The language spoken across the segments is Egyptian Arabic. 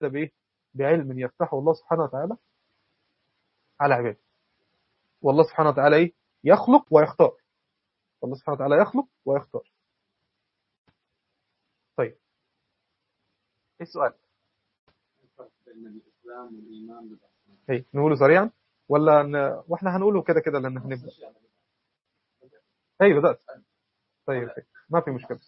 بإيه بعلم يفتحه الله سبحانه وتعالى على عباده والله سبحانه وتعالى إيه يخلق ويختار الله سبحانه وتعالى يخلق ويختار طيب ايه السؤال بين الإسلام والإيمان بالأصنام هي نقوله سريعا ولا ن... واحنا هنقوله كده كده لان هنبدا اي بدات طيب ما في مشكله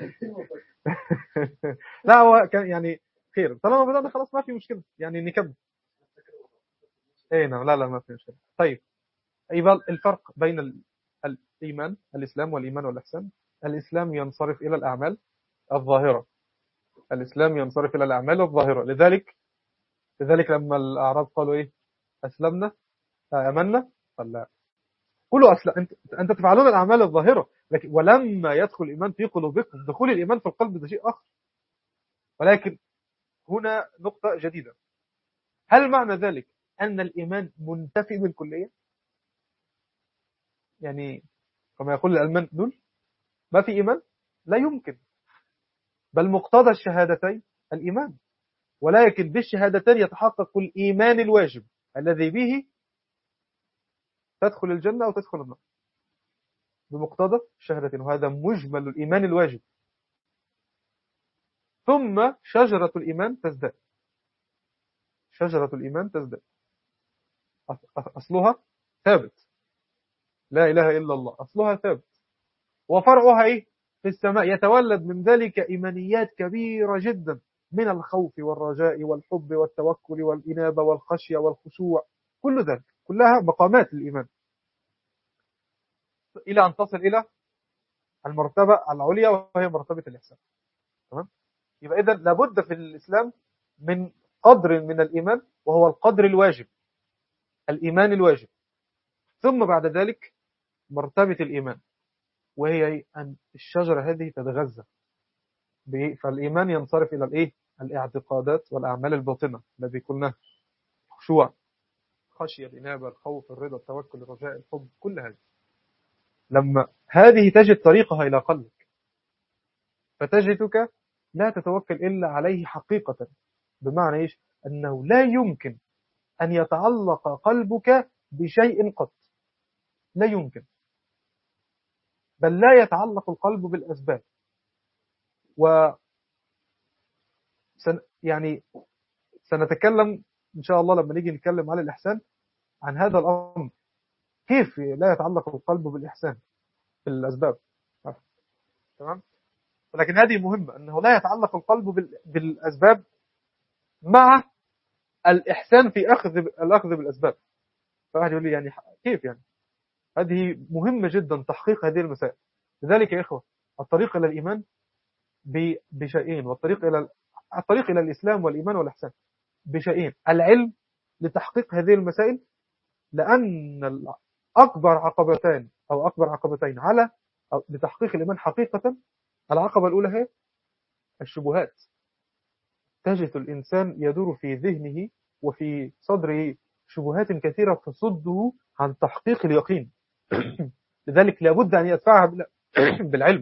لا هو كان يعني خير طالما بدانا خلاص ما في مشكله يعني نكمل اي نعم لا لا ما في مشكله طيب يبقى الفرق بين ال... الايمان الاسلام والايمان والاحسان الاسلام ينصرف الى الاعمال الظاهره الاسلام ينصرف الى الاعمال الظاهره لذلك لذلك لما الاعراب قالوا ايه اسلمنا امنا قال لا قولوا أسلم أنت, أنت تفعلون الأعمال الظاهرة لكن ولما يدخل الإيمان في قلوبكم دخول الإيمان في القلب ده شيء آخر ولكن هنا نقطة جديدة هل معنى ذلك أن الإيمان منتفي بالكلية يعني كما يقول الألمان دول ما في إيمان لا يمكن بل مقتضى الشهادتين الإيمان ولكن بالشهادتين يتحقق الإيمان الواجب الذي به تدخل الجنة أو تدخل النار بمقتضى الشهادتين وهذا مجمل الإيمان الواجب ثم شجرة الإيمان تزداد شجرة الإيمان تزداد أصلها ثابت لا إله إلا الله أصلها ثابت وفرعها إيه في السماء يتولد من ذلك إيمانيات كبيرة جدا من الخوف والرجاء والحب والتوكل والإنابة والخشية والخشوع كل ذلك كلها مقامات الإيمان إلى أن تصل إلى المرتبة العليا وهي مرتبة الإحسان تمام يبقى إذا لابد في الإسلام من قدر من الإيمان وهو القدر الواجب الإيمان الواجب ثم بعد ذلك مرتبة الإيمان وهي أن الشجرة هذه تتغذى فالإيمان ينصرف إلى الإيه؟ الاعتقادات والأعمال الباطنة الذي قلناه خشوع خشية الإنابة الخوف الرضا التوكل الرجاء الحب كل هذه لما هذه تجد طريقها إلى قلبك فتجدك لا تتوكل إلا عليه حقيقة بمعنى إيش أنه لا يمكن أن يتعلق قلبك بشيء قط لا يمكن بل لا يتعلق القلب بالأسباب و سن يعني سنتكلم إن شاء الله لما نيجي نتكلم على الإحسان عن هذا الأمر كيف لا يتعلق القلب بالإحسان بالأسباب تمام ولكن هذه مهمة أنه لا يتعلق القلب بالأسباب مع الإحسان في أخذ الأخذ بالأسباب فواحد يقول لي يعني كيف يعني هذه مهمة جدا تحقيق هذه المسائل لذلك يا إخوة الطريق إلى الإيمان بشيئين والطريق إلى الطريق إلى الإسلام والإيمان والإحسان بشيئين العلم لتحقيق هذه المسائل لأن أكبر عقبتان أو أكبر عقبتين على أو لتحقيق الإيمان حقيقة العقبة الأولى هي الشبهات تجد الإنسان يدور في ذهنه وفي صدره شبهات كثيرة تصده عن تحقيق اليقين لذلك لابد أن يدفعها بالعلم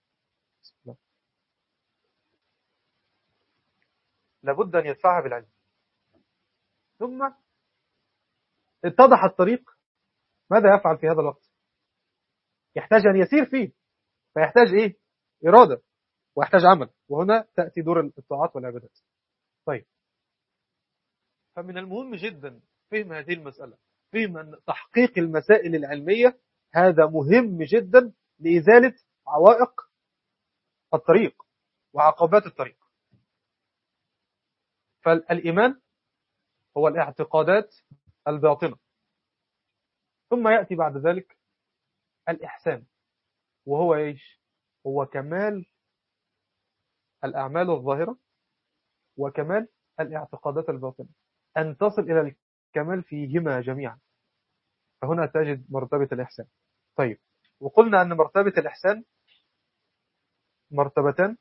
لابد أن يدفعها بالعلم ثم اتضح الطريق ماذا يفعل في هذا الوقت يحتاج أن يسير فيه فيحتاج إيه إرادة ويحتاج عمل وهنا تأتي دور الطاعات والعبادات طيب فمن المهم جدا فهم هذه المسألة فهم أن تحقيق المسائل العلمية هذا مهم جدا لإزالة عوائق الطريق وعقبات الطريق فالإيمان هو الاعتقادات الباطنة ثم يأتي بعد ذلك الإحسان وهو إيش هو كمال الأعمال الظاهرة وكمال الاعتقادات الباطنة أن تصل إلى الكمال فيهما جميعا فهنا تجد مرتبة الإحسان طيب وقلنا أن مرتبة الإحسان مرتبتان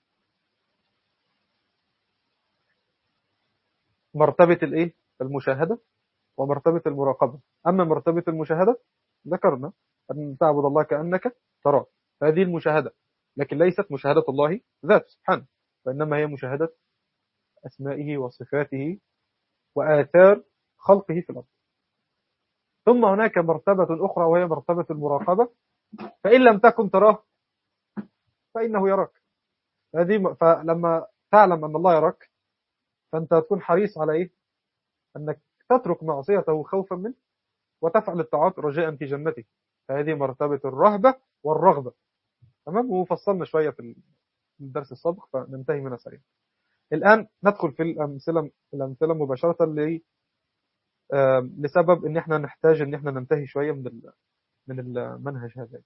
مرتبة الإيه المشاهدة ومرتبة المراقبة أما مرتبة المشاهدة ذكرنا أن تعبد الله كأنك تراه هذه المشاهدة لكن ليست مشاهدة الله ذات سبحانه وإنما هي مشاهدة أسمائه وصفاته وآثار خلقه في الأرض ثم هناك مرتبة أخرى وهي مرتبة المراقبة فإن لم تكن تراه فإنه يراك هذه فلما تعلم أن الله يراك فأنت تكون حريص على إيه أنك تترك معصيته خوفا منه وتفعل الطاعات رجاء في جنته فهذه مرتبة الرهبة والرغبة تمام وفصلنا شوية في الدرس السابق فننتهي منها سريعا الآن ندخل في الأمثلة الأمثلة مباشرة ل لسبب ان احنا نحتاج ان احنا ننتهي شوية من من المنهج هذا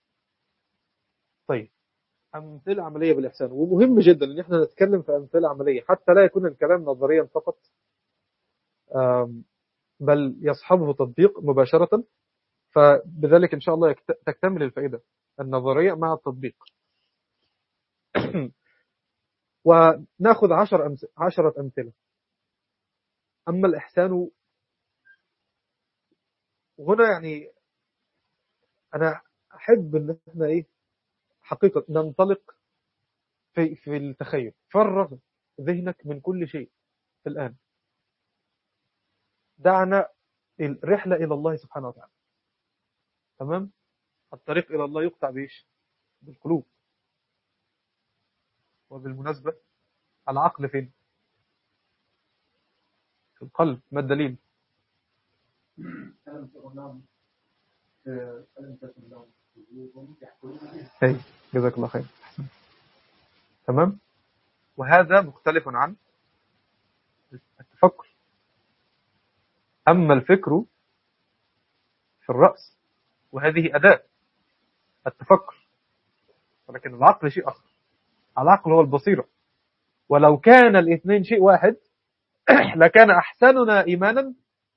طيب أمثلة عملية بالإحسان ومهم جدا ان احنا نتكلم في أمثلة عملية حتى لا يكون الكلام نظريا فقط بل يصحبه تطبيق مباشرة فبذلك إن شاء الله تكتمل الفائدة النظرية مع التطبيق وناخذ عشر أمثلة عشرة أمثلة أما الإحسان هنا يعني أنا أحب أن احنا إيه حقيقة ننطلق في في التخيل فرغ ذهنك من كل شيء الآن دعنا الرحلة إلى الله سبحانه وتعالى تمام الطريق إلى الله يقطع بإيش بالقلوب وبالمناسبة العقل فين في القلب ما الدليل اي جزاك الله خير تمام وهذا مختلف عن التفكر أما الفكر في الرأس وهذه أداة التفكر ولكن العقل شيء آخر العقل هو البصيرة ولو كان الاثنين شيء واحد لكان أحسننا إيمانا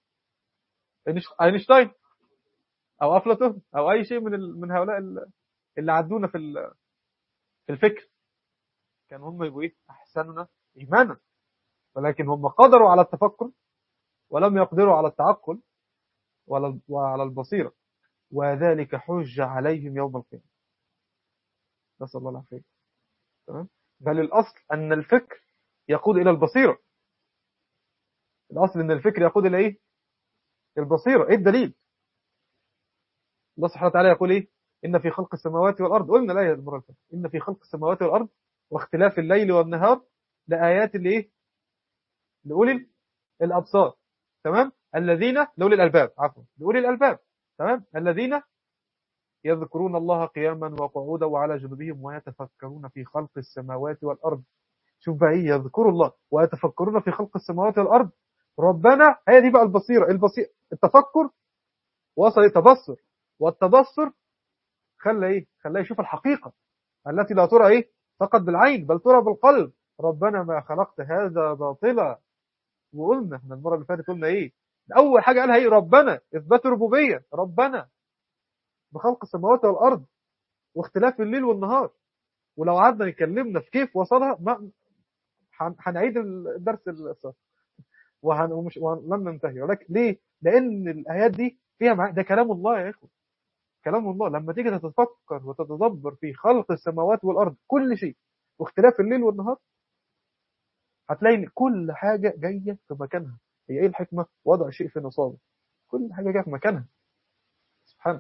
أينشتاين أو أفلاطون أو أي شيء من من هؤلاء اللي عدونا في في الفكر كان هم يبقوا إيه أحسننا إيمانا ولكن هم قدروا على التفكر ولم يقدروا على التعقل وعلى البصيرة وذلك حج عليهم يوم القيامة نسأل الله العافية تمام بل الأصل أن الفكر يقود إلى البصيرة الأصل أن الفكر يقود إلى إيه البصيرة إيه الدليل الله سبحانه وتعالى يقول إيه إن في خلق السماوات والأرض قلنا الآية المرة الفاتحة إن في خلق السماوات والأرض واختلاف الليل والنهار لآيات لإيه لأولي الأبصار تمام الذين لأولي الألباب عفوا لأولي الألباب تمام الذين يذكرون الله قياما وقعودا وعلى جنوبهم ويتفكرون في خلق السماوات والأرض شوف بقى ايه يذكروا الله ويتفكرون في خلق السماوات والأرض ربنا هي دي بقى البصيرة البصير التفكر وصل التبصر والتبصر خلى ايه خلاه يشوف الحقيقة التي لا ترى ايه فقط بالعين بل ترى بالقلب ربنا ما خلقت هذا باطلا وقلنا احنا المرة اللي فاتت قلنا ايه اول حاجة قالها ايه ربنا اثبات ربوبية ربنا بخلق السماوات والارض واختلاف الليل والنهار ولو قعدنا نكلمنا في كيف وصلها ما هنعيد الدرس السابق وهن ومش ولن ننتهي ولكن ليه لان الايات دي فيها مع... ده كلام الله يا اخوه كلام الله لما تيجي تتفكر وتتدبر في خلق السماوات والارض كل شيء واختلاف الليل والنهار هتلاقي ان كل حاجه جايه في مكانها هي ايه الحكمه وضع شيء في نصابه كل حاجه جايه في مكانها سبحانه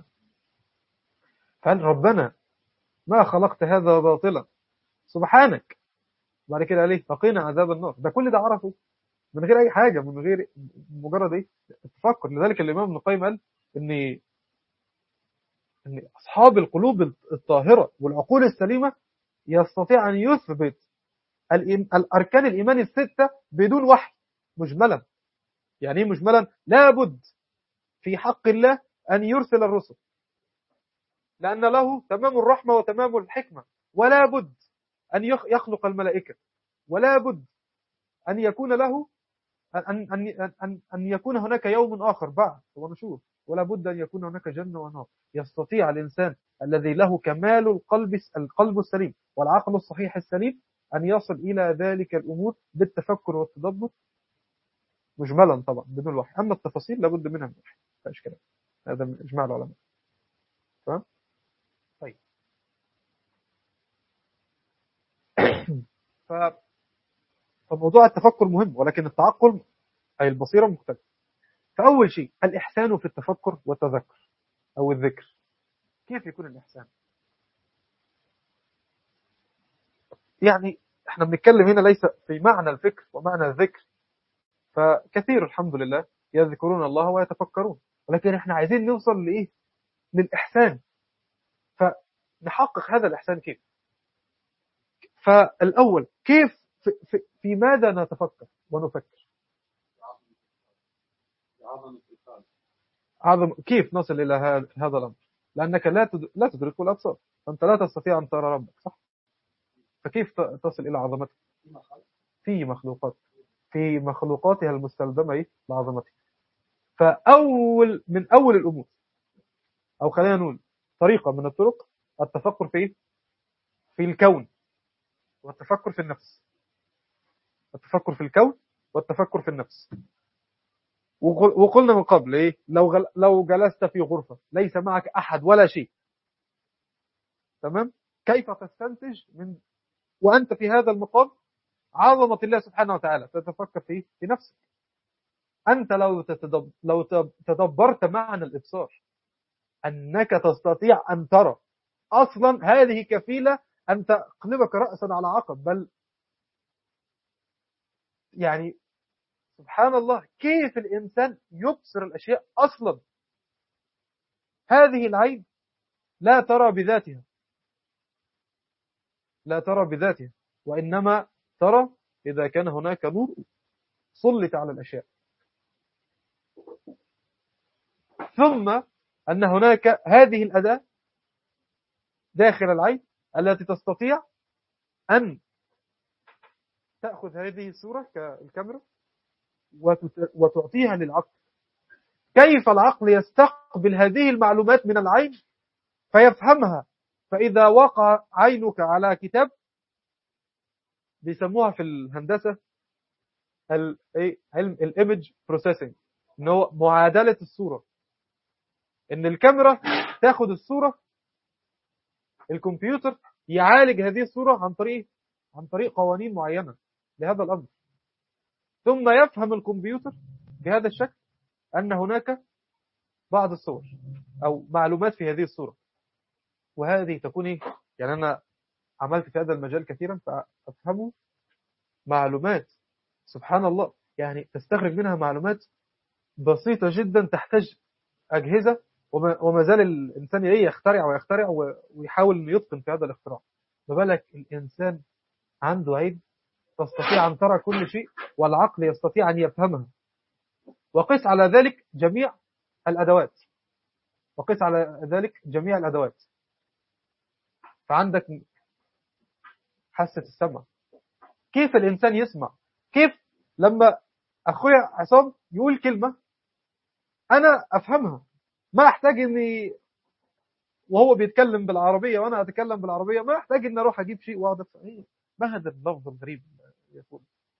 فهل ربنا ما خلقت هذا باطلا سبحانك بعد كده قال ايه فقينا عذاب النار ده كل ده عرفه من غير اي حاجه من غير مجرد ايه التفكر لذلك الامام ابن القيم قال ان ان اصحاب القلوب الطاهره والعقول السليمه يستطيع ان يثبت الاركان الايمان السته بدون وحي مجملا يعني ايه مجملا لابد في حق الله ان يرسل الرسل لأن له تمام الرحمة وتمام الحكمة ولا بد أن يخلق الملائكة ولا بد أن يكون له أن, أن, أن, أن يكون هناك يوم آخر بعد ونشوف ولا بد أن يكون هناك جنة ونار يستطيع الإنسان الذي له كمال القلب القلب السليم والعقل الصحيح السليم أن يصل إلى ذلك الأمور بالتفكر والتدبر مجملا طبعا بدون وحي أما التفاصيل لابد منها من وحي فايش كده هذا من إجماع العلماء تمام طيب ف فموضوع التفكر مهم ولكن التعقل أي البصيرة مختلف فأول شيء الإحسان في التفكر والتذكر أو الذكر كيف يكون الإحسان يعني احنا بنتكلم هنا ليس في معنى الفكر ومعنى الذكر فكثير الحمد لله يذكرون الله ويتفكرون ولكن احنا عايزين نوصل لإيه للإحسان فنحقق هذا الإحسان كيف فالأول كيف في, في, في ماذا نتفكر ونفكر عظمة الخالق عظم كيف نصل إلى هذا هذا الأمر لأنك لا تد... لا تدرك الأبصار أنت لا تستطيع أن ترى ربك صح فكيف ت- تصل إلى عظمته فيما خلق في مخلوقات في مخلوقاتها المستلزمة إيه؟ لعظمتها فأول من أول الأمور أو خلينا نقول طريقة من الطرق التفكر في إيه؟ في الكون والتفكر في النفس التفكر في الكون والتفكر في النفس وقل- وقلنا من قبل إيه؟ لو غل... لو جلست في غرفة ليس معك أحد ولا شيء تمام كيف تستنتج من وأنت في هذا المقام عظمة الله سبحانه وتعالى تتفكر في في نفسك أنت لو تتدب... لو تب- تدبرت معنى الإبصار أنك تستطيع أن ترى أصلا هذه كفيلة أن تقلبك رأسا على عقب بل يعني سبحان الله كيف الإنسان يبصر الأشياء أصلا هذه العين لا ترى بذاتها لا ترى بذاتها وإنما ترى إذا كان هناك نور سلط على الأشياء ثم أن هناك هذه الأداة داخل العين التي تستطيع أن تأخذ هذه الصورة كالكاميرا وتت- وتعطيها للعقل كيف العقل يستقبل هذه المعلومات من العين فيفهمها فإذا وقع عينك على كتاب بيسموها في الهندسة ال- إيه؟ علم الايمج بروسيسنج ان هو معادلة الصورة ان الكاميرا تاخد الصورة الكمبيوتر يعالج هذه الصورة عن طريق عن طريق قوانين معينة لهذا الأمر ثم يفهم الكمبيوتر بهذا الشكل أن هناك بعض الصور أو معلومات في هذه الصورة وهذه تكون إيه؟ يعني أنا عملت في هذا المجال كثيرا فأفهمه معلومات سبحان الله يعني تستخرج منها معلومات بسيطة جدا تحتاج أجهزة وما وما زال الإنسان إيه يخترع ويخترع و- ويحاول أن يتقن في هذا الاختراع ما بالك الإنسان عنده عين تستطيع أن ترى كل شيء والعقل يستطيع أن يفهمها وقس على ذلك جميع الأدوات وقس على ذلك جميع الأدوات فعندك حاسة السمع كيف الإنسان يسمع كيف لما أخويا عصام يقول كلمة أنا أفهمها ما أحتاج إني وهو بيتكلم بالعربية وأنا أتكلم بالعربية ما أحتاج إني أروح أجيب شيء وأقعد أفهم إيه ما هذا اللفظ الغريب يقول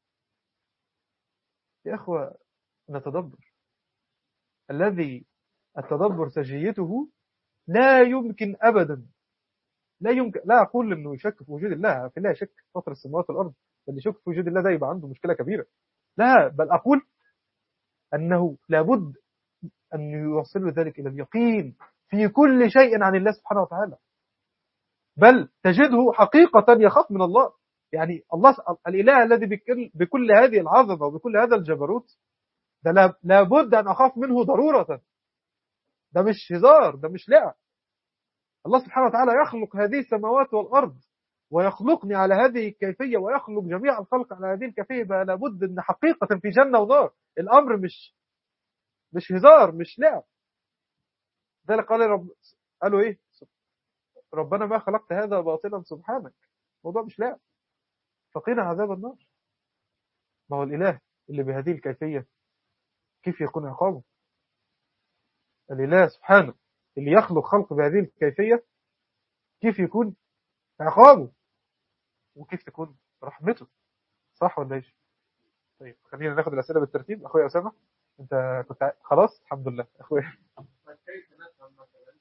يا أخوة نتدبر الذي التدبر سجيته لا يمكن أبدا لا يمكن لا أقول إنه يشك في وجود الله في الله يشك في فطر السماوات والأرض اللي يشك في وجود الله ده يبقى عنده مشكلة كبيرة لا بل أقول أنه لابد أن يوصل ذلك إلى اليقين في كل شيء عن الله سبحانه وتعالى بل تجده حقيقة يخاف من الله يعني الله الإله الذي بكل, بكل هذه العظمة وبكل هذا الجبروت ده لا- لابد أن أخاف منه ضرورة ده مش هزار ده مش لعب الله سبحانه وتعالى يخلق هذه السماوات والأرض ويخلقني على هذه الكيفية ويخلق جميع الخلق على هذه الكيفية بقى لابد أن حقيقة في جنة ونار الأمر مش مش هزار مش لعب ذلك قال رب قالوا إيه ربنا ما خلقت هذا باطلا سبحانك الموضوع مش لعب فقنا عذاب النار ما هو الإله اللي بهذه الكيفية كيف يكون عقابه الإله سبحانه اللي يخلق خلق بهذه الكيفية كيف يكون عقابه وكيف تكون رحمته صح ولا ايش طيب خلينا ناخد الأسئلة بالترتيب أخويا أسامة أنت كنت ع- خلاص الحمد لله أخويا فكيف نفهم مثلا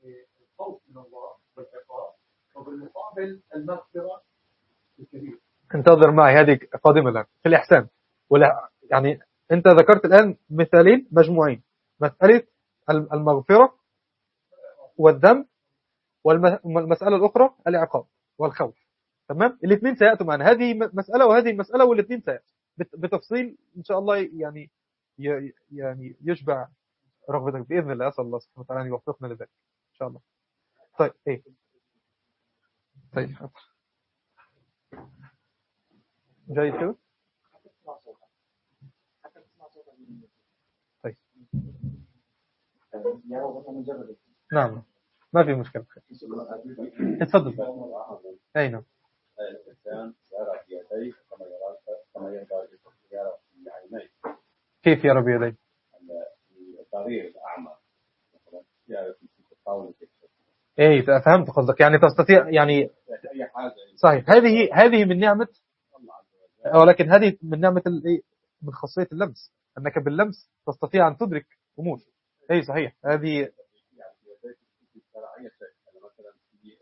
الخوف من الله والعقاب وبالمقابل المغفرة الكبيرة انتظر معي هذه قادمة الآن في الإحسان ولا يعني أنت ذكرت الآن مثالين مجموعين مسألة المغفرة والذنب والمسألة الأخرى العقاب والخوف تمام الاثنين سيأتوا معنا هذه مسألة وهذه مسألة والاثنين سيأتوا بتفصيل إن شاء الله يعني يعني يشبع رغبتك بإذن الله أسأل الله سبحانه وتعالى أن يوفقنا لذلك إن شاء الله طيب إيه طيب جيد كده طيب نعم ما في مشكلة اتفضل اي نعم الإنسان يرى بيديه كما يرى كما يرى يرى بعينيه كيف يرى بيديه؟ الطريق الأعمى مثلا يعرف يحاول ايه فهمت قصدك يعني تستطيع يعني أي حاجة صحيح هذه هذه من نعمة ولكن هذه من نعمة الايه من خاصية اللمس أنك باللمس تستطيع أن تدرك أمور أي صحيح هذه يعني بيديك ترى أي شيء أنا مثلا في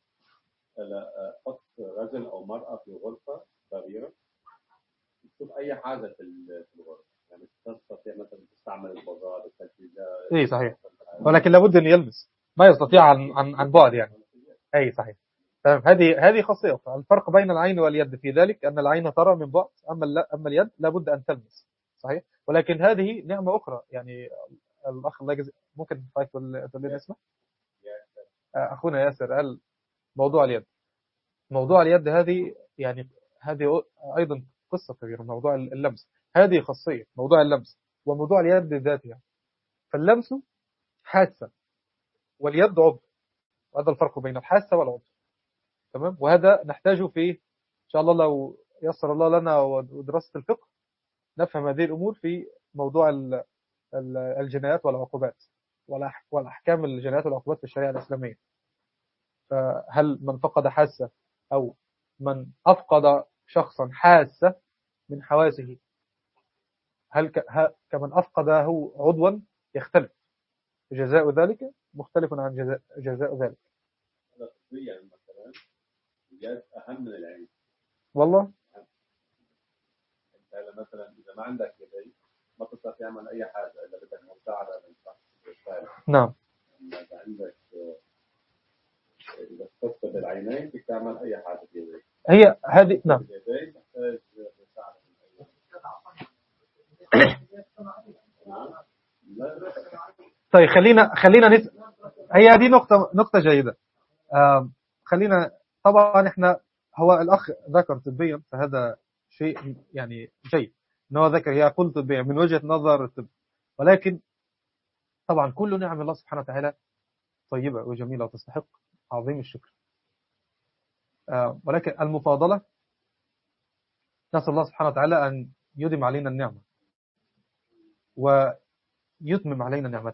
حط رجل أو مرأة في غرفة صغيرة تشوف أي حاجة في في الغرفة يعني تستطيع مثلا تستعمل البازار التلفزيون اي صحيح ولكن لابد أن يلمس ما يستطيع عن عن عن بعد يعني أي صحيح تمام هذه هذه خاصية الفرق بين العين واليد في ذلك أن العين ترى من بعد أما أما اليد لابد أن تلمس صحيح ولكن هذه نعمة أخرى يعني الأخ الله يجزي ممكن تقول تقول لنا اسمه أخونا ياسر قال موضوع اليد موضوع اليد هذه يعني هذه أيضا قصة كبيرة موضوع اللمس هذه خاصية موضوع اللمس وموضوع اليد ذاتها فاللمس حاسة واليد عضو وهذا الفرق بين الحاسة والعضو تمام وهذا نحتاجه في إن شاء الله لو يسر الله لنا ودراسة الفقه نفهم هذه الأمور في موضوع الجنايات والعقوبات والأحكام الجنايات والعقوبات في الشريعة الإسلامية فهل من فقد حاسة أو من أفقد شخصا حاسة من حواسه هل كمن أفقده عضوا يختلف جزاء ذلك مختلف عن جزاء, جزاء ذلك مثلا اليد أهم من العين والله انت مثلا اذا ما عندك يدين ما تقدر تعمل اي حاجه الا بدك مساعده من شخص نعم اذا عندك اذا تفقد العينين بدك تعمل اي حاجه بيديك هي هذه نعم اليدين تحتاج مساعده من اي طيب خلينا خلينا نس... هي هذه نقطة نقطة جيدة خلينا طبعا احنا هو الأخ ذكر طبيا فهذا شيء يعني جيد ان هو ذكر يقول طبيا من وجهة نظر الطب ولكن طبعا كل نعم الله سبحانه وتعالى طيبة وجميلة وتستحق عظيم الشكر ولكن المفاضلة نسأل الله سبحانه وتعالى أن يدم علينا النعمة ويتمم علينا نعمته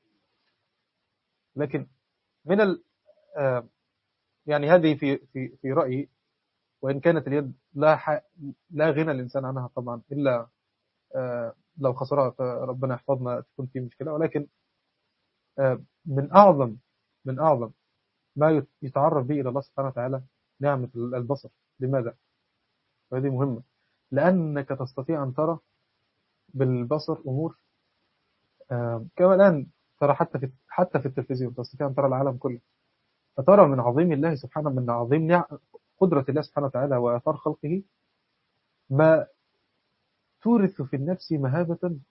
لكن من ال يعني هذه في في في رأيي وإن كانت اليد لا ح... لا غنى الإنسان عنها طبعا إلا لو خسرها ربنا يحفظنا تكون في مشكلة ولكن من أعظم من أعظم ما يتعرف به إلى الله سبحانه وتعالى نعمة البصر لماذا؟ وهذه مهمة لأنك تستطيع أن ترى بالبصر أمور كما الآن ترى حتى في حتى في التلفزيون تستطيع أن ترى العالم كله فترى من عظيم الله سبحانه من عظيم نعم قدرة الله سبحانه وتعالى وآثار خلقه ما تورث في النفس مهابة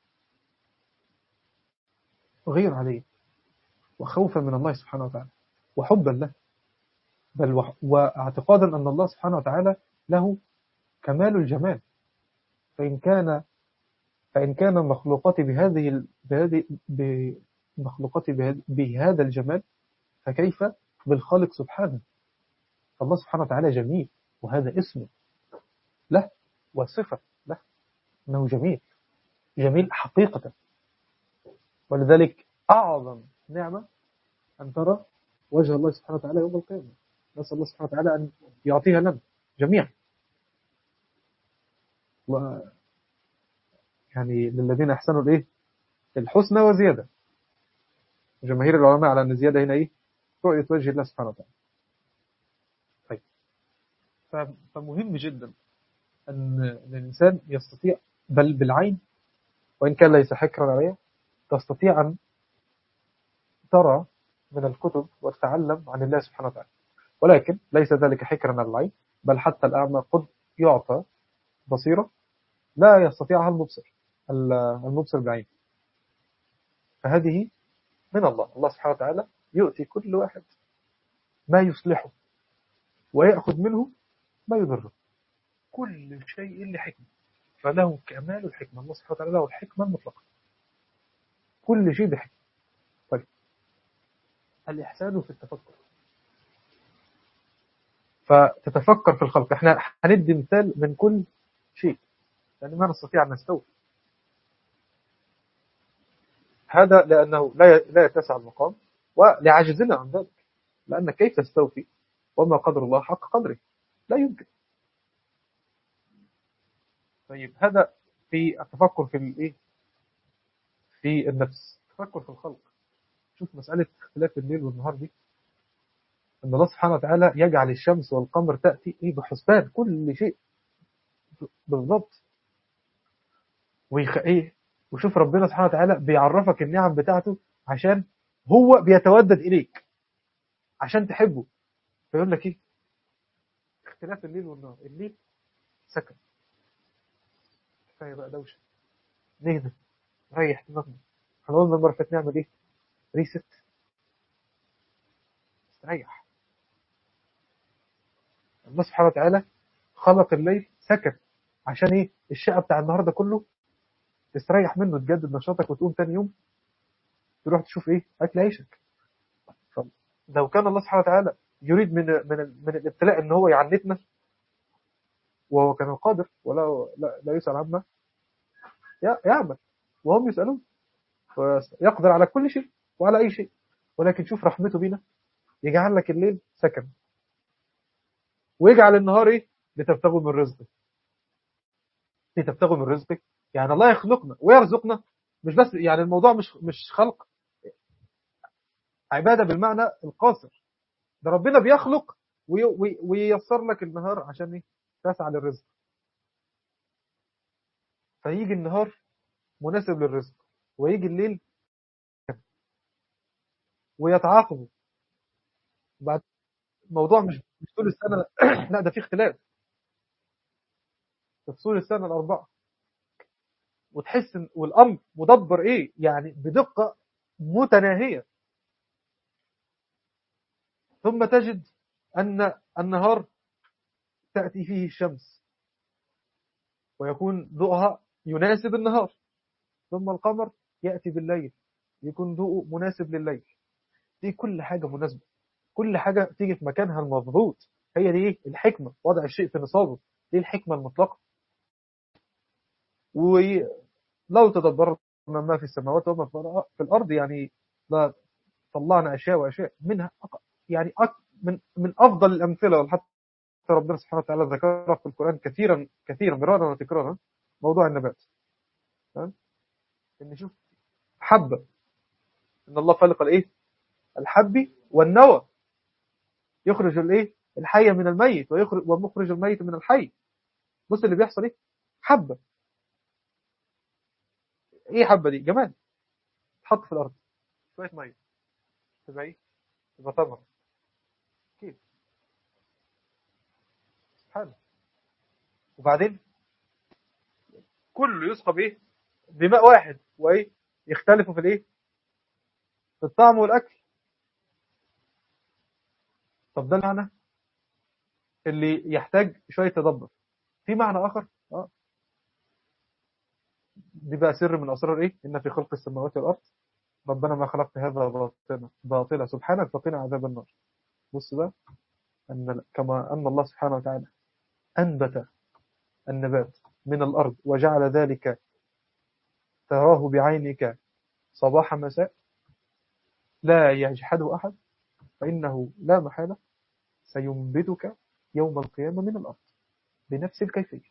غير عليه وخوفا من الله سبحانه وتعالى وحبا له بل واعتقادا أن الله سبحانه وتعالى له كمال الجمال فإن كان فإن كان مخلوقاتي بهذه بهذه بمخلوقاتي بهذا الجمال فكيف بالخالق سبحانه فالله سبحانه وتعالى جميل وهذا اسمه له وصفة له أنه جميل جميل حقيقة ولذلك أعظم نعمة أن ترى وجه الله سبحانه وتعالى يوم القيامة نسأل الله سبحانه وتعالى أن يعطيها لنا جميعا و يعني للذين أحسنوا الإيه الحسنى وزيادة جماهير العلماء على أن الزيادة هنا إيه رؤية وجه الله سبحانه وتعالى طيب ف- فمهم جدا أن الإنسان يستطيع بل بالعين وإن كان ليس حكرا عليه تستطيع أن ترى من الكتب وتتعلم عن الله سبحانه وتعالى ولكن ليس ذلك حكرا على العين بل حتى الأعمى قد يعطى بصيرة لا يستطيعها المبصر المبصر بعين فهذه من الله الله سبحانه وتعالى يؤتي كل واحد ما يصلحه ويأخذ منه ما يضره كل شيء لحكمة فله كمال الحكمة الله سبحانه وتعالى له الحكمة المطلقة كل شيء بحكمة طيب الإحسان في التفكر فتتفكر في الخلق احنا هندي مثال من كل شيء لأن ما نستطيع أن نستوفي هذا لأنه لا لا يتسع المقام ولعجزنا عن ذلك لأن كيف تستوفي وما قدر الله حق قدره لا يمكن طيب هذا في التفكر في الايه في النفس التفكر في الخلق شوف مسألة اختلاف الليل والنهار دي أن الله سبحانه وتعالى يجعل الشمس والقمر تأتي إيه بحسبان كل شيء بالضبط ويخ إيه وشوف ربنا سبحانه وتعالى بيعرفك النعم بتاعته عشان هو بيتودد إليك عشان تحبه فيقول لك إيه اختلاف الليل والنهار الليل سكن كفاية بقى دوشة نهدى ريح دماغنا احنا قلنا المرة اللي فاتت نعمل ايه؟ ريست استريح الله سبحانه وتعالى خلق الليل سكن عشان ايه؟ الشقة بتاع النهارده كله تستريح منه تجدد نشاطك وتقوم تاني يوم تروح تشوف ايه؟ اكل عيشك لو كان الله سبحانه وتعالى يريد من من من الابتلاء ان هو يعنتنا وهو كان قادر ولا لا, لا يسأل عما يعمل وهم يسألون يقدر على كل شيء وعلى أي شيء ولكن شوف رحمته بينا يجعل لك الليل سكن ويجعل النهار ايه لتبتغوا من رزقه لتبتغوا من رزقه يعني الله يخلقنا ويرزقنا مش بس يعني الموضوع مش مش خلق عبادة بالمعنى القاصر ده ربنا بيخلق وييسر لك النهار عشان ايه تسعى للرزق فيجي النهار مناسب للرزق ويجي الليل ويتعاقبوا بعد الموضوع مش مش طول السنة لا ده في اختلاف تفصول السنة الأربعة وتحس إن والأمر مدبر إيه يعني بدقة متناهية ثم تجد أن النهار تأتي فيه الشمس ويكون ضوءها يناسب النهار ثم القمر يأتي بالليل يكون ضوءه مناسب لليل دي كل حاجة مناسبة كل حاجة تيجي في مكانها المضبوط هي دي ايه الحكمة وضع الشيء في نصابه دي الحكمة المطلقة ولو تدبرنا ما في السماوات وما في الأرض يعني لا طلعنا أشياء وأشياء منها يعني من من أفضل الأمثلة حتى ربنا سبحانه وتعالى ذكرها في القرآن كثيرا كثيرا مرارا وتكرارا موضوع النبات ان شوف حبة ان الله خلق الايه الحب والنوى يخرج الايه الحي من الميت ويخرج ومخرج الميت من الحي بص اللي بيحصل ايه حبة ايه حبة دي جمال تحط في الارض شوية مية تبقى ايه تبقى ثمرة كيف سبحان وبعدين كله يسقى بايه بماء واحد وايه يختلفوا في الايه في الطعم والاكل طب ده المعنى اللي يحتاج شويه تدبر في معنى اخر اه دي بقى سر من اسرار ايه ان في خلق السماوات والارض ربنا ما خلقت هذا باطلا باطلا سبحانك فقنا عذاب النار بص بقى ان كما ان الله سبحانه وتعالى انبت النبات من الارض وجعل ذلك تراه بعينك صباح مساء لا يجحده أحد فإنه لا محالة سينبتك يوم القيامة من الأرض بنفس الكيفية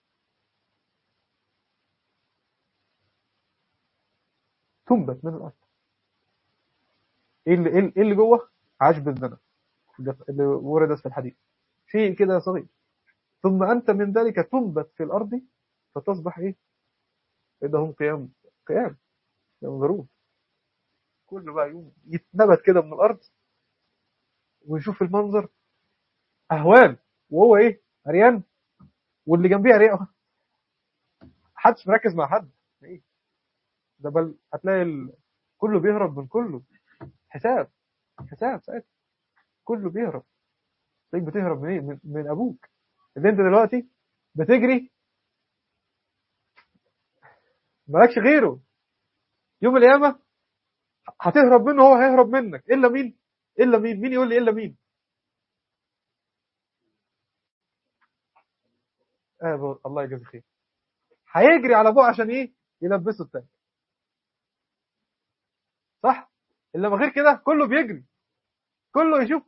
تنبت من الأرض إيه اللي, إيه اللي جوه عشب الذنب اللي وردت في الحديث شيء كده صغير ثم أنت من ذلك تنبت في الأرض فتصبح إيه إذا هم قيام قيام ينظرون كل بقى يوم يتنبت كده من الأرض ويشوف المنظر أهوال وهو إيه عريان واللي جنبيه عريان محدش مركز مع حد إيه ده بل هتلاقي ال... كله بيهرب من كله حساب حساب ساعتها كله بيهرب تلاقيك بتهرب من ايه من, من ابوك اللي انت دلوقتي بتجري مالكش غيره يوم القيامه هتهرب منه هو هيهرب منك الا مين الا مين مين يقول لي الا مين آه الله يجزي خير هيجري على ابوه عشان ايه يلبسه التاني صح انما غير كده كله بيجري كله يشوف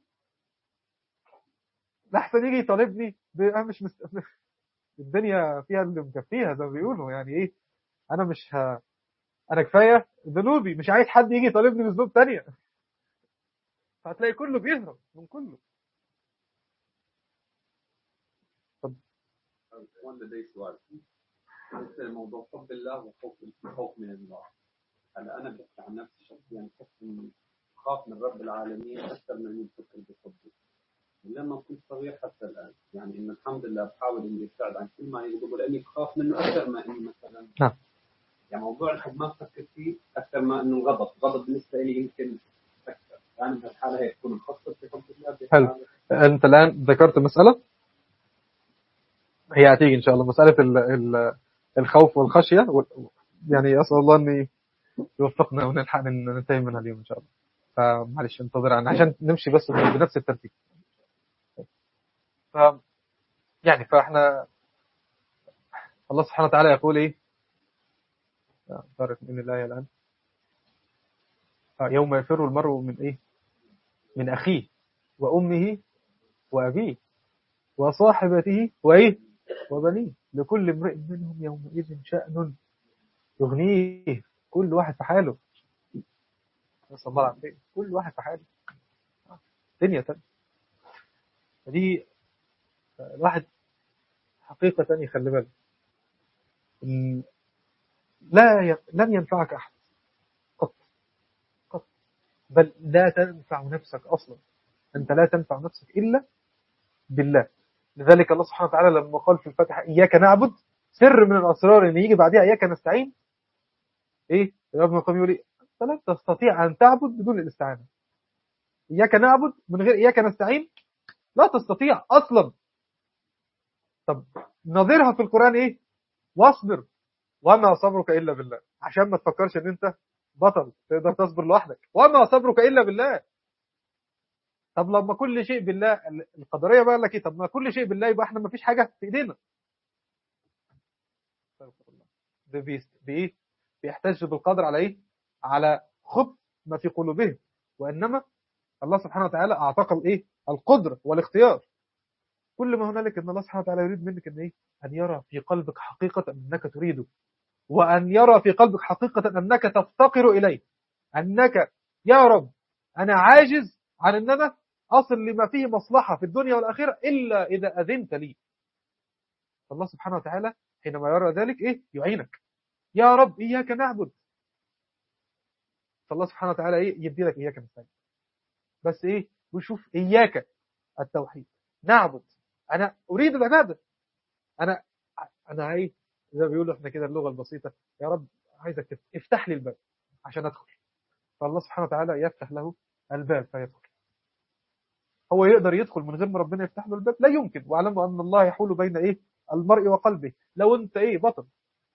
لحسن يجي يطالبني انا مش مست... الدنيا فيها اللي مكفيها زي ما بيقولوا يعني ايه انا مش ه... انا كفايه ذنوبي مش عايز حد يجي يطالبني بذنوب تانية فهتلاقي كله بيهرب من كله طب وانا لدي سؤال مثل موضوع حب الله وخوف الخوف من الله هلا انا بحكي عن نفسي شخصيا بحس خاف من رب العالمين اكثر من اني بفكر بحبه لما كنت صغير حتى الان يعني انه الحمد لله بحاول اني ابتعد عن كل ما يغضب لاني بخاف منه اكثر ما اني مثلا نعم يعني موضوع الحب ما بفكر فيه اكثر ما انه الغضب، الغضب بالنسبه لي يمكن اكثر يعني بهالحاله هيك تكون مخصص في حب الله حلو انت الان ذكرت مساله هي هتيجي ان شاء الله مساله ال ال الخوف والخشيه يعني اسال الله ان يوفقنا ونلحق ننتهي منها اليوم ان شاء الله فمعلش انتظر عنا عشان نمشي بس بنفس الترتيب ف يعني فاحنا الله سبحانه وتعالى يقول ايه طارق من الآية الآن يوم يفر المرء من ايه من أخيه وأمه وأبيه وصاحبته وإيه وبنيه لكل امرئ منهم يومئذ شأن يغنيه كل واحد في حاله نسأل الله العافية كل واحد في حاله دنيا تانية دي الواحد حقيقة يخلي بالك لا ي... لن ينفعك أحد قط قط بل لا تنفع نفسك أصلا أنت لا تنفع نفسك إلا بالله لذلك الله سبحانه وتعالى لما قال في الفاتحة إياك نعبد سر من الأسرار إن يجي بعدها إياك نستعين إيه ابن القيم يقول إيه فلا تستطيع أن تعبد بدون الاستعانة إياك نعبد من غير إياك نستعين لا تستطيع أصلا طب نظيرها في القرآن إيه واصبر وما صبرك إلا بالله عشان ما تفكرش إن أنت بطل تقدر تصبر لوحدك وما صبرك إلا بالله طب لما كل شيء بالله القدرية بقى لك إيه طب ما كل شيء بالله يبقى إحنا ما فيش حاجة في إيدينا بإيه بيحتج بالقدر على إيه على خبث ما في قلوبهم وإنما الله سبحانه وتعالى أعطاك الإيه القدرة والاختيار كل ما هنالك أن الله سبحانه وتعالى يريد منك أن إيه أن يرى في قلبك حقيقة أنك تريده وأن يرى في قلبك حقيقة أنك تفتقر إليه أنك يا رب أنا عاجز عن أن أنا أصل لما فيه مصلحة في الدنيا والآخرة إلا إذا أذنت لي الله سبحانه وتعالى حينما يرى ذلك إيه يعينك يا رب إياك نعبد فالله سبحانه وتعالى إيه يدي لك إياك نستعين بس إيه وشوف إياك التوحيد نعبد أنا أريد العبادة أنا أنا إيه زي ما بيقولوا إحنا كده اللغة البسيطة يا رب عايزك افتح لي الباب عشان أدخل فالله سبحانه وتعالى يفتح له الباب فيدخل هو يقدر يدخل من غير ما ربنا يفتح له الباب لا يمكن واعلموا أن الله يحول بين إيه المرء وقلبه لو أنت إيه بطل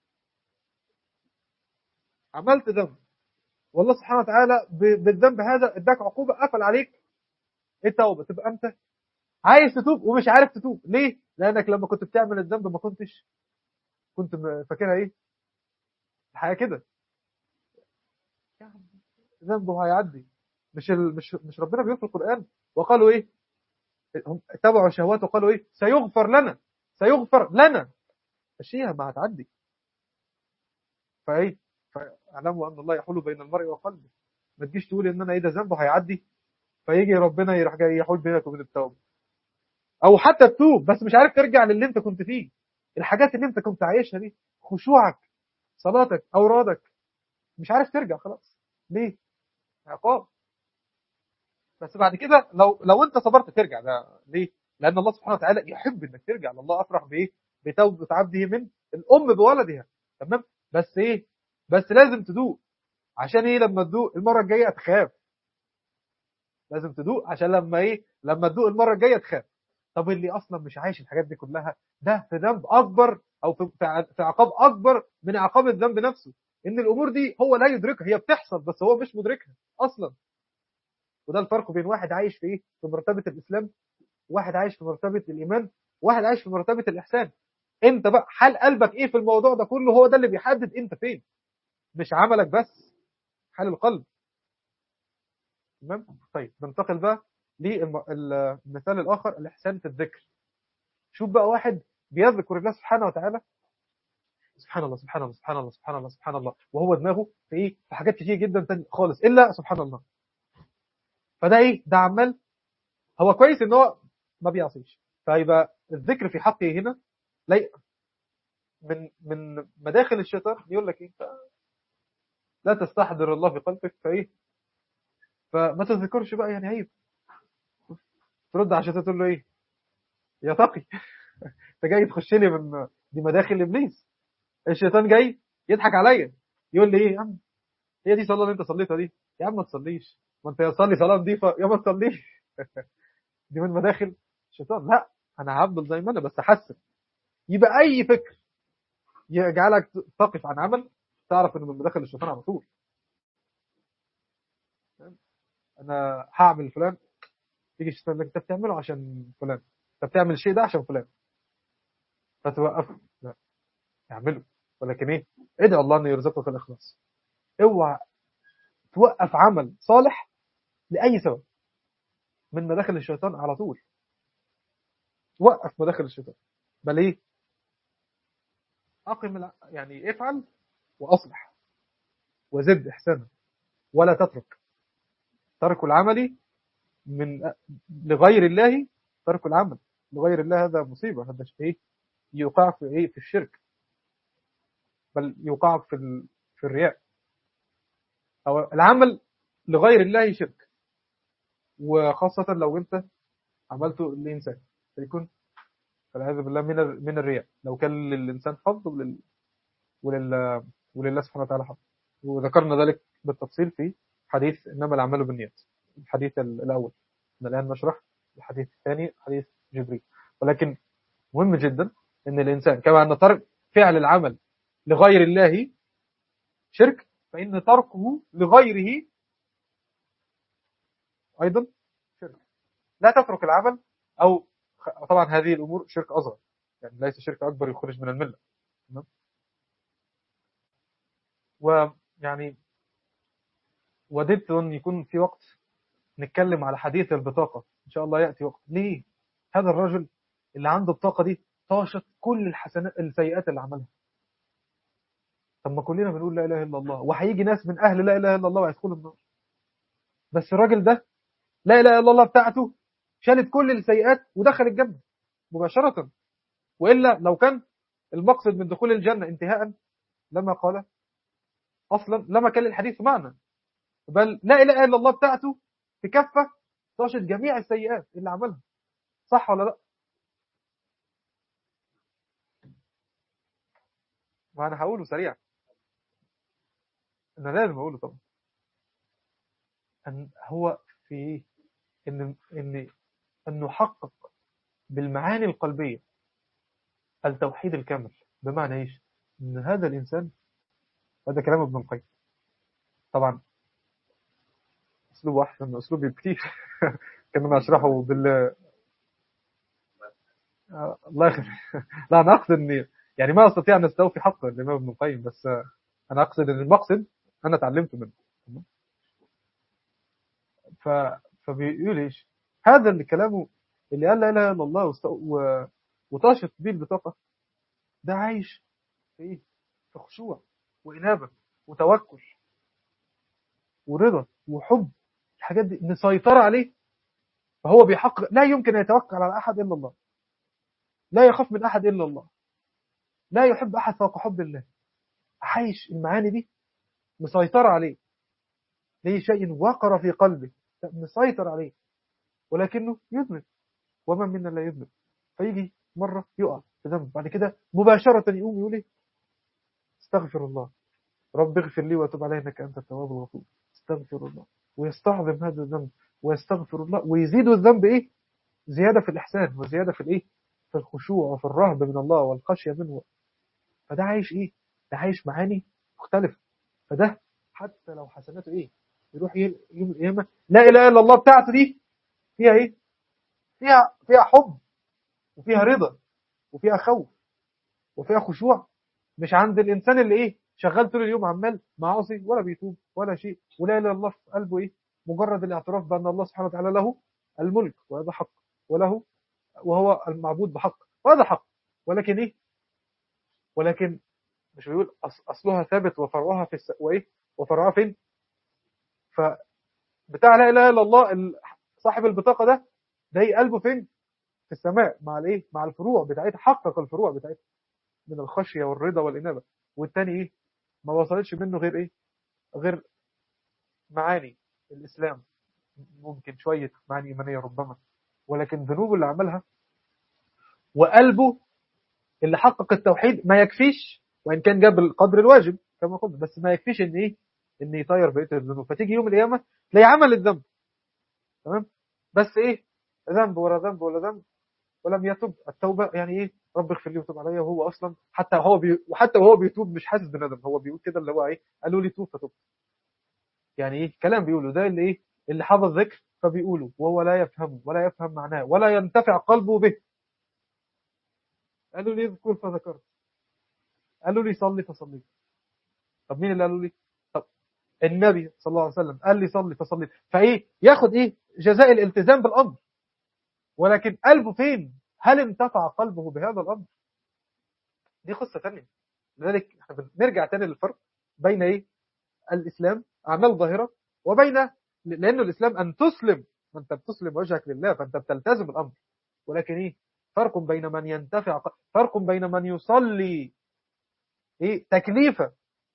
عملت ذنب والله سبحانه وتعالى بالذنب هذا اداك عقوبة قفل عليك التوبة تبقى أنت عايز تتوب ومش عارف تتوب ليه؟ لأنك لما كنت بتعمل الذنب ما كنتش كنت فاكرها إيه؟ الحياة كده ذنبه هيعدي مش ال... مش مش ربنا بيقول في القرآن وقالوا إيه؟ هم اتبعوا الشهوات وقالوا إيه؟ سيغفر لنا سيغفر لنا مشيها ما هتعدي فإيه؟ فاعلموا أن الله يحول بين المرء وقلبه ما تجيش تقول إن أنا إيه ده ذنبه هيعدي فيجي ربنا يروح جاي يحول بينك وبين التوبة او حتى تتوب بس مش عارف ترجع للي انت كنت فيه الحاجات اللي انت كنت عايشها دي خشوعك صلاتك اورادك مش عارف ترجع خلاص ليه عقاب بس بعد كده لو لو انت صبرت ترجع ده ليه لان الله سبحانه وتعالى يحب انك ترجع لله افرح بايه بتوبه عبده من الام بولدها تمام بس ايه بس لازم تدوق عشان ايه لما تدوق المره الجايه تخاف لازم تدوق عشان لما ايه لما تدوق المره الجايه تخاف طب اللي اصلا مش عايش الحاجات دي كلها ده في ذنب اكبر او في في عقاب اكبر من عقاب الذنب نفسه ان الامور دي هو لا يدركها هي بتحصل بس هو مش مدركها اصلا وده الفرق بين واحد عايش في ايه في مرتبه الاسلام واحد عايش في مرتبه الايمان واحد عايش في مرتبه الاحسان انت بقى حال قلبك ايه في الموضوع ده كله هو ده اللي بيحدد انت فين مش عملك بس حال القلب تمام طيب ننتقل بقى للمثال الاخر الاحسان في الذكر شوف بقى واحد بيذكر الله سبحانه وتعالى سبحان الله سبحان الله سبحان الله سبحان الله سبحان الله وهو دماغه في ايه في حاجات كتير جدا تاني خالص الا سبحان الله فده ايه ده عمال هو كويس ان هو ما بيعصيش فيبقى الذكر في حقه هنا لا من من مداخل الشيطان يقول لك ايه لا تستحضر الله في قلبك فايه فما تذكرش بقى يعني عيب ترد على الشيطان تقول له ايه يا تقي انت جاي تخش لي من دي مداخل ابليس الشيطان جاي يضحك عليا يقول لي ايه يا عم هي دي صلاه اللي انت صليتها دي يا عم ما تصليش ما انت يا تصلي صلاه نظيفه يا ما تصليش دي من مداخل الشيطان لا انا هفضل زي ما انا بس احسن يبقى اي فكر يجعلك تقف عن عمل تعرف انه من مداخل الشيطان على طول انا هعمل فلان يجي الشيطان يقول لك انت بتعمله عشان فلان انت بتعمل الشيء ده عشان فلان فتوقفه لا اعمله ولكن ايه ادعو الله انه يرزقك الاخلاص اوعى توقف عمل صالح لاي سبب من مداخل الشيطان على طول وقف مداخل الشيطان بل ايه اقم يعني افعل واصلح وزد احسانا ولا تترك ترك العمل من لغير الله ترك العمل لغير الله هذا مصيبه هذا ايه يوقع في ايه في الشرك بل يوقع في ال... في الرياء او العمل لغير الله شرك وخاصة لو انت عملته للإنسان فيكون فالعياذ بالله من من الرياء لو كان للإنسان حظ ولل ولل ولله سبحانه وتعالى حظ وذكرنا ذلك بالتفصيل في حديث إنما الأعمال بالنيات الحديث الأول الآن نشرح الحديث الثاني حديث جبريل ولكن مهم جدا ان الانسان كما ان ترك فعل العمل لغير الله شرك فان تركه لغيره ايضا شرك لا تترك العمل او طبعا هذه الامور شرك اصغر يعني ليس شرك اكبر يخرج من المله تمام ويعني وددت ان يكون في وقت نتكلم على حديث البطاقه ان شاء الله ياتي وقت ليه هذا الرجل اللي عنده الطاقه دي طاشت كل الحسنات السيئات اللي عملها طب ما كلنا بنقول لا اله الا الله وهيجي ناس من اهل لا اله الا الله ويدخلوا النار بس الراجل ده لا اله الا الله بتاعته شالت كل السيئات ودخل الجنه مباشره والا لو كان المقصد من دخول الجنه انتهاء لما قال اصلا لما كان الحديث معنى بل لا اله الا الله بتاعته في كفه طاشت جميع السيئات اللي عملها صح ولا لا وانا هقوله سريع انا لازم اقوله طبعا ان هو في ان ان ان نحقق بالمعاني القلبيه التوحيد الكامل بمعنى ايش ان هذا الانسان هذا كلام ابن القيم طبعا اسلوبه احسن من اسلوبي بكتير كان انا اشرحه بال الله يخليك لا انا اقصد اني يعني ما استطيع ان استوفي حق الامام ابن القيم بس انا اقصد ان المقصد انا اتعلمته منه ف فبيقول ايش هذا اللي كلامه اللي قال لا اله الا الله وست... و... وطاشت بيه البطاقه ده عايش في ايه في خشوع وانابه وتوكل ورضا وحب الحاجات دي مسيطره عليه فهو بيحقق لا يمكن أن يتوكل على أحد إلا الله لا يخاف من أحد إلا الله لا يحب أحد فوق حب الله عايش المعاني دي مسيطرة عليه ليه شيء وقر في قلبه مسيطر عليه ولكنه يذنب ومن منا لا يذنب فيجي مرة يقع في ذنب بعد كده مباشرة يقوم يقول ايه استغفر الله رب اغفر لي وتب علي انك انت التواب الغفور استغفر الله ويستعظم هذا الذنب ويستغفر الله ويزيد الذنب ايه زيادة في الإحسان وزيادة في الايه في الخشوع وفي الرهبة من الله والخشية منه فده عايش ايه ده عايش معاني مختلفة فده حتى لو حسناته ايه يروح يوم القيامة لا إله إلا الله بتاعته دي فيها ايه فيها فيها حب وفيها رضا وفيها خوف وفيها خشوع مش عند الإنسان اللي ايه شغال طول اليوم عمال معاصي ولا بيتوب ولا شيء ولا إله إلا الله في قلبه ايه مجرد الاعتراف بأن الله سبحانه وتعالى له الملك وهذا حق وله وهو المعبود بحق وهذا حق ولكن ايه ولكن مش بيقول أصلها ثابت وفرعها في الس... وإيه وفرعها فين فبتاع لا إله إلا الله صاحب البطاقة ده ده قلبه فين في السماء مع الايه مع الفروع بتاعتها حقق الفروع بتاعتها من الخشية والرضا والإنابة والتاني ايه ما وصلتش منه غير ايه غير معاني الإسلام ممكن شوية معاني إيمانية ربما ولكن ذنوبه اللي عملها وقلبه اللي حقق التوحيد ما يكفيش وإن كان جاب القدر الواجب كما قلت بس ما يكفيش إن إيه إن يطير بقية الذنوب فتيجي يوم القيامة تلاقي عمل الذنب تمام بس إيه ذنب ورا ذنب ولا ذنب ولم يتب التوبة يعني إيه رب اغفر لي وتوب عليا وهو أصلا حتى هو بي وحتى وهو بيتوب مش حاسس بندم هو بيقول كده اللي هو إيه قالوا لي توب فتوب يعني إيه كلام بيقوله ده اللي إيه اللي حافظ ذكر فبيقوله وهو لا يفهمه ولا يفهم معناه ولا ينتفع قلبه به قالوا لي اذكر فذكرت قالوا لي صلي فصليت طب مين اللي قالوا لي طب النبي صلى الله عليه وسلم قال لي صلي فصليت فايه ياخد ايه جزاء الالتزام بالامر ولكن قلبه فين هل انتفع قلبه بهذا الامر دي قصه ثانيه لذلك احنا نرجع تاني للفرق بين ايه الاسلام اعمال ظاهره وبين لانه الاسلام ان تسلم انت بتسلم وجهك لله فانت بتلتزم الامر ولكن ايه فرق بين من ينتفع فرق بين من يصلي ايه تكليفا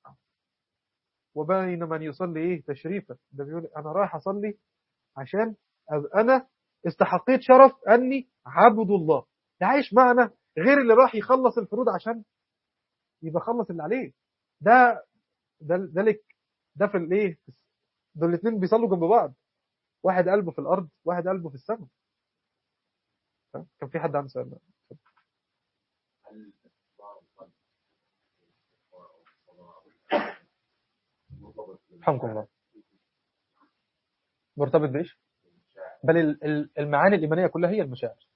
وبين من يصلي ايه تشريفا ده بيقول انا رايح اصلي عشان انا استحقيت شرف اني عبد الله ده عايش معنا غير اللي راح يخلص الفروض عشان يبقى خلص اللي عليه ده ده ذلك ده في الايه دول الاثنين بيصلوا جنب بعض واحد قلبه في الارض واحد قلبه في السماء كان في حد عنده سؤال رحمكم الله مرتبط بايش بل المعاني الايمانيه كلها هي المشاعر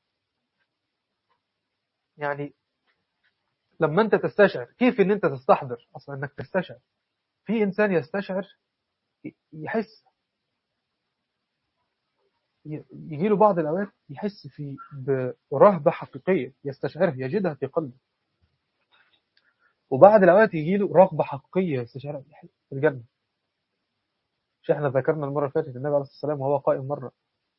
يعني لما انت تستشعر كيف ان انت تستحضر اصلا انك تستشعر في انسان يستشعر يحس يجي له بعض الأوقات يحس في برهبة حقيقية يستشعرها يجدها في قلبه وبعد الأوقات يجي له رغبة حقيقية يستشعرها في الجنة مش احنا ذكرنا المرة اللي فاتت النبي عليه الصلاة والسلام وهو قائم مرة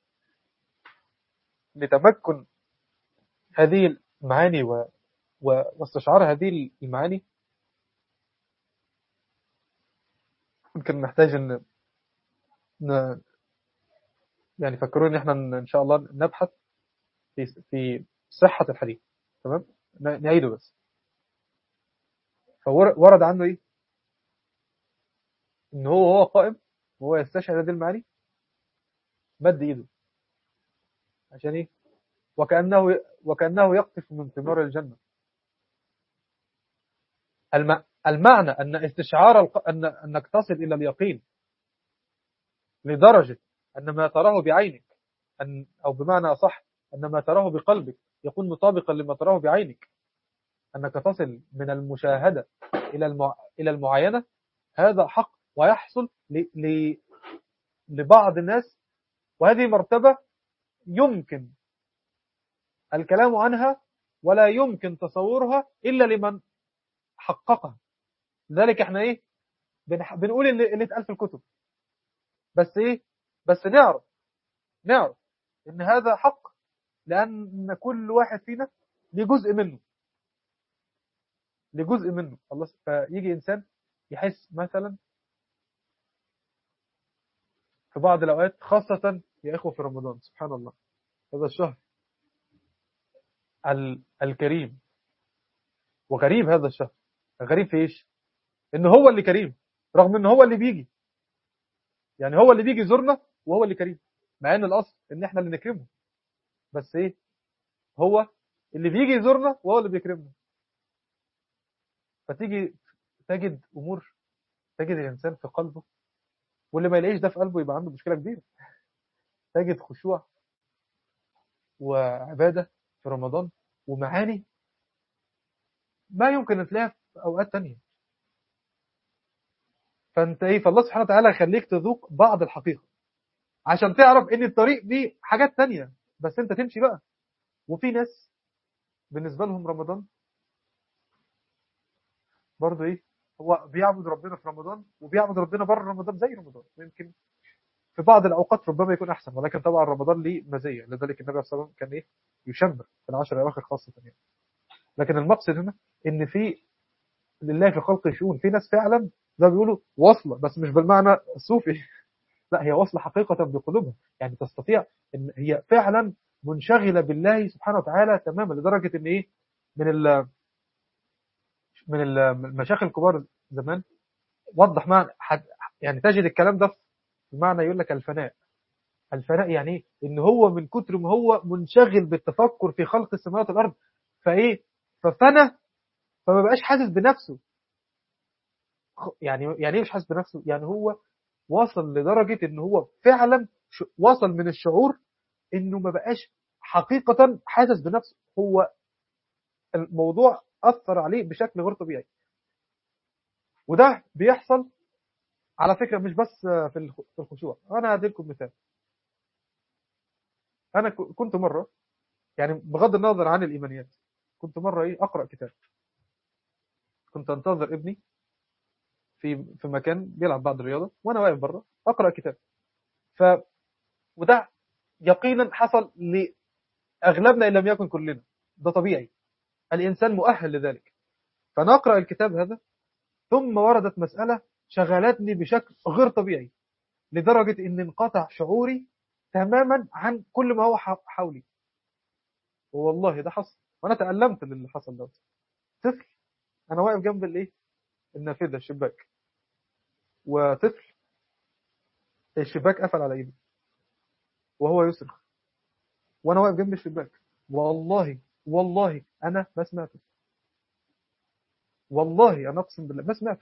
لتمكن هذه المعاني و... و... واستشعار هذه المعاني يمكن نحتاج ان ن... يعني فكروني ان احنا ان شاء الله نبحث في في صحة الحديث تمام نعيده بس فورد عنه ايه ان هو وهو قائم وهو يستشعر هذه المعاني مد ايده عشان ايه وكأنه وكأنه يقطف من ثمار الجنة الم... المعنى أن استشعار الق... أن أنك تصل إلى اليقين لدرجة أن ما تراه بعينك أن أو بمعنى أصح أن ما تراه بقلبك يكون مطابقا لما تراه بعينك أنك تصل من المشاهدة إلى المع... إلى المعاينة هذا حق ويحصل ل... ل... لبعض الناس وهذه مرتبة يمكن الكلام عنها ولا يمكن تصورها إلا لمن حققها لذلك احنا ايه بنح... بنقول اللي, اللي اتقال في الكتب بس ايه بس نعرف نعرف ان هذا حق لان كل واحد فينا ليه جزء منه لجزء منه الله فيجي انسان يحس مثلا في بعض الاوقات خاصه يا اخوه في رمضان سبحان الله هذا الشهر ال- الكريم وغريب هذا الشهر غريب في ايش ان هو اللي كريم رغم ان هو اللي بيجي يعني هو اللي بيجي يزورنا وهو اللي كريم مع ان الاصل ان احنا اللي نكرمه بس ايه هو اللي بيجي يزورنا وهو اللي بيكرمنا فتيجي تجد امور تجد الانسان في قلبه واللي ما يلاقيش ده في قلبه يبقى عنده مشكله كبيره تجد خشوع وعباده في رمضان ومعاني ما يمكن ان تلاقيها في اوقات تانية فانت ايه فالله سبحانه وتعالى يخليك تذوق بعض الحقيقه عشان تعرف ان الطريق دي حاجات تانية بس انت تمشي بقى وفي ناس بالنسبه لهم رمضان برضه ايه هو بيعبد ربنا في رمضان وبيعبد ربنا بره رمضان زي رمضان ويمكن في بعض الاوقات ربما يكون احسن ولكن طبعا رمضان ليه مزيه لذلك النبي صلى الله عليه وسلم كان ايه يشمر في العشر الاواخر خاصه يعني لكن المقصد هنا ان في لله في خلق شؤون في ناس فعلا زي ما بيقولوا واصله بس مش بالمعنى الصوفي لا هي واصله حقيقه بقلوبها يعني تستطيع ان هي فعلا منشغله بالله سبحانه وتعالى تماما لدرجه ان ايه من ال من المشايخ الكبار زمان وضح معنى حد يعني تجد الكلام ده بمعنى يقول لك الفناء الفناء يعني ايه ان هو من كتر ما هو منشغل بالتفكر في خلق السماوات والارض فايه ففنى فما بقاش حاسس بنفسه خ- يعني يعني ايه مش حاسس بنفسه يعني هو وصل لدرجة ان هو فعلا ش- وصل من الشعور انه ما بقاش حقيقة حاسس بنفسه هو الموضوع أثر عليه بشكل غير طبيعي وده بيحصل على فكرة مش بس في الخ- في الخشوع أنا هديلكم مثال أنا ك- كنت مرة يعني بغض النظر عن الإيمانيات كنت مرة إيه أقرأ كتاب كنت أنتظر ابني في في مكان بيلعب بعض الرياضة وأنا واقف بره أقرأ كتاب ف وده يقينا حصل لأغلبنا إن لم يكن كلنا ده طبيعي الإنسان مؤهل لذلك فنقرأ الكتاب هذا ثم وردت مسألة شغلتني بشكل غير طبيعي لدرجة إن انقطع شعوري تماما عن كل ما هو ح- حولي والله ده حصل وأنا تألمت للي حصل ده طفل أنا واقف جنب الإيه النافذة الشباك وطفل الشباك قفل على إيدي وهو يصرخ وأنا واقف جنب الشباك والله والله أنا ما سمعته والله أنا أقسم بالله ما سمعته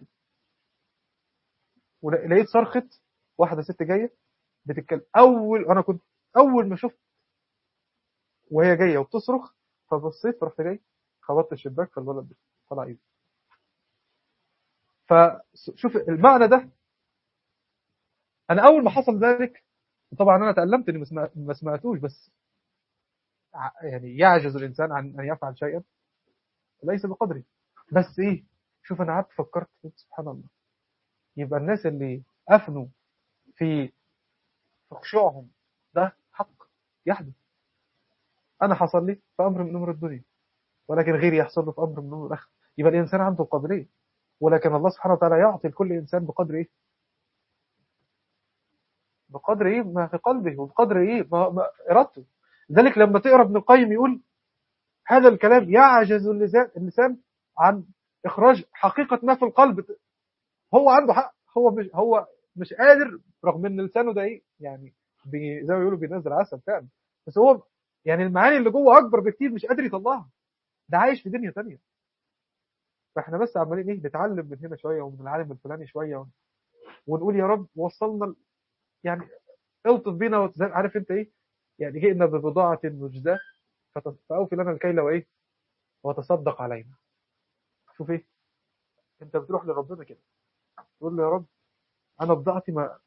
ولقيت صرخة واحدة ست جاية بتتكلم أول أنا كنت أول ما شفت وهي جاية وبتصرخ فبصيت فرحت جاي خبطت الشباك فالولد طلع إيده فشوف المعنى ده أنا أول ما حصل ذلك طبعا أنا تألمت إني ما سمع- ما سمعتوش بس ع- يعني يعجز الإنسان عن أن يفعل شيئا ليس بقدره بس إيه شوف أنا قعدت فكرت قلت سبحان الله يبقى الناس اللي أفنوا في في خشوعهم ده حق يحدث أنا حصل لي في أمر من أمور الدنيا ولكن غيري يحصل له في أمر من أمور الآخرة يبقى الإنسان عنده قابلية ولكن الله سبحانه وتعالى يعطي لكل إنسان بقدر إيه بقدر إيه ما في قلبه وبقدر إيه ما, ما إرادته لذلك لما تقرأ ابن القيم يقول هذا الكلام يعجز اللسان اللسان عن إخراج حقيقة ما في القلب هو عنده حق هو مش هو مش قادر رغم ان لسانه ده ايه يعني بي زي ما بيقولوا بينزل عسل فعلا بس هو يعني المعاني اللي جوه اكبر بكتير مش قادر يطلعها ده عايش في دنيا تانية فاحنا بس عمالين ايه نتعلم من هنا شويه ومن العالم الفلاني شويه ون- ونقول يا رب وصلنا ل- يعني الطف بينا وتز- عارف انت ايه يعني جئنا ببضاعه مجزاه فت- فاوفي لنا الكيل وايه وتصدق علينا شوف ايه انت بتروح لربنا كده تقول له يا رب انا بضاعتي ما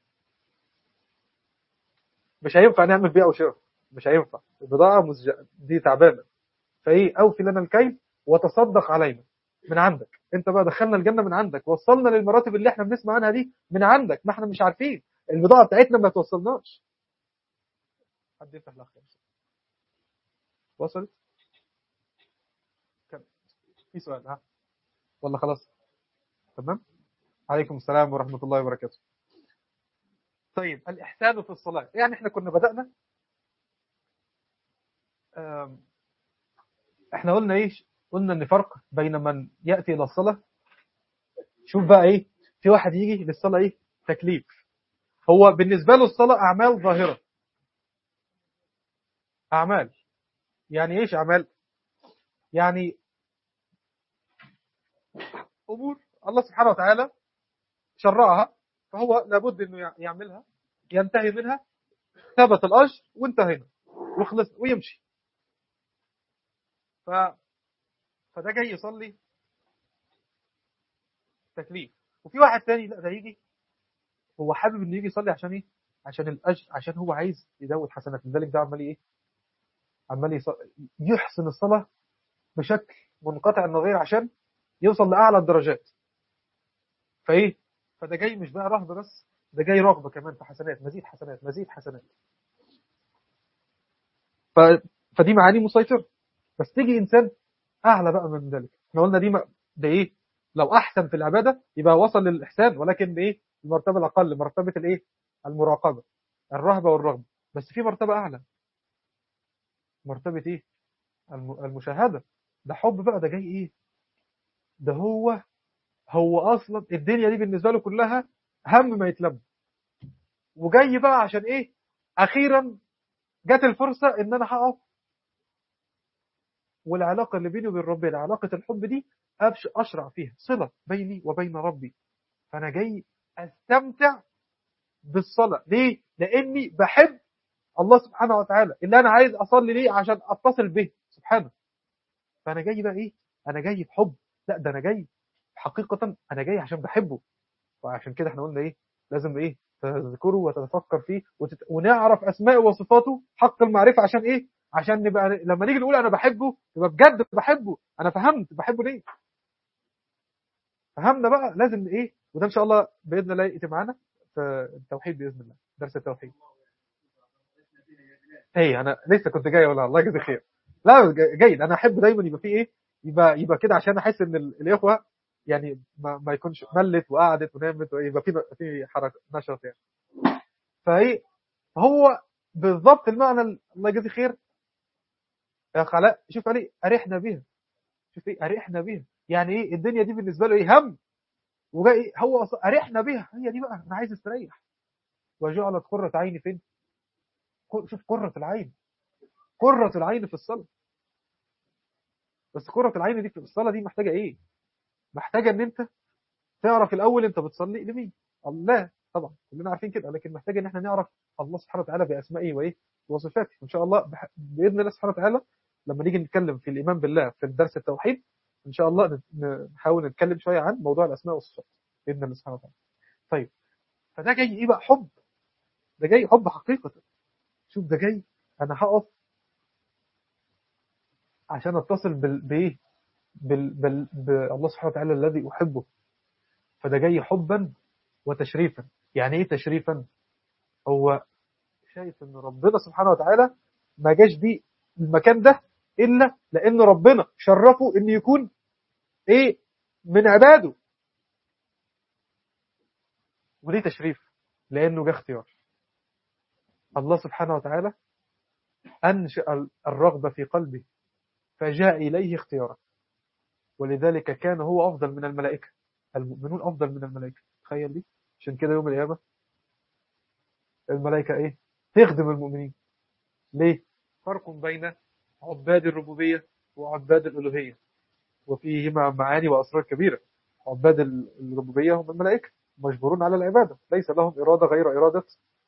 مش هينفع نعمل بيع وشراء مش هينفع البضاعه مزج... دي تعبانه فايه اوفي لنا الكيل وتصدق علينا من عندك انت بقى دخلنا الجنه من عندك وصلنا للمراتب اللي احنا بنسمع عنها دي من عندك ما احنا مش عارفين البضاعه بتاعتنا ما توصلناش حد يفتح الأخ وصلت كم في سؤال ها والله خلاص تمام عليكم السلام ورحمة الله وبركاته طيب الإحسان في الصلاة يعني احنا كنا بدأنا آم، احنا قلنا ايش قلنا ان فرق بين من يأتي إلى الصلاة شوف بقى ايه في واحد يجي للصلاة ايه تكليف هو بالنسبة له الصلاة أعمال ظاهرة أعمال يعني ايش أعمال يعني أمور الله سبحانه وتعالى شرعها فهو لابد انه يعملها ينتهي منها ثبت الأجر وانتهينا وخلص ويمشي ف... فده جاي يصلي تكليف وفي واحد تاني لا ده يجي هو حابب انه يجي يصلي عشان ايه عشان الاجر عشان هو عايز يزود حسنات لذلك ده عمال ايه عمال يص... يحسن الصلاه بشكل منقطع النظير عشان يوصل لاعلى الدرجات فايه فده جاي مش بقى رهبه بس ده جاي رغبه كمان في حسنات مزيد حسنات مزيد حسنات ف... فدي معاني مسيطره بس تيجي انسان اعلى بقى من ذلك احنا قلنا دي م... ده ايه لو احسن في العباده يبقى وصل للاحسان ولكن بايه المرتبه الاقل مرتبه الايه المراقبه الرهبه والرغبه بس في مرتبه اعلى مرتبه ايه الم... المشاهده ده حب بقى ده جاي ايه ده هو هو اصلا الدنيا دي بالنسبه له كلها هم ما يتلم وجاي بقى عشان ايه اخيرا جت الفرصه ان انا هقف والعلاقه اللي بيني وبين ربنا علاقه الحب دي أبش اشرع فيها صله بيني وبين ربي فانا جاي استمتع بالصلاه ليه لاني بحب الله سبحانه وتعالى اللي انا عايز اصلي ليه عشان اتصل به سبحانه فانا جاي بقى ايه انا جاي بحب لا ده انا جاي حقيقه انا جاي عشان بحبه وعشان كده احنا قلنا ايه لازم ايه تذكره وتتفكر فيه وتت... ونعرف اسماء وصفاته حق المعرفه عشان ايه عشان نبقى لما نيجي نقول انا بحبه يبقى بجد بحبه انا فهمت بحبه ليه فهمنا بقى لازم ايه وده ان شاء الله باذن الله ياتي معانا في التوحيد باذن الله درس التوحيد ايه انا لسه كنت جاي والله الله يجزي خير لا جيد انا احب دايما يبقى فيه ايه يبقى يبقى كده عشان احس ان الاخوه يعني ما, ما يكونش ملت وقعدت ونامت ويبقى في في حركه نشاط يعني فايه هو بالضبط المعنى الله يجزي خير يا خلاء شوف علي ارحنا بها شوف ايه ارحنا بها يعني ايه الدنيا دي بالنسبه له ايه هم وجاي إيه هو ارحنا بها هي دي بقى انا عايز استريح وجعلت قرة عيني فين شوف قرة العين قرة العين في الصلاة بس قرة العين دي في الصلاة دي محتاجة ايه محتاجة ان انت تعرف الاول انت بتصلي لمين الله طبعا كلنا عارفين كده لكن محتاج ان احنا نعرف الله سبحانه وتعالى باسمائه وايه وصفاته وان شاء الله باذن الله سبحانه وتعالى لما نيجي نتكلم في الايمان بالله في درس التوحيد ان شاء الله نحاول نتكلم شويه عن موضوع الاسماء والصفات باذن الله سبحانه وتعالى طيب فده جاي ايه بقى حب ده جاي حب حقيقه شوف ده جاي انا هقف عشان اتصل بال بايه بال... بال... بالله سبحانه وتعالى الذي احبه فده جاي حبا وتشريفا يعني ايه تشريفا هو شايف ان ربنا سبحانه وتعالى ما جاش بيه المكان ده الا لان ربنا شرفه ان يكون ايه من عباده وليه تشريف لانه جه اختيار الله سبحانه وتعالى انشا الرغبه في قلبه فجاء اليه اختيارا ولذلك كان هو افضل من الملائكه المؤمنون افضل من الملائكه تخيل دي عشان كده يوم القيامه الملائكه ايه تخدم المؤمنين ليه فرق بين عباد الربوبيه وعباد الالوهيه وفيهما معاني واسرار كبيره عباد الربوبيه هم الملائكه مجبورون على العباده ليس لهم اراده غير اراده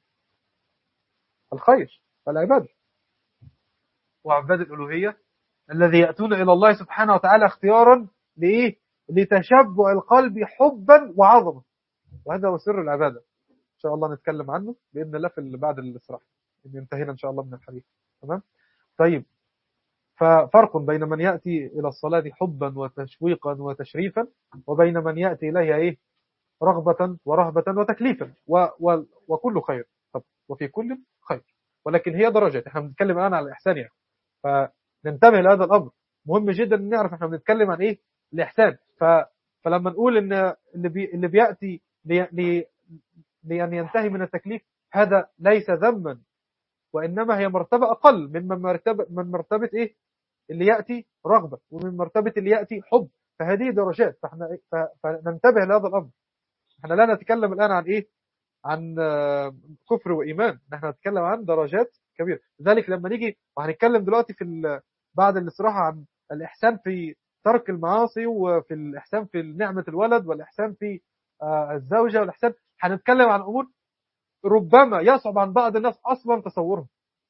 الخير والعباده وعباد الالوهيه الذي ياتون الى الله سبحانه وتعالى اختيارا لايه لتشبع القلب حبا وعظمه وهذا هو سر العباده ان شاء الله نتكلم عنه باذن الله في بعد الاستراحه ان انتهينا ان شاء الله من الحديث تمام طيب ففرق بين من ياتي الى الصلاه حبا وتشويقا وتشريفا وبين من ياتي اليها ايه رغبه ورهبه وتكليفا و و وكل خير طب وفي كل خير ولكن هي درجات احنا بنتكلم الان على الاحسان يعني فننتبه لهذا الامر مهم جدا ان نعرف احنا بنتكلم عن ايه الاحسان ف... فلما نقول ان اللي بي... اللي بياتي لي... لي... لان ينتهي من التكليف هذا ليس ذما وانما هي مرتبه اقل من من مرتبه من مرتبه ايه اللي ياتي رغبه ومن مرتبه اللي ياتي حب فهذه درجات فاحنا إيه؟ ف... فننتبه لهذا الامر احنا لا نتكلم الان عن ايه عن آه، كفر وايمان نحن نتكلم عن درجات كبيره لذلك لما نيجي وهنتكلم دلوقتي في ال... بعد الاستراحه عن الاحسان في ترك المعاصي وفي الاحسان في نعمه الولد والاحسان في آه، الزوجه والاحسان هنتكلم عن امور ربما يصعب عن بعض الناس اصلا تصورها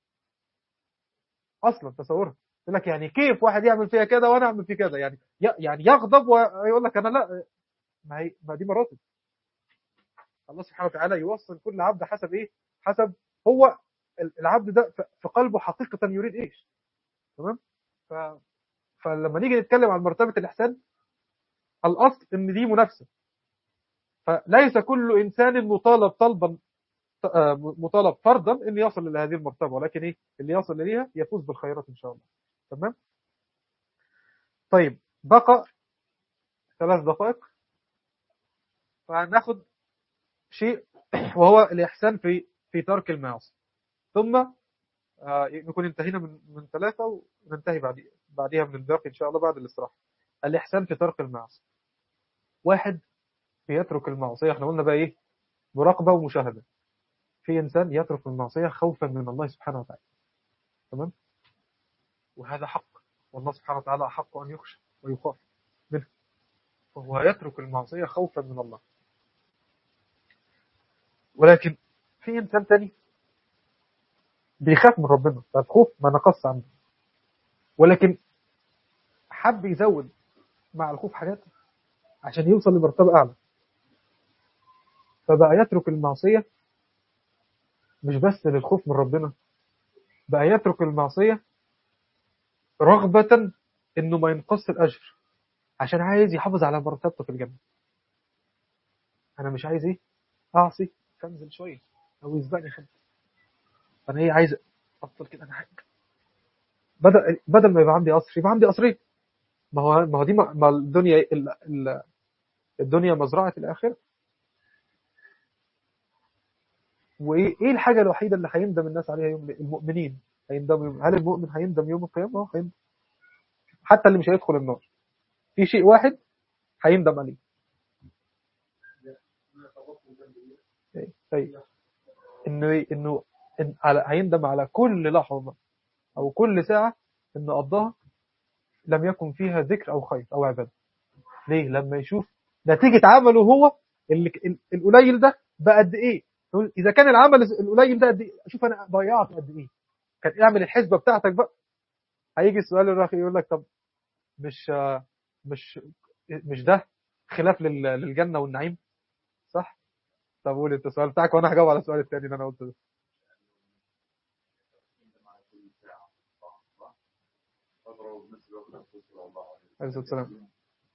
اصلا تصورها يقول لك يعني كيف واحد يعمل فيها كده وانا اعمل فيه كده يعني ي- يعني يغضب ويقول لك انا لا ما هي ما دي مراتب الله سبحانه وتعالى يوصل كل عبد حسب ايه حسب هو ال- العبد ده ف- في قلبه حقيقة يريد ايش تمام ف... فلما نيجي نتكلم عن مرتبة الإحسان الأصل إن دي منافسة فليس كل إنسان مطالب طلبا آه، مطالب فرضا إن يصل إلى هذه المرتبة ولكن إيه اللي يصل إليها يفوز بالخيرات إن شاء الله تمام طيب بقى ثلاث دقائق فهناخد شيء وهو الإحسان في في ترك المعاصي ثم آه، نكون انتهينا من من ثلاثة وننتهي بعد بعدها من الباقي إن شاء الله بعد الاستراحة الإحسان في ترك المعاصي واحد بيترك المعصية احنا قلنا بقى إيه مراقبة ومشاهدة في إنسان يترك المعصية خوفا من الله سبحانه وتعالى تمام وهذا حق والله سبحانه وتعالى أحق أن يخشى ويخاف منه فهو يترك المعصية خوفا من الله ولكن في إنسان تاني بيخاف من ربنا فالخوف ما نقص عنه ولكن حب يزود مع الخوف حاجات عشان يوصل لمرتبة أعلى فبقى يترك المعصية مش بس للخوف من ربنا بقى يترك المعصية رغبة إنه ما ينقص الأجر عشان عايز يحافظ على مرتبته في الجنة أنا مش عايز إيه أعصي فانزل شوية أو يسبقني حد فأنا إيه عايز أفضل كده أنا حاجة بدل بدل ما يبقى عندي قصر يبقى عندي قصرين ما هو ما هو دي ما ما الدنيا ال- ال- الدنيا مزرعة الآخرة وإيه إيه الحاجة الوحيدة اللي هيندم الناس عليها يوم المؤمنين هيندم يوم هل المؤمن هيندم يوم القيامة؟ اه هيندم حتى اللي مش هيدخل النار في شيء واحد هيندم عليه إيه؟ طيب انه إيه؟ انه إن على هيندم على كل لحظة او كل ساعة انه قضاها لم يكن فيها ذكر او خير او عبادة ليه لما يشوف نتيجة عمله هو اللي ال- القليل ده بقى قد ايه يقول اذا كان العمل القليل ده قد ايه شوف انا ضيعت قد ايه كان اعمل الحسبة بتاعتك بقى هيجي السؤال الراقي يقول لك طب مش آه، مش مش ده خلاف لل- للجنة والنعيم صح طب قول انت السؤال بتاعك وانا هجاوب على السؤال الثاني اللي انا قلته ده عليه الصلاة والسلام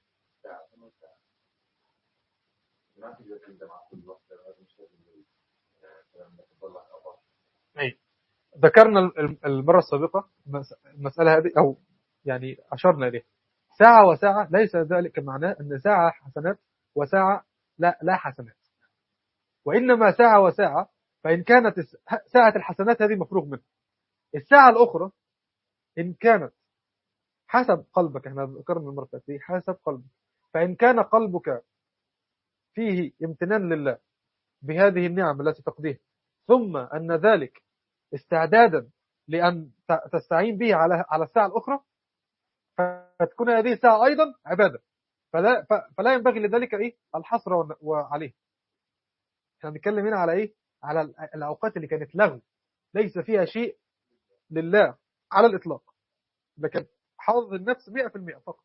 أي. ذكرنا الم- المرة السابقة المس- المسألة هذه أو يعني أشرنا إليها ساعة وساعة ليس ذلك معناه أن ساعة حسنات وساعة لا لا حسنات وإنما ساعة وساعة فإن كانت الس- ساعة الحسنات هذه مفروغ منها الساعة الأخرى إن كانت حسب قلبك احنا ذكرنا المرة دي حسب قلبك فإن كان قلبك فيه امتنان لله بهذه النعم التي تقضيها ثم أن ذلك استعدادا لأن ت- تستعين به على على الساعة الأخرى فتكون هذه الساعة أيضا عبادة فلا ف- فلا ينبغي لذلك إيه الحصر ون- وعليه احنا بنتكلم هنا على إيه على ال- الأوقات اللي كانت لغو ليس فيها شيء لله على الإطلاق لكن حظ النفس 100% فقط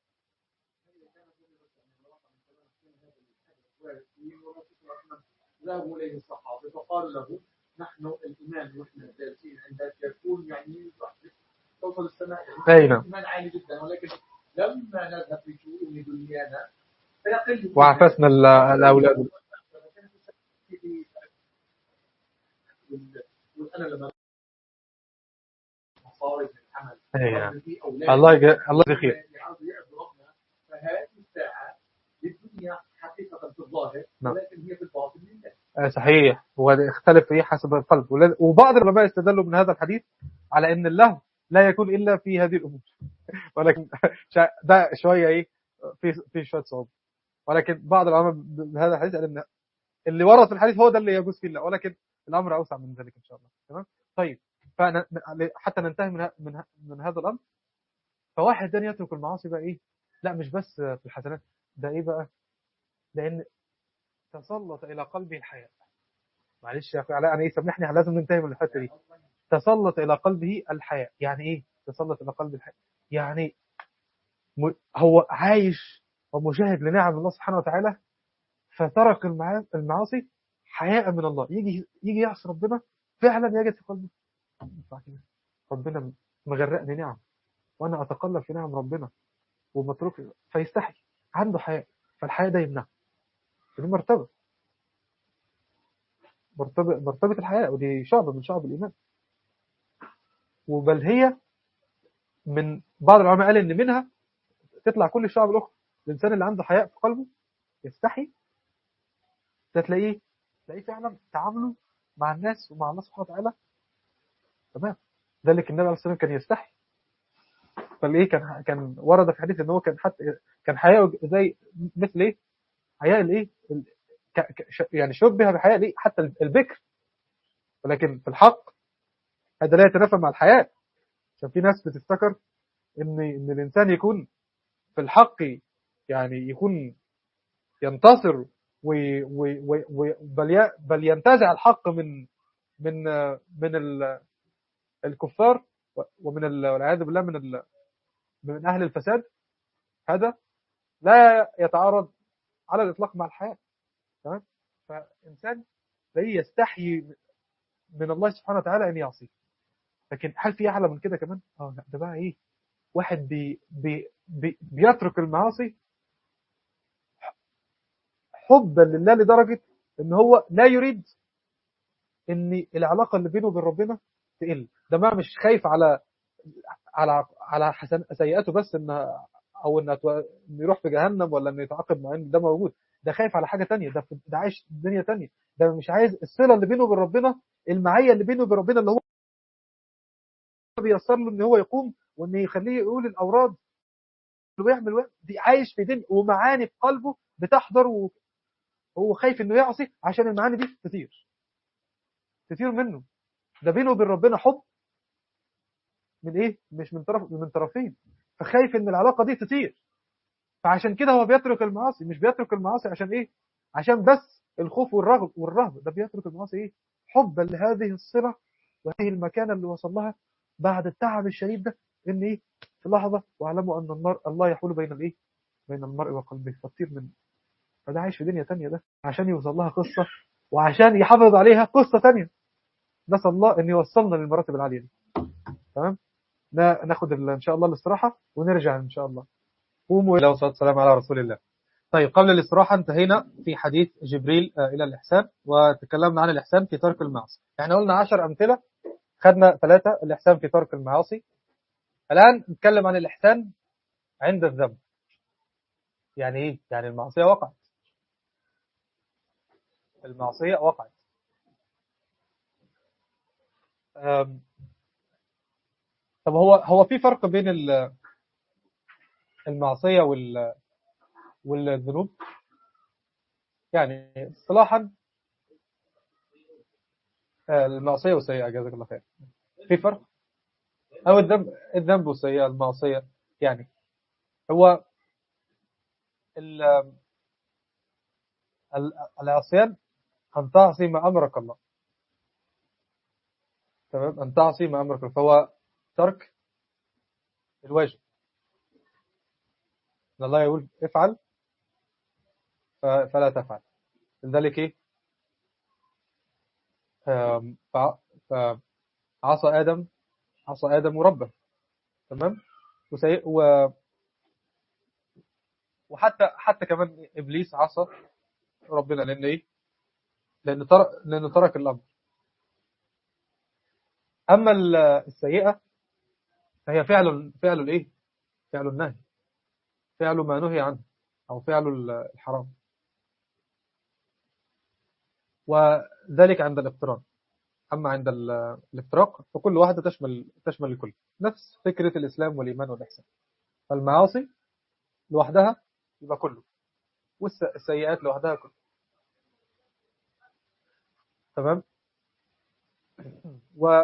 ذهبوا اليه الصحابه فقالوا له نحن الامام واحنا جالسين عندك يكون يعني توصل السماء أي نعم ايمان عالي جدا ولكن لما نذهب في شؤون دنيانا فيقل وعفسنا ال- الأولاد وانا لما مصاري من العمل أيوة. رغم في أولاد الله يج- الله يجزيه خير يعرضوا يعبدوا ربنا فهذه الساعة للدنيا حقيقة في الظاهر نعم. ولكن هي في الباطن لله آه، صحيح ويختلف ايه حسب القلب ول- وبعض العلماء استدلوا من هذا الحديث على ان اللهو لا يكون الا في هذه الامور ولكن شا- ده شويه ايه في في شويه صعوبه ولكن بعض العلماء بهذا الحديث قال ان اللي ورد في الحديث هو ده اللي يجوز فيه الله ولكن الامر اوسع من ذلك ان شاء الله تمام طيب فن- حتى ننتهي من ه- من ه- من هذا الامر فواحد تاني يترك المعاصي بقى ايه لا مش بس في الحسنات ده ايه بقى لان تسلط الى قلبه الحياء معلش يا اخي علاء انا ايه سامحني إحنا لازم ننتهي من الحته دي تسلط الى قلبه الحياء يعني ايه تسلط الى قلب الحياء يعني م- هو عايش ومشاهد لنعم الله سبحانه وتعالى فترك المعا- المعاصي حياء من الله يجي يجي يعصي ربنا فعلا يجد في قلبه ينفع كده ربنا مغرقني نعم وانا اتقلب في نعم ربنا ومتروك فيستحي عنده حياء فالحياء ده يمنعه دي مرتبه مرتبه مرتبه الحياء ودي شعبه من شعب الايمان وبل هي من بعض العلماء قال ان منها تطلع كل الشعب الاخرى الانسان اللي عنده حياء في قلبه يستحي ده تلاقيه تلاقيه فعلا تعامله مع الناس ومع الله سبحانه وتعالى تمام ذلك النبي عليه الصلاه والسلام كان يستحي فالايه كان كان ورد في حديث ان هو كان حتى كان حياءه زي مثل ايه حياء الايه ال- ك- ك- ش- يعني شبه بحياء الايه حتى البكر ولكن في الحق هذا لا يتنافى مع الحياء عشان في ناس بتفتكر ان ان الانسان يكون في الحق يعني يكون ينتصر و- و- و- و- بل ي- بل ينتزع الحق من من من ال- الكفار ومن ال- والعياذ بالله من ال- من اهل الفساد هذا لا يتعارض على الاطلاق مع الحياه تمام فانسان لا يستحي من الله سبحانه وتعالى ان يعصيه لكن هل في اعلى من كده كمان اه لا ده بقى ايه واحد بي بي بي بيترك المعاصي حبا لله لدرجه ان هو لا يريد ان العلاقه اللي بينه وبين ربنا تقل ده بقى مش خايف على على على حسن سيئاته بس ان او ان انه يروح في جهنم ولا انه يتعاقب مع ان ده موجود ده خايف على حاجه تانية ده ده عايش دنيا تانية ده مش عايز الصله اللي بينه وبين ربنا المعيه اللي بينه وبين ربنا اللي هو بيسر له ان هو يقوم وان يخليه يقول الاوراد ويعمل ويعمل. دي عايش في دنيا ومعاني في قلبه بتحضر وهو خايف انه يعصي عشان المعاني دي تطير تطير منه ده بينه وبين ربنا حب من ايه مش من طرف من طرفين فخايف ان العلاقه دي تطير فعشان كده هو بيترك المعاصي مش بيترك المعاصي عشان ايه عشان بس الخوف والرغب والرهبه ده بيترك المعاصي ايه حبا لهذه الصله وهذه المكانه اللي وصل لها بعد التعب الشديد ده ان ايه في لحظه واعلموا ان النار الله يحول بين الايه بين المرء وقلبه فتطير منه فده عايش في دنيا تانية ده عشان يوصل لها قصه وعشان يحافظ عليها قصه تانية نسال الله ان يوصلنا للمراتب العاليه دي تمام ناخد ان شاء الله الاستراحه ونرجع ان شاء الله قوموا الى والصلاه والسلام على رسول الله طيب قبل الاستراحه انتهينا في حديث جبريل الى الاحسان وتكلمنا عن الاحسان في ترك المعاصي احنا قلنا 10 امثله خدنا ثلاثه الاحسان في ترك المعاصي الان نتكلم عن الاحسان عند الذنب يعني ايه يعني المعصيه وقعت المعصيه وقعت طب هو هو في فرق بين المعصيه وال والذنوب يعني اصطلاحا المعصيه والسيئه جزاك الله خير في فرق او الذنب الذنب والسيئه المعصيه يعني هو العصيان ان تعصي ما امرك الله تمام ان تعصي ما امرك الله فهو ترك الواجب ان الله يقول افعل فلا تفعل لذلك ايه فعصى ادم عصى ادم ربه تمام وسي... و... وحتى حتى كمان ابليس عصى ربنا لان ايه لان ترك لانه ترك الامر اما السيئه فهي فعل فعل الايه فعل النهي فعل ما نهي عنه او فعل الحرام وذلك عند الاقتران اما عند الافتراق فكل واحده تشمل تشمل الكل نفس فكره الاسلام والايمان والاحسان فالمعاصي لوحدها يبقى كله والسيئات لوحدها كله تمام و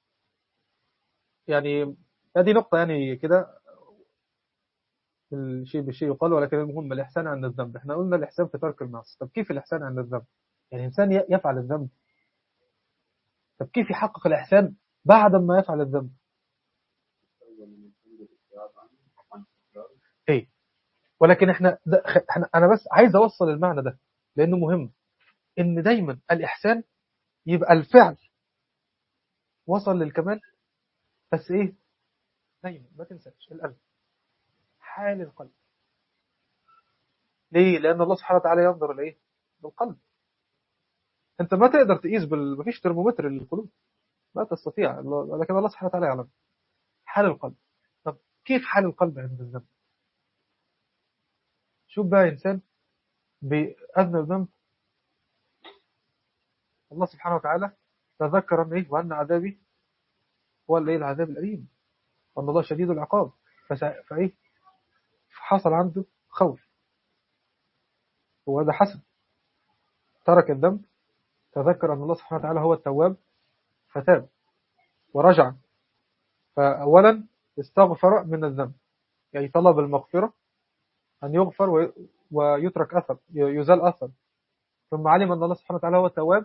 يعني هذه نقطة يعني كده الشيء بالشيء يقال ولكن المهم الإحسان عند الذنب احنا قلنا الإحسان في ترك المعصية طب كيف الإحسان عند الذنب يعني الإنسان يفعل الذنب طب كيف يحقق الإحسان بعد ما يفعل الذنب ايه ولكن احنا, ده احنا انا بس عايز اوصل المعنى ده لانه مهم ان دايما الاحسان يبقى الفعل وصل للكمال بس ايه دايما ما تنساش القلب حال القلب ليه لان الله سبحانه وتعالى ينظر لايه بالقلب انت ما تقدر تقيس بال... مفيش ترمومتر للقلوب ما تستطيع لكن الله سبحانه وتعالى يعلم حال القلب طب كيف حال القلب عند الذنب شوف بقى إنسان بأذنب ذنب الله سبحانه وتعالى تذكر أن إيه وأن عذابي هو الليل العذاب الأليم وأن الله شديد العقاب فإيه فحصل عنده خوف وهذا حسن ترك الذنب تذكر أن الله سبحانه وتعالى هو التواب فتاب ورجع فأولا استغفر من الذنب يعني طلب المغفرة أن يغفر ويترك أثر يزال أثر ثم علم أن الله سبحانه وتعالى هو التواب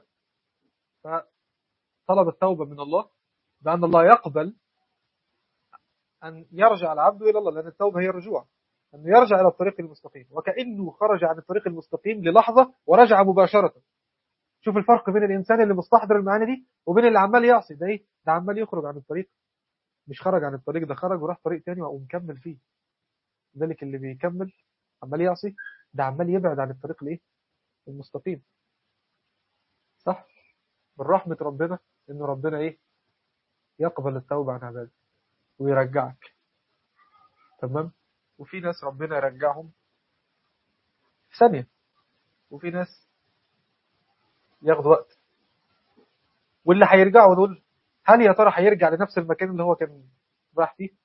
فطلب التوبة من الله بأن الله يقبل أن يرجع العبد إلى الله لأن التوبة هي الرجوع أنه يرجع إلى الطريق المستقيم وكأنه خرج عن الطريق المستقيم للحظة ورجع مباشرة شوف الفرق بين الإنسان اللي مستحضر المعاني دي وبين اللي عمال يعصي ده إيه ده عمال يخرج عن الطريق مش خرج عن الطريق ده خرج وراح طريق تاني ومكمل فيه ذلك اللي بيكمل عمال يعصي ده عمال يبعد عن الطريق الايه المستقيم صح من رحمة ربنا ان ربنا ايه يقبل التوبة عن عباده ويرجعك تمام وفي ناس ربنا يرجعهم في ثانية وفي ناس ياخد وقت واللي هيرجعوا دول هل يا ترى هيرجع لنفس المكان اللي هو كان راح فيه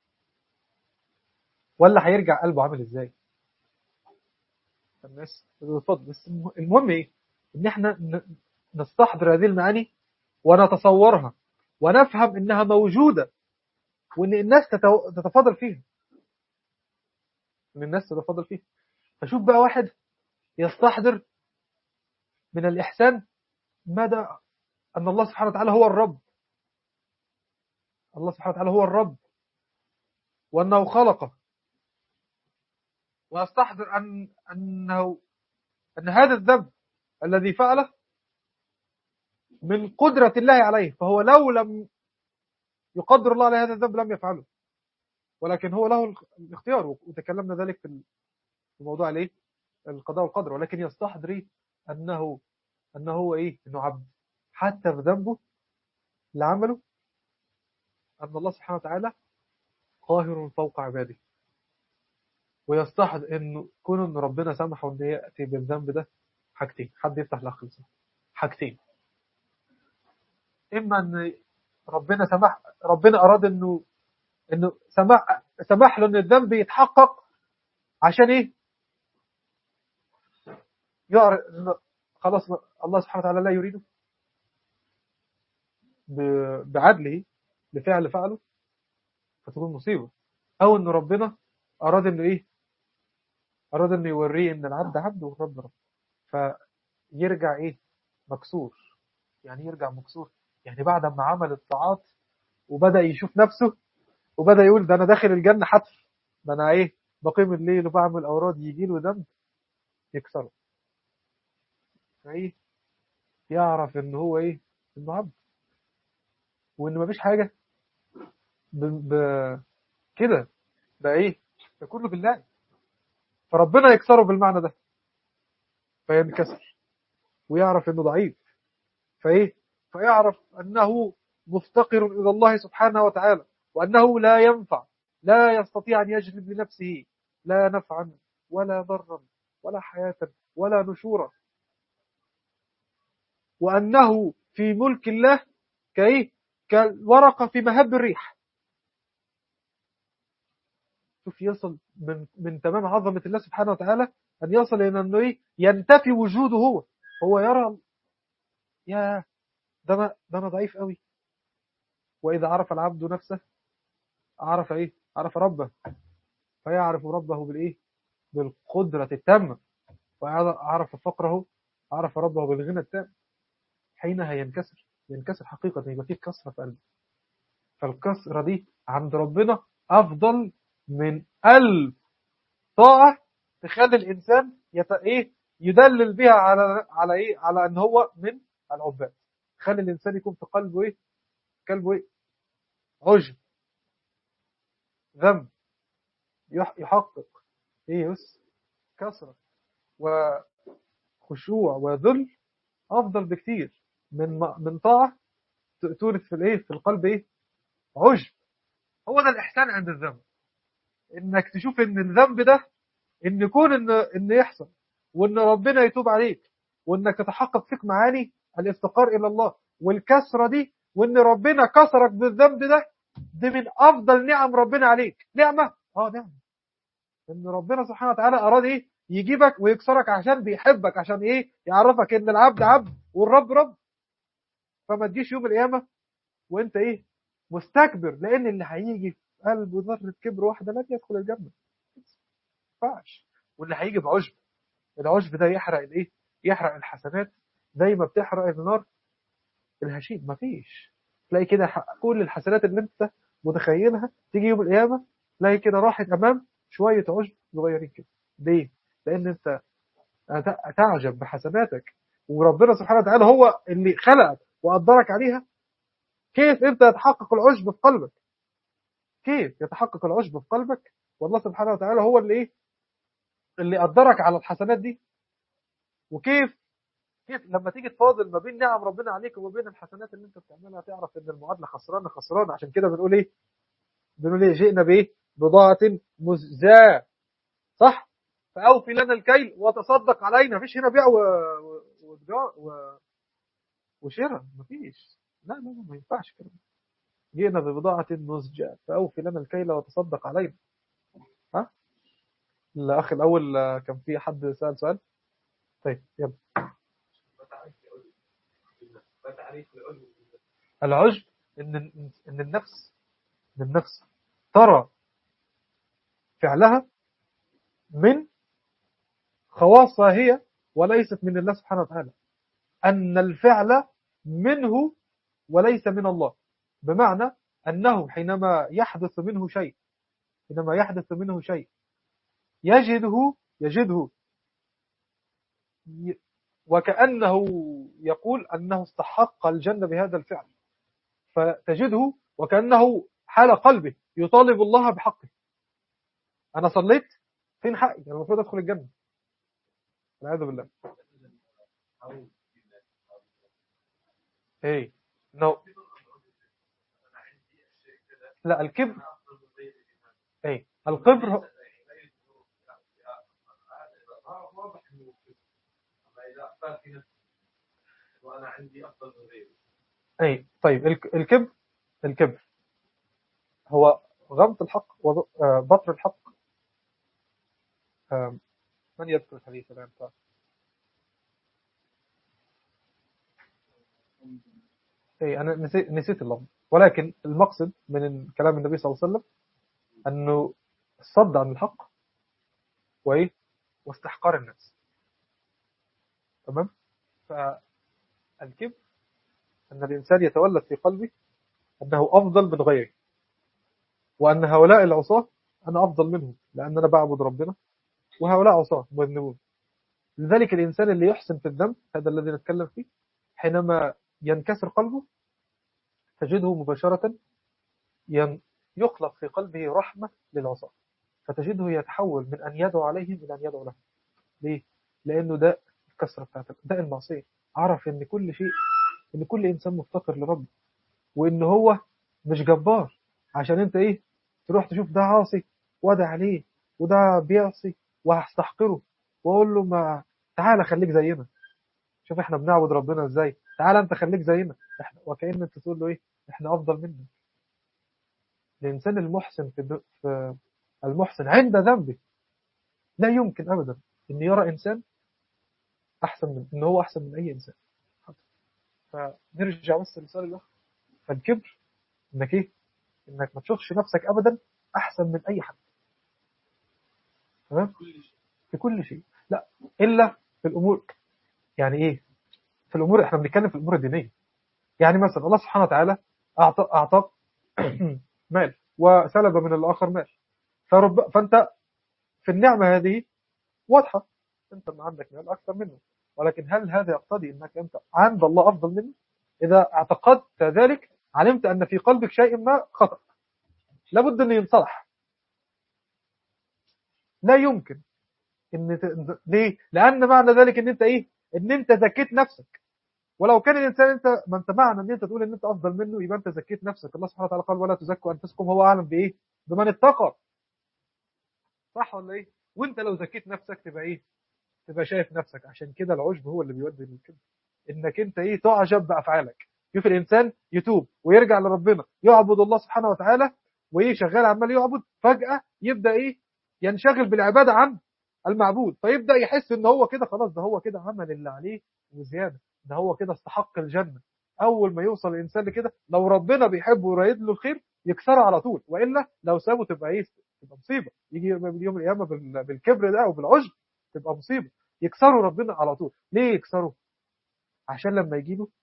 ولا هيرجع قلبه عامل ازاي الناس بتفضل بس المهم ايه ان احنا نستحضر هذه المعاني ونتصورها ونفهم انها موجودة وان الناس تتفاضل فيها ان الناس تتفاضل فيها فشوف بقى واحد يستحضر من الإحسان مدى أن الله سبحانه وتعالى هو الرب الله سبحانه وتعالى هو الرب وأنه خلقه ويستحضر أن أنه أن هذا الذنب الذي فعله من قدرة الله عليه فهو لو لم يقدر الله على هذا الذنب لم يفعله ولكن هو له الاختيار وتكلمنا ذلك في موضوع الايه القضاء والقدر ولكن يستحضر أنه أنه هو إيه أنه عبد حتى في ذنبه اللي عمله أن الله سبحانه وتعالى قاهر فوق عباده ويستحضر انه كون ان ربنا سمحه ان ياتي بالذنب ده حاجتين حد يفتح الاخ حاجتين اما ان ربنا سمح ربنا اراد انه انه سمح سمح له ان الذنب يتحقق عشان ايه يعرف خلاص الله سبحانه وتعالى لا يريده بعدله بفعل فعله فتكون مصيبة او ان ربنا اراد انه ايه اراد انه يوريه ان العبد عبد والرب رب فيرجع ايه مكسور يعني يرجع مكسور يعني بعد ما عمل الطاعات وبدأ يشوف نفسه وبدأ يقول ده انا داخل الجنة حتف ده انا ايه بقيم الليل وبعمل اوراد يجي له ذنب يكسره فايه يعرف ان هو ايه انه عبد وان مفيش حاجة ب... ب... كده ده ايه ده كله بالله فربنا يكسره بالمعنى ده فينكسر ويعرف انه ضعيف فايه فيعرف انه مفتقر الى الله سبحانه وتعالى وأنه لا ينفع لا يستطيع أن يجلب لنفسه لا نفعا ولا ضرا ولا حياة ولا نشورا وأنه في ملك الله كإيه كالورقة في مهب الريح شوف يصل من, من تمام عظمة الله سبحانه وتعالى أن يصل إلى أنه إيه ينتفي وجوده هو هو يرى يا ده أنا ده أنا ضعيف قوي وإذا عرف العبد نفسه عرف إيه عرف ربه فيعرف ربه بالإيه بالقدرة التامة وعرف فقره عرف ربه بالغنى التام حينها ينكسر ينكسر حقيقة يبقى فيه كسرة في قلبه فالكسرة دي عند ربنا أفضل من ألف طاعة تخلي الإنسان يت... إيه يدلل بها على على إيه على أن هو من العباد تخلي الإنسان يكون في قلبه إيه قلبه إيه عجب ذنب يح... يحقق إيه بس كسرة وخشوع وذل أفضل بكتير من من طاعة تورث في الايه في القلب ايه عجب هو ده الاحسان عند الذنب انك تشوف ان الذنب ده ان يكون ان ان يحصل وان ربنا يتوب عليك وانك تتحقق فيك معاني الافتقار الى الله والكسره دي وان ربنا كسرك بالذنب ده دي من افضل نعم ربنا عليك نعمه اه نعمه ان ربنا سبحانه وتعالى اراد ايه يجيبك ويكسرك عشان بيحبك عشان ايه يعرفك ان العبد عبد والرب رب فما تجيش يوم القيامة وانت ايه مستكبر لان اللي هيجي في قلبه ذرة كبر واحدة لن يدخل الجنة ما ينفعش واللي هيجي بعشب العشب ده يحرق الايه يحرق الحسنات زي ما بتحرق النار الهشيم مفيش تلاقي كده كل الحسنات اللي انت متخيلها تيجي يوم القيامة تلاقي كده راحت امام شوية عشب صغيرين كده ليه؟ لان انت تعجب بحسناتك وربنا سبحانه وتعالى هو اللي خلقك وقدرك عليها كيف انت يتحقق العشب في قلبك كيف يتحقق العشب في قلبك والله سبحانه وتعالى هو اللي ايه اللي قدرك على الحسنات دي وكيف كيف لما تيجي تفاضل ما بين نعم ربنا عليك وما بين الحسنات اللي انت بتعملها تعرف ان المعادله خسرانه خسرانه عشان كده بنقول ايه بنقول ايه جئنا بايه بضاعه مزجاه صح فاوفي لنا الكيل وتصدق علينا مفيش هنا بيع و... و... و... وشراء مفيش لا لا لا ما ينفعش كده جئنا ببضاعة مزجاة فأوفي لنا الكيل وتصدق علينا ها الأخ الأول كان في حد سأل سؤال طيب يلا العجب إن إن النفس إن النفس ترى فعلها من خواصها هي وليست من الله سبحانه وتعالى أن الفعل منه وليس من الله بمعنى أنه حينما يحدث منه شيء حينما يحدث منه شيء يجده يجده وكأنه يقول أنه استحق الجنة بهذا الفعل فتجده وكأنه حال قلبه يطالب الله بحقه أنا صليت فين حقي أنا المفروض أدخل الجنة والعياذ بالله ايه نو لا الكبر ايه الكبر وانا عندي افضل من غيري اي طيب الكبر الكبر هو غمط الحق وبطر الحق من يذكر الحديث الآن طيب. اي انا نسيت, نسيت اللفظ ولكن المقصد من كلام النبي صلى الله عليه وسلم انه الصد عن الحق وايه واستحقار الناس تمام فالكبر ان الانسان يتولد في قلبه انه افضل من غيره وان هؤلاء العصاة انا افضل منهم لان انا بعبد ربنا وهؤلاء عصاة مذنبون لذلك الانسان اللي يحسن في الذنب هذا الذي نتكلم فيه حينما ينكسر قلبه تجده مباشرة يخلق في قلبه رحمة للعصاة فتجده يتحول من أن يدعو عليهم إلى أن يدعو لهم ليه؟ لأنه ده الكسرة بتاعته ده المعصية عرف إن كل شيء إن كل إنسان مفتقر لربه وإن هو مش جبار عشان انت ايه تروح تشوف ده عاصي وده عليه وده بيعصي وهستحقره واقول له ما تعالى خليك زينا شوف احنا بنعبد ربنا ازاي تعالى انت خليك زينا احنا وكأن انت تقول له ايه احنا افضل منك الانسان المحسن في, الد- في المحسن عند ذنبه لا يمكن ابدا ان يرى انسان احسن من ان هو احسن من اي انسان فنرجع بس لسؤال الاخ فالكبر انك ايه انك ما تشوفش نفسك ابدا احسن من اي حد تمام في كل شيء لا الا في الامور يعني ايه في الامور احنا بنتكلم في الامور الدينيه يعني مثلا الله سبحانه وتعالى اعطى اعطاك مال وسلب من الاخر مال فرب فانت في النعمه هذه واضحه انت ما عندك مال اكثر منه ولكن هل هذا يقتضي انك انت عند الله افضل منه اذا اعتقدت ذلك علمت ان في قلبك شيء ما خطا لابد ان ينصلح لا يمكن ان ت... ليه لان معنى ذلك ان انت ايه ان انت زكيت نفسك ولو كان الانسان انت ما انت معنى ان انت تقول ان انت افضل منه يبقى انت زكيت نفسك الله سبحانه وتعالى قال ولا تزكوا انفسكم هو اعلم بايه بمن اتقى صح ولا ايه وانت لو زكيت نفسك تبقى ايه تبقى شايف نفسك عشان كده العجب هو اللي بيودي للكذب انك انت ايه تعجب بافعالك شوف الانسان يتوب ويرجع لربنا يعبد الله سبحانه وتعالى وايه شغال عمال يعبد فجأة يبدأ ايه ينشغل بالعبادة عن المعبود فيبدأ يحس ان هو كده خلاص ده هو كده عمل اللي عليه وزيادة ده هو كده استحق الجنة اول ما يوصل الانسان لكده لو ربنا بيحبه ويريد له الخير يكسره على طول والا لو سابه تبقى ايه تبقى مصيبه يجي يوم القيامه بال- بالكبر ده او بالعجب تبقى مصيبه يكسروا ربنا على طول ليه يكسروا عشان لما يجي له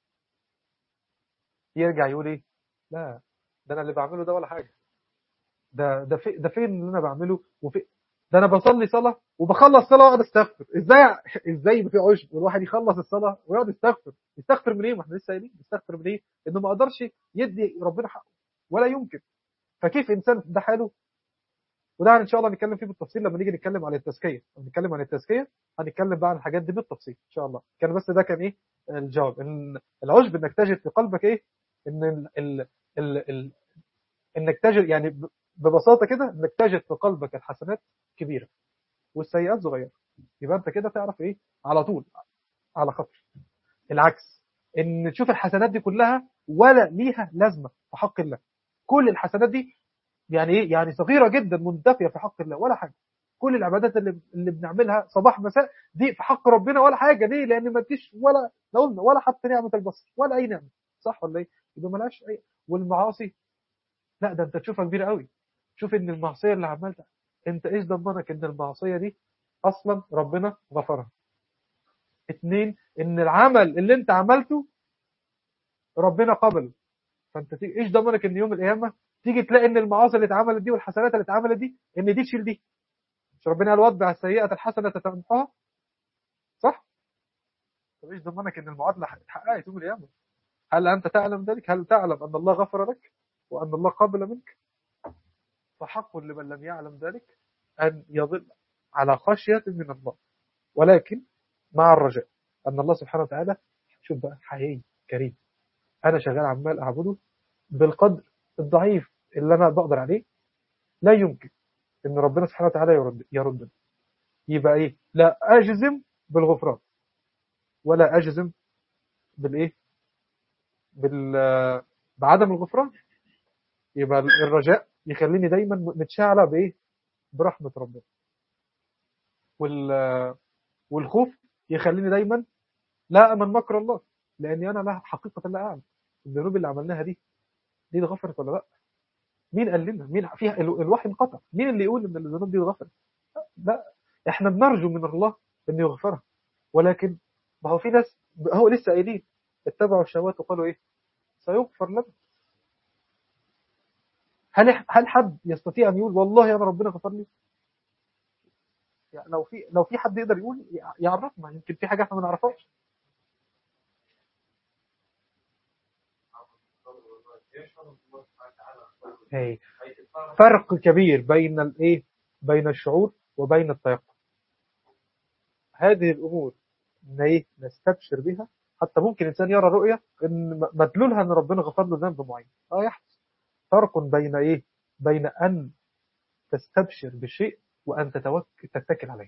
يرجع يقول ايه لا ده انا اللي بعمله ده ولا حاجه ده ده في ده فين اللي انا بعمله وفي ده انا بصلي صلاه وبخلص صلاه واقعد استغفر ازاي ازاي يبقى في عشب والواحد يخلص الصلاه ويقعد يستغفر يستغفر من ايه ما احنا لسه قايلين يستغفر من ايه انه ما قدرش يدي ربنا حقه ولا يمكن فكيف انسان ده حاله وده ان شاء الله نتكلم فيه بالتفصيل لما نيجي نتكلم عن التزكيه لما نتكلم عن التزكيه هنتكلم بقى عن الحاجات دي بالتفصيل ان شاء الله كان بس ده كان ايه الجواب ان العشب انك تجد في قلبك ايه ان ال ال ال ال انك تجد يعني ب- ببساطه كده انك تجد في قلبك الحسنات كبيره والسيئات صغيره يبقى انت كده تعرف ايه على طول على خطر العكس ان تشوف الحسنات دي كلها ولا ليها لازمه في حق الله كل الحسنات دي يعني ايه يعني صغيره جدا منتفيه في حق الله ولا حاجه كل العبادات اللي اللي بنعملها صباح مساء دي في حق ربنا ولا حاجه ليه لان ما تجيش ولا لو قلنا ولا حتى نعمه البصر ولا اي نعمه صح ولا ايه يبقى ملهاش اي والمعاصي لا ده انت تشوفها كبيره قوي شوف ان المعصيه اللي عملتها انت ايش ضمنك ان المعصيه دي اصلا ربنا غفرها اتنين ان العمل اللي انت عملته ربنا قبله فانت تيجي ايش ضمنك ان يوم القيامه تيجي تلاقي ان المعاصي اللي اتعملت دي والحسنات اللي اتعملت دي ان دي تشيل دي مش ربنا قال واتبع السيئه الحسنه تمحها صح طب ايش ضمنك ان المعادله اتحققت يوم القيامه هل انت تعلم ذلك هل تعلم ان الله غفر لك وان الله قبل منك فحق لمن لم يعلم ذلك ان يضل على خشيه من الله ولكن مع الرجاء ان الله سبحانه وتعالى شوف بقى حقيقي كريم انا شغال عمال اعبده بالقدر الضعيف اللي انا بقدر عليه لا يمكن ان ربنا سبحانه وتعالى يرد يرد يبقى ايه لا اجزم بالغفران ولا اجزم بالايه بال بعدم الغفران يبقى الرجاء يخليني دايما متشعلة بايه برحمة ربنا وال والخوف يخليني دايما لا امن مكر الله لاني انا لا حقيقة لا اعلم الذنوب اللي عملناها دي دي اتغفرت ولا لا مين قال لنا مين فيها ال- الوحي انقطع مين اللي يقول ان الذنوب دي اتغفرت لا احنا بنرجو من الله انه يغفرها ولكن ما هو في ناس هو لسه قايلين اتبعوا الشهوات وقالوا ايه سيغفر لنا هل هل حد يستطيع ان يقول والله انا ربنا غفر لي يعني لو في لو في حد يقدر يقول يعرفنا يمكن في حاجه احنا ما نعرفهاش هي فرق كبير بين الايه بين الشعور وبين التيقن هذه الامور ان ايه نستبشر بها حتى ممكن انسان يرى رؤيه ان مدلولها ان ربنا غفر له ذنب معين اه يحدث فرق بين ايه بين ان تستبشر بشيء وان تتوكل تتكل عليه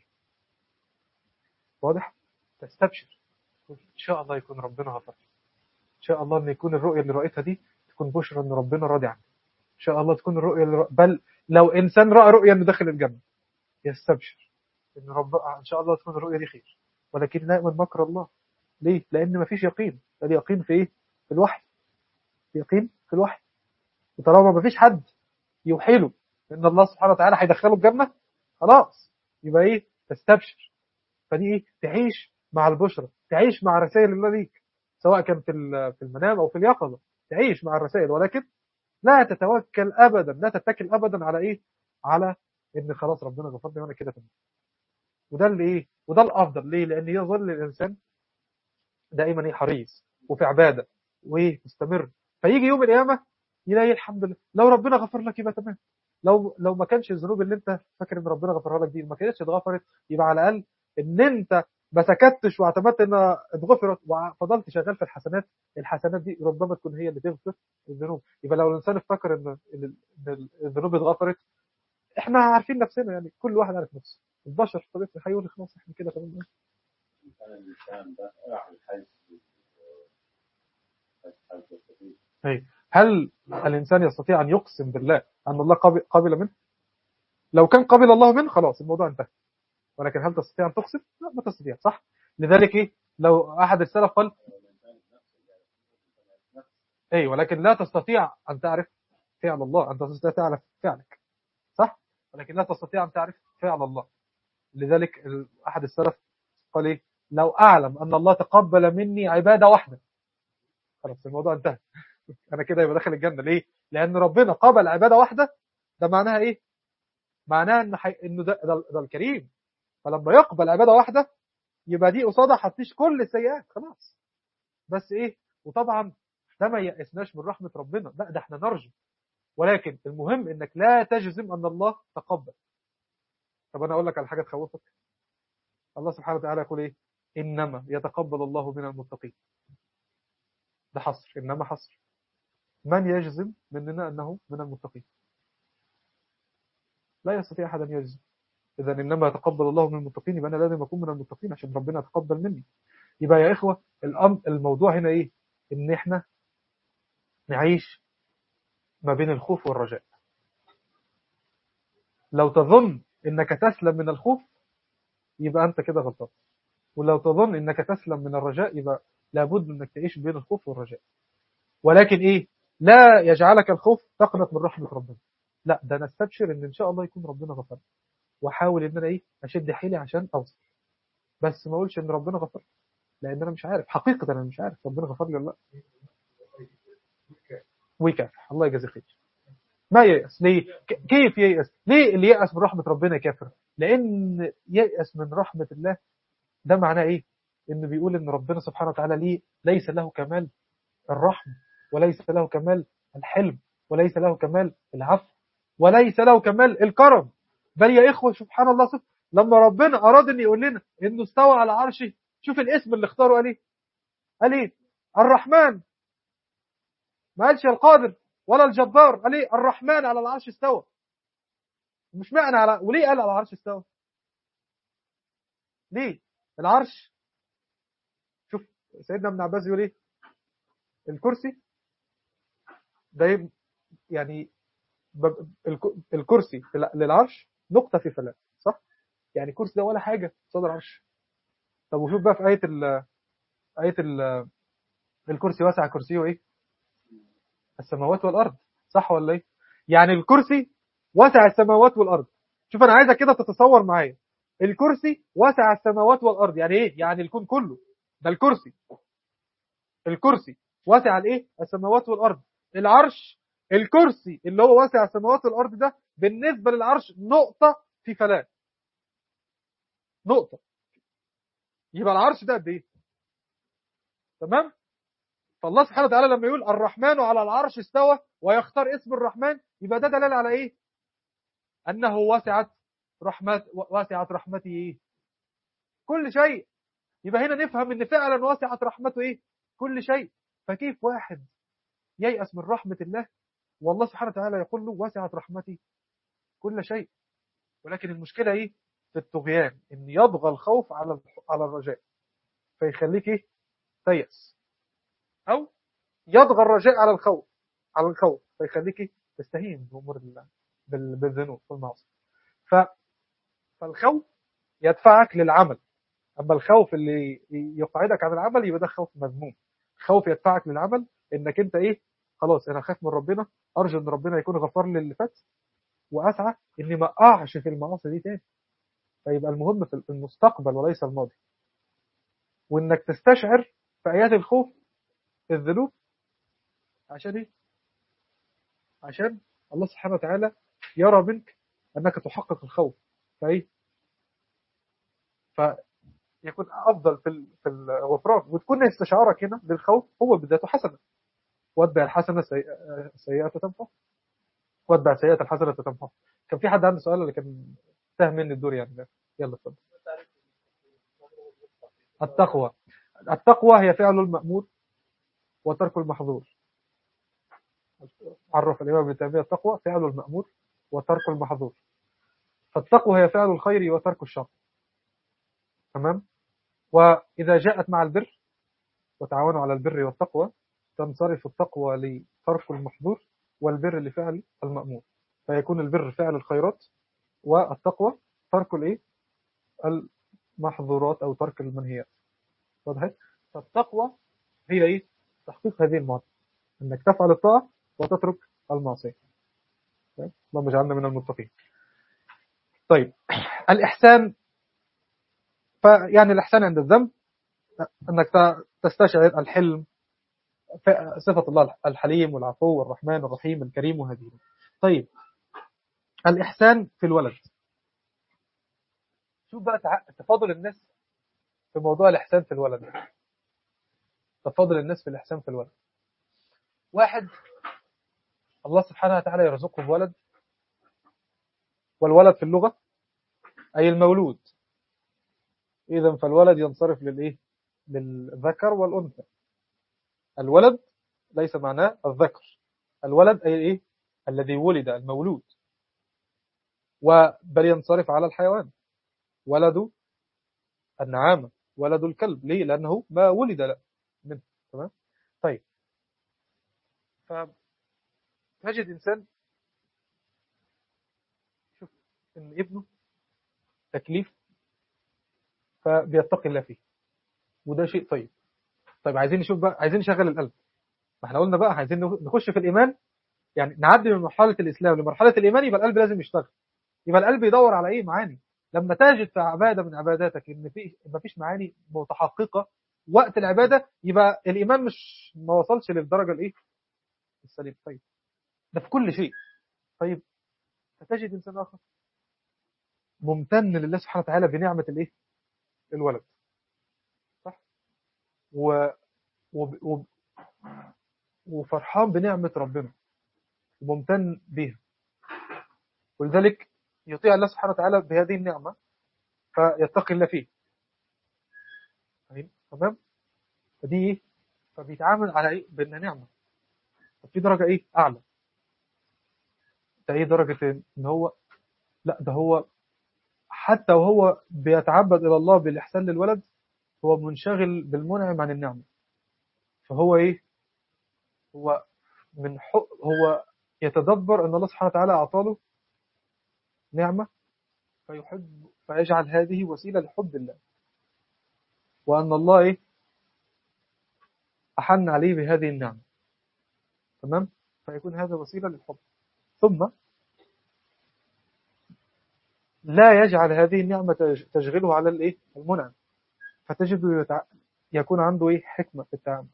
واضح تستبشر ان شاء الله يكون ربنا غفر ان شاء الله ان يكون الرؤيه اللي رايتها دي تكون بشرى ان ربنا راضي عني ان شاء الله تكون الرؤيه اللي رأ... بل لو انسان راى رؤيه انه داخل الجنه يستبشر ان رب ان شاء الله تكون الرؤيه دي خير ولكن لا يؤمن مكر الله ليه لان مفيش يقين اليقين في ايه في الوحي يقين في الوحي وطالما مفيش حد يوحي له ان الله سبحانه وتعالى هيدخله الجنه خلاص يبقى ايه تستبشر فدي ايه تعيش مع البشرى تعيش مع رسائل الله ليك سواء كان في في المنام او في اليقظه تعيش مع الرسائل ولكن لا تتوكل ابدا لا تتكل ابدا على ايه على ان خلاص ربنا غفر لي وانا كده تمام وده اللي ايه وده الافضل ليه لان يظل الانسان دائما ايه حريص وفي عباده وايه مستمر فيجي يوم القيامه يلاقي الحمد لله لو ربنا غفر لك يبقى تمام لو لو ما كانش الذنوب اللي انت فاكر ان ربنا غفرها لك دي ما كانتش اتغفرت يبقى على الاقل ان انت ما سكتش واعتمدت انها اتغفرت وفضلت شغال في الحسنات الحسنات دي ربما تكون هي اللي تغفر الذنوب يبقى لو الانسان افتكر ان ان الذنوب اتغفرت احنا عارفين نفسنا يعني كل واحد عارف نفسه البشر طبيعته هيقول خلاص احنا كده تمام كان الإنسان ده راح الحج أي. هل الإنسان يستطيع أن يقسم بالله أن الله قابل, قابل منه لو كان قبل الله منه خلاص الموضوع انتهى ولكن هل تستطيع أن تقسم لا ما تستطيع صح لذلك إيه لو أحد السلف قال أي ولكن لا تستطيع أن تعرف فعل الله أنت تستطيع تعرف فعلك صح ولكن لا تستطيع أن تعرف فعل الله لذلك أحد السلف قال إيه لو أعلم أن الله تقبل مني عبادة واحدة خلاص الموضوع انتهى أنا كده يبقى داخل الجنة ليه لأن ربنا قبل عبادة واحدة ده معناها إيه معناها إن حي... إنه ده, ده, ده الكريم فلما يقبل عبادة واحدة يبقى دي قصادها هتطيش كل السيئات خلاص بس إيه وطبعا ده ما يأسناش من رحمة ربنا لا ده احنا نرجو ولكن المهم انك لا تجزم ان الله تقبل طب انا اقول لك على حاجه تخوفك الله سبحانه وتعالى يقول ايه انما يتقبل الله من المتقين ده حصر انما حصر من يجزم مننا انه من المتقين لا يستطيع احد ان يجزم اذا انما يتقبل الله من المتقين يبقى انا لازم اكون من المتقين عشان ربنا يتقبل مني يبقى يا اخوه الامر الموضوع هنا ايه ان احنا نعيش ما بين الخوف والرجاء لو تظن انك تسلم من الخوف يبقى انت كده غلطان ولو تظن انك تسلم من الرجاء يبقى لابد انك تعيش بين الخوف والرجاء ولكن ايه لا يجعلك الخوف تقنط من رحمة ربنا لا ده نستبشر ان ان شاء الله يكون ربنا غفر واحاول ان انا ايه اشد حيلي عشان اوصل بس ما اقولش ان ربنا غفر لان انا مش عارف حقيقة انا مش عارف ربنا غفر لي ولا لا ويكافح الله يجازي خير ما ييأس ليه كيف ييأس ليه اللي ييأس من رحمة ربنا كافر لأن ييأس من رحمة الله ده معناه إيه إنه بيقول إن ربنا سبحانه وتعالى ليه ليس له كمال الرحمة وليس له كمال الحلم وليس له كمال العفو وليس له كمال الكرم بل يا إخوة سبحان الله سبحانه لما ربنا أراد أن يقول لنا إنه استوى على عرشه شوف الاسم اللي اختاره قال إيه قال إيه الرحمن ما قالش القادر ولا الجبار قال ايه الرحمن على العرش استوى مش معنى على وليه قال على العرش استوى ليه العرش شوف سيدنا ابن عباس يقول ايه الكرسي ده يعني الكرسي للعرش نقطة في فلاة صح يعني الكرسي ده ولا حاجة قصاد العرش طب وشوف بقى في آية ال آية ال الكرسي واسع كرسيه ايه السماوات والأرض صح ولا ايه يعني الكرسي وسع السماوات والأرض شوف أنا عايزك كده تتصور معايا الكرسي وسع السماوات والأرض يعني ايه يعني الكون كله ده الكرسي الكرسي وسع الايه السماوات والأرض العرش الكرسي اللي هو واسع السماوات والأرض ده بالنسبة للعرش نقطة في فلاة نقطة يبقى العرش ده قد ايه تمام فالله سبحانه وتعالى لما يقول الرحمن على العرش استوى ويختار اسم الرحمن يبقى ده دلالة على ايه انه وسعت رحمت وسعت رحمته ايه كل شيء يبقى هنا نفهم ان فعلا وسعت رحمته ايه كل شيء فكيف واحد ييأس من رحمة الله والله سبحانه وتعالى يقول له وسعت رحمتي كل شيء ولكن المشكلة ايه في الطغيان ان يطغى الخوف على الح- على الرجاء فيخليك ايه تيأس او يطغى الرجاء على الخوف على الخوف فيخليك ايه تستهين بامور الله بال- بالذنوب والمعاصي ف فالخوف يدفعك للعمل اما الخوف اللي يقعدك عن العمل يبقى ده خوف مذموم خوف يدفعك للعمل انك انت ايه خلاص انا خايف من ربنا ارجو ان ربنا يكون غفر لي اللي فات واسعى اني ما اقعش في المعاصي دي تاني فيبقى المهم في المستقبل وليس الماضي وانك تستشعر في ايات الخوف الذنوب عشان ايه عشان الله سبحانه وتعالى يرى منك انك تحقق الخوف فايه فيكون افضل في ال- في الغفران وتكون استشعارك هنا للخوف هو بذاته حسنه واتبع الحسنه السيئه السيئة تمحى واتبع السيئه الحسنه تمحى كان في حد عنده سؤال ولا كان تاه مني الدور يعني يلا اتفضل التقوى التقوى هي فعل المأمور وترك المحظور عرف الإمام ابن تيمية التقوى فعل المأمور وترك المحظور فالتقوى هي فعل الخير وترك الشر تمام وإذا جاءت مع البر وتعاونوا على البر والتقوى تنصرف التقوى لترك المحظور والبر لفعل المأمور فيكون البر فعل الخيرات والتقوى ترك الايه المحظورات او ترك المنهيات واضح فالتقوى هي ايه تحقيق هذه المعادله انك تفعل الطاعه وتترك المعصيه طيب؟ اللهم اجعلنا من المتقين طيب الإحسان فيعني الإحسان عند الذنب أنك تستشعر الحلم صفة الله الحليم والعفو والرحمن والرحيم الكريم وهذه طيب الإحسان في الولد شوف بقى تفاضل الناس في موضوع الإحسان في الولد تفاضل الناس في الإحسان في الولد واحد الله سبحانه وتعالى يرزقه بولد والولد في اللغة أي المولود إذا فالولد ينصرف للإيه للذكر والأنثى الولد ليس معناه الذكر الولد أي إيه الذي ولد المولود وبل ينصرف على الحيوان ولد النعامة ولد الكلب ليه لأنه ما ولد له منه تمام طيب فتجد إنسان شوف إن ابنه تكليف فبيتقي الله فيه وده شيء طيب طيب عايزين نشوف بقى عايزين نشغل القلب ما احنا قلنا بقى عايزين نخش في الإيمان يعني نعدي من مرحلة الإسلام لمرحلة الإيمان يبقى القلب لازم يشتغل يبقى القلب يدور على إيه معاني لما تجد في عبادة من عباداتك إن في ما فيش معاني متحققة وقت العبادة يبقى الإيمان مش ما وصلش للدرجة الإيه السليم طيب ده في كل شيء طيب فتجد إنسان آخر ممتن لله سبحانه وتعالى بنعمة الإيه الولد صح و... و... و... وفرحان بنعمة ربنا وممتن بها ولذلك يطيع الله سبحانه وتعالى بهذه النعمة فيتقي الله فيه تمام فدي ايه فبيتعامل على ايه بانها نعمة في درجة ايه اعلى ده ايه درجة ان هو لا ده هو حتى وهو بيتعبد الى الله بالاحسان للولد هو منشغل بالمنعم عن النعمة فهو ايه هو من حق هو يتدبر ان الله سبحانه وتعالى اعطاله نعمة فيحب فيجعل هذه وسيلة لحب الله وأن الله إيه أحن عليه بهذه النعمة تمام فيكون هذا وسيلة للحب ثم لا يجعل هذه النعمة تشغله على الإيه المنعم فتجد يتع... يكون عنده إيه حكمة في التعامل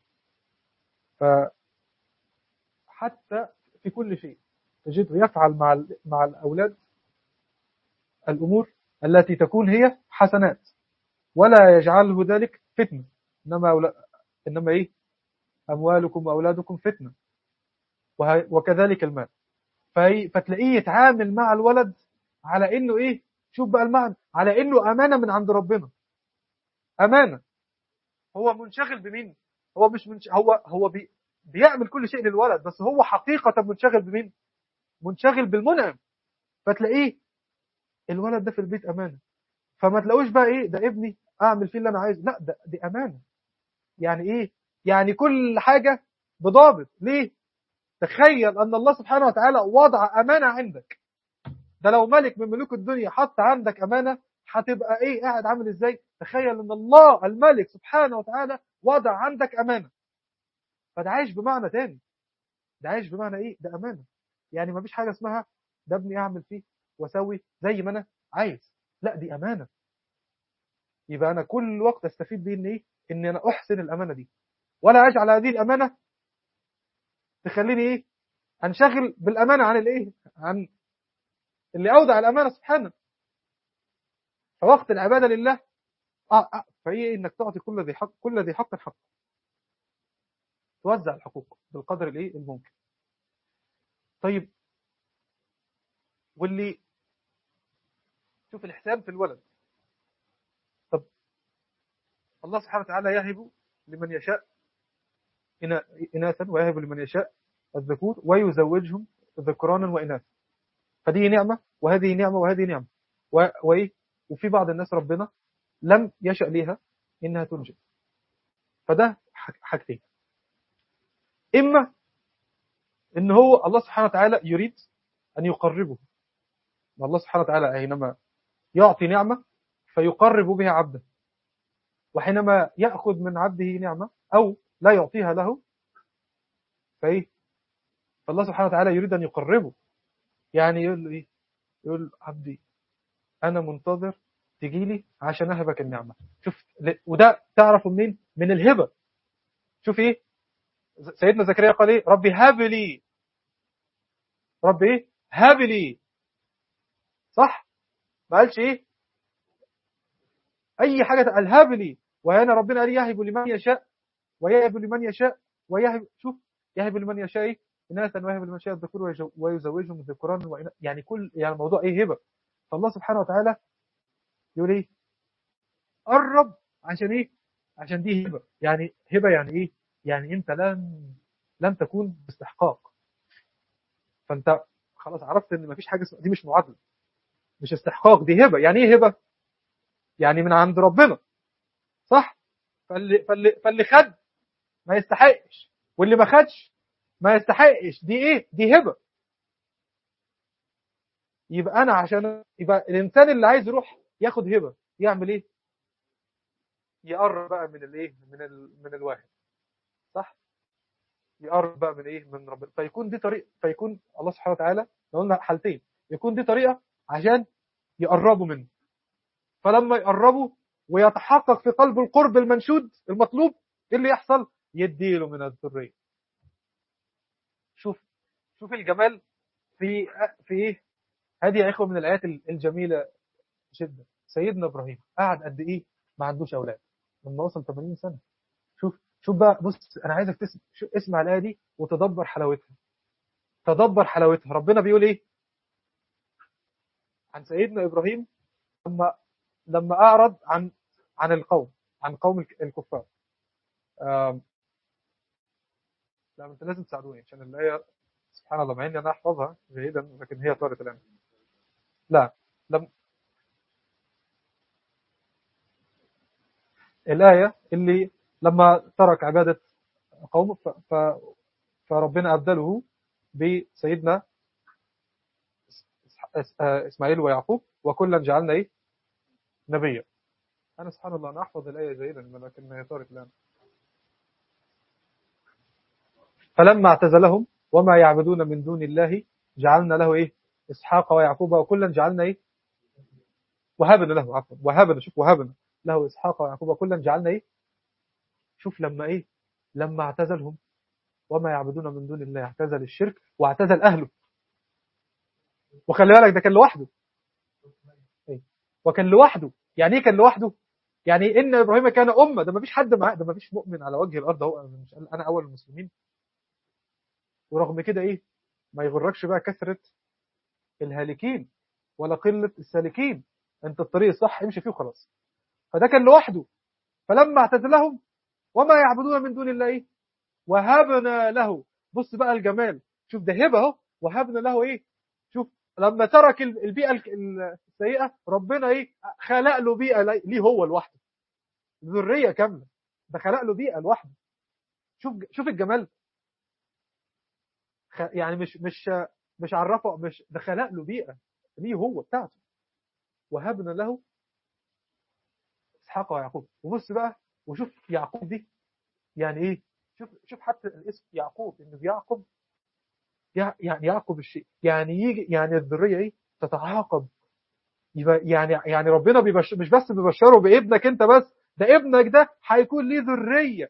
فحتى في كل شيء تجده يفعل مع مع الأولاد الأمور التي تكون هي حسنات ولا يجعله ذلك فتنة إنما, أولا... إنما إيه أموالكم وأولادكم فتنة وه... وكذلك المال فهي... فتلاقيه يتعامل مع الولد على إنه إيه شوف بقى المعنى على إنه أمانة من عند ربنا أمانة هو منشغل بمين هو مش منش... هو هو بي... بيعمل كل شيء للولد بس هو حقيقة منشغل بمين منشغل بالمنعم فتلاقيه الولد ده في البيت أمانة فما تلاقوش بقى إيه ده ابني أعمل فيه اللي أنا عايزه لا ده دي أمانة يعني إيه يعني كل حاجة بضابط ليه تخيل أن الله سبحانه وتعالى وضع أمانة عندك ده لو ملك من ملوك الدنيا حط عندك أمانة هتبقى إيه قاعد عامل إزاي تخيل أن الله الملك سبحانه وتعالى وضع عندك أمانة فده عايش بمعنى تاني ده عايش بمعنى إيه ده أمانة يعني ما فيش حاجة اسمها ده ابني أعمل فيه وأسوي زي ما أنا عايز لا دي أمانة يبقى أنا كل وقت أستفيد بيه إن إيه إن أنا أحسن الأمانة دي ولا أجعل هذه الأمانة تخليني إيه أنشغل بالأمانة عن الإيه عن اللي أودع الأمانة سبحانه فوقت العبادة لله آه آه فهي إنك تعطي كل ذي حق كل ذي حق حق توزع الحقوق بالقدر الإيه الممكن طيب واللي شوف الإحسان في الولد طب الله سبحانه وتعالى يهب لمن يشاء إناثا ويهب لمن يشاء الذكور ويزوجهم ذكرانا وإناثا فدي نعمة وهذه نعمة وهذه نعمة وإيه وفي بعض الناس ربنا لم يشأ ليها إنها تنجب فده حاجتين إما إن هو الله سبحانه وتعالى يريد أن يقربه الله سبحانه وتعالى حينما يعطي نعمة فيقرب بها عبده وحينما يأخذ من عبده نعمة أو لا يعطيها له فإيه فالله سبحانه وتعالى يريد أن يقربه يعني يقول له إيه يقول له عبدي أنا منتظر تجي لي عشان أهبك النعمة شوف وده تعرفه منين من الهبة شوف إيه سيدنا زكريا قال إيه ربي هب لي ربي إيه هب لي صح ما قالش إيه أي حاجة قال هب لي وهنا ربنا قال يهب لمن يشاء ويهب لمن يشاء ويهب شوف يهب لمن يشاء إيه إناثا ويهب لمن يشاء الذكور ويزوجهم ذكران وإناثا يعني كل يعني الموضوع إيه هبة فالله سبحانه وتعالى يقول إيه قرب عشان إيه عشان دي هبة يعني هبة يعني إيه يعني أنت لم لم تكون باستحقاق فأنت خلاص عرفت إن مفيش حاجة دي مش معادلة مش استحقاق دي هبة يعني إيه هبة يعني من عند ربنا صح فاللي, فاللي, فاللي خد ما يستحقش واللي ما خدش ما يستحقش دي ايه دي هبة يبقى انا عشان يبقى الانسان اللي عايز يروح ياخد هبة يعمل ايه يقرب بقى من الايه من ال... من الواحد صح يقرب بقى من ايه من ربنا فيكون دي طريقه فيكون الله سبحانه وتعالى قلنا حالتين يكون دي طريقه عشان يقربوا منه فلما يقربوا ويتحقق في قلبه القرب المنشود المطلوب ايه اللي يحصل يديله من الذريه شوف شوف الجمال في في ايه هذه يا اخوه من الايات الجميله جدا سيدنا ابراهيم قعد قد ايه ما عندوش اولاد لما وصل 80 سنه شوف شوف بقى بص انا عايزك تسمع اسمع الايه دي وتدبر حلاوتها تدبر حلاوتها ربنا بيقول ايه عن سيدنا ابراهيم لما لما اعرض عن عن القوم عن قوم الكفار لا انت لازم تساعدوني عشان الايه سبحان الله مع اني انا احفظها جيدا لكن هي طارت الان لا لم الآية اللي لما ترك عبادة قومه ف... ف... فربنا أبدله بسيدنا إسماعيل ويعقوب وكلا جعلنا إيه نبيا أنا سبحان الله أنا أحفظ الآية جيدا لكن هي طارت الآن فلما اعتزلهم وما يعبدون من دون الله جعلنا له إيه إسحاق ويعقوب وكلا جعلنا إيه وهبنا له عفوا وهبنا شوف وهبنا له إسحاق ويعقوب كلا جعلنا إيه شوف لما إيه لما اعتزلهم وما يعبدون من دون الله اعتزل الشرك واعتزل أهله وخلي بالك ده كان لوحده إيه؟ وكان لوحده يعني إيه كان لوحده يعني إن إبراهيم كان أمة ده ما فيش حد معاه ده ما فيش مؤمن على وجه الأرض هو مش أنا أول المسلمين ورغم كده إيه ما يغركش بقى كثرة الهالكين ولا قلة السالكين أنت الطريق الصح امشي فيه وخلاص فده كان لوحده فلما اعتزلهم وما يعبدون من دون الله ايه وهبنا له بص بقى الجمال شوف ده هبه اهو وهبنا له ايه شوف لما ترك ال- البيئه ال- السيئه ربنا ايه خلق له بيئه لي- ليه هو لوحده ذريه كامله ده خلق له بيئه لوحده شوف شوف الجمال خ- يعني مش مش مش عرفه مش ده خلق له بيئه ليه هو بتاعته وهبنا له اسحاق ويعقوب وبص بقى وشوف يعقوب دي يعني ايه شوف شوف حتى الاسم يعقوب انه يعقوب يع- يعني يعقب الشيء يعني يجي يعني الذريه ايه تتعاقب يبقى يعني يعني ربنا بيبش مش بس بيبشره بابنك انت بس ده ابنك ده هيكون ليه ذريه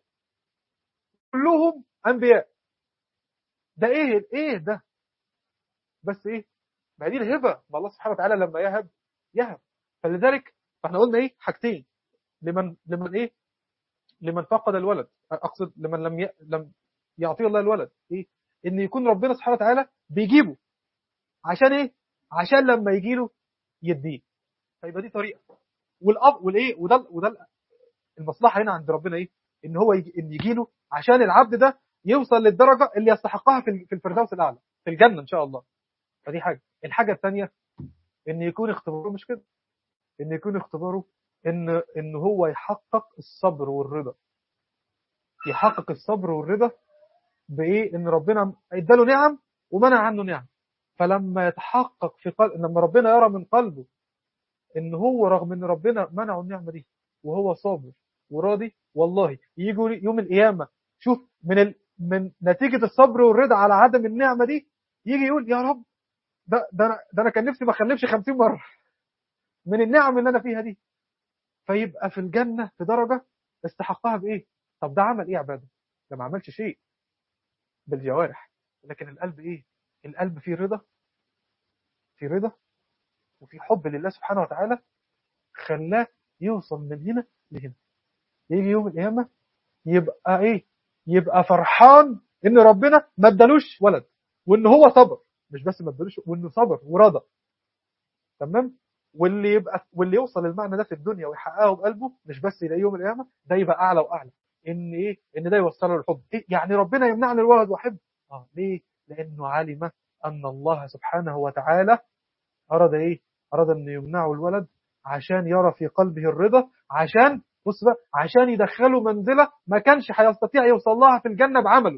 كلهم انبياء ده ايه ايه ده بس ايه ما هي دي الهبه ما الله سبحانه وتعالى لما يهب يهب فلذلك فاحنا قلنا ايه حاجتين لمن لمن ايه لمن فقد الولد اقصد لمن لم ي... لم يعطيه الله الولد ايه ان يكون ربنا سبحانه وتعالى بيجيبه عشان ايه عشان لما يجي له يديه فيبقى دي طريقه والاب والايه وده وده المصلحه هنا عند ربنا ايه ان هو يجي ان يجي له عشان العبد ده يوصل للدرجه اللي يستحقها في في الفردوس الاعلى في الجنه ان شاء الله فدي حاجه الحاجه الثانيه ان يكون اختباره مش كده ان يكون اختباره ان ان هو يحقق الصبر والرضا يحقق الصبر والرضا بايه ان ربنا اداله نعم ومنع عنه نعم فلما يتحقق في قلب لما ربنا يرى من قلبه ان هو رغم ان ربنا منعه النعمه دي وهو صابر وراضي والله يجوا يوم القيامه شوف من ال... من نتيجه الصبر والرضا على عدم النعمه دي يجي يقول يا رب ده ده انا ده انا كان نفسي ما اخلفش 50 مره من النعم اللي انا فيها دي فيبقى في الجنه في درجه استحقها بايه؟ طب ده عمل ايه عباده؟ ده ما عملش شيء بالجوارح لكن القلب ايه؟ القلب فيه رضا في رضا وفي حب لله سبحانه وتعالى خلاه يوصل من هنا لهنا يجي يوم القيامه يبقى ايه؟ يبقى فرحان ان ربنا ما ادالوش ولد وان هو صبر مش بس ما ادالوش وانه صبر ورضى تمام؟ واللي يبقى واللي يوصل المعنى ده في الدنيا ويحققه بقلبه مش بس يلاقيه يوم القيامه ده يبقى اعلى واعلى ان ايه ان ده يوصله للحب إيه؟ يعني ربنا يمنعني الولد واحب اه ليه لانه علم ان الله سبحانه وتعالى اراد ايه اراد ان يمنعه الولد عشان يرى في قلبه الرضا عشان بص بقى عشان يدخله منزله ما كانش هيستطيع يوصل لها في الجنه بعمله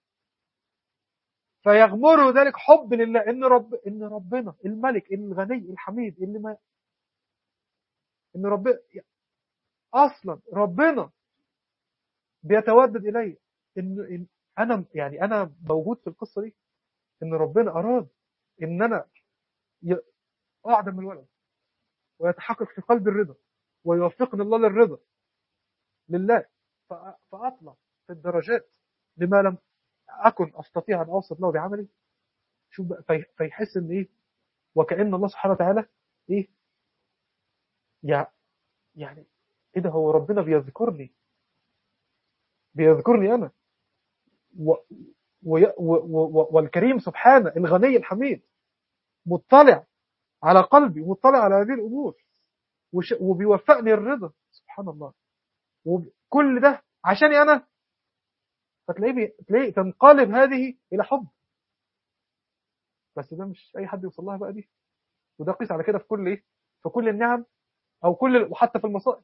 فيغمره ذلك حب لله ان رب ان ربنا الملك الغني الحميد اللي ما ان ربنا اصلا ربنا بيتودد الي ان إن انا يعني انا موجود في القصه دي ان ربنا اراد ان انا ي- اعدم الولد ويتحقق في قلبي الرضا ويوفقني الله للرضا لله فأ- فاطلع في الدرجات لما لم اكن استطيع ان اوصل له بعملي شوف بقى في- فيحس ان ايه وكأن الله سبحانه وتعالى ايه يع- يعني ايه ده هو ربنا بيذكرني بيذكرني انا و و و و والكريم سبحانه الغني الحميد مطلع على قلبي مطلع على هذه الامور وش وبيوفقني الرضا سبحان الله وكل ده عشاني انا فتلاقيه بي... تلاقيه تنقلب هذه الى حب بس ده مش اي حد يوصل لها بقى دي وده قيس على كده في كل ايه في كل النعم او كل وحتى في المصائب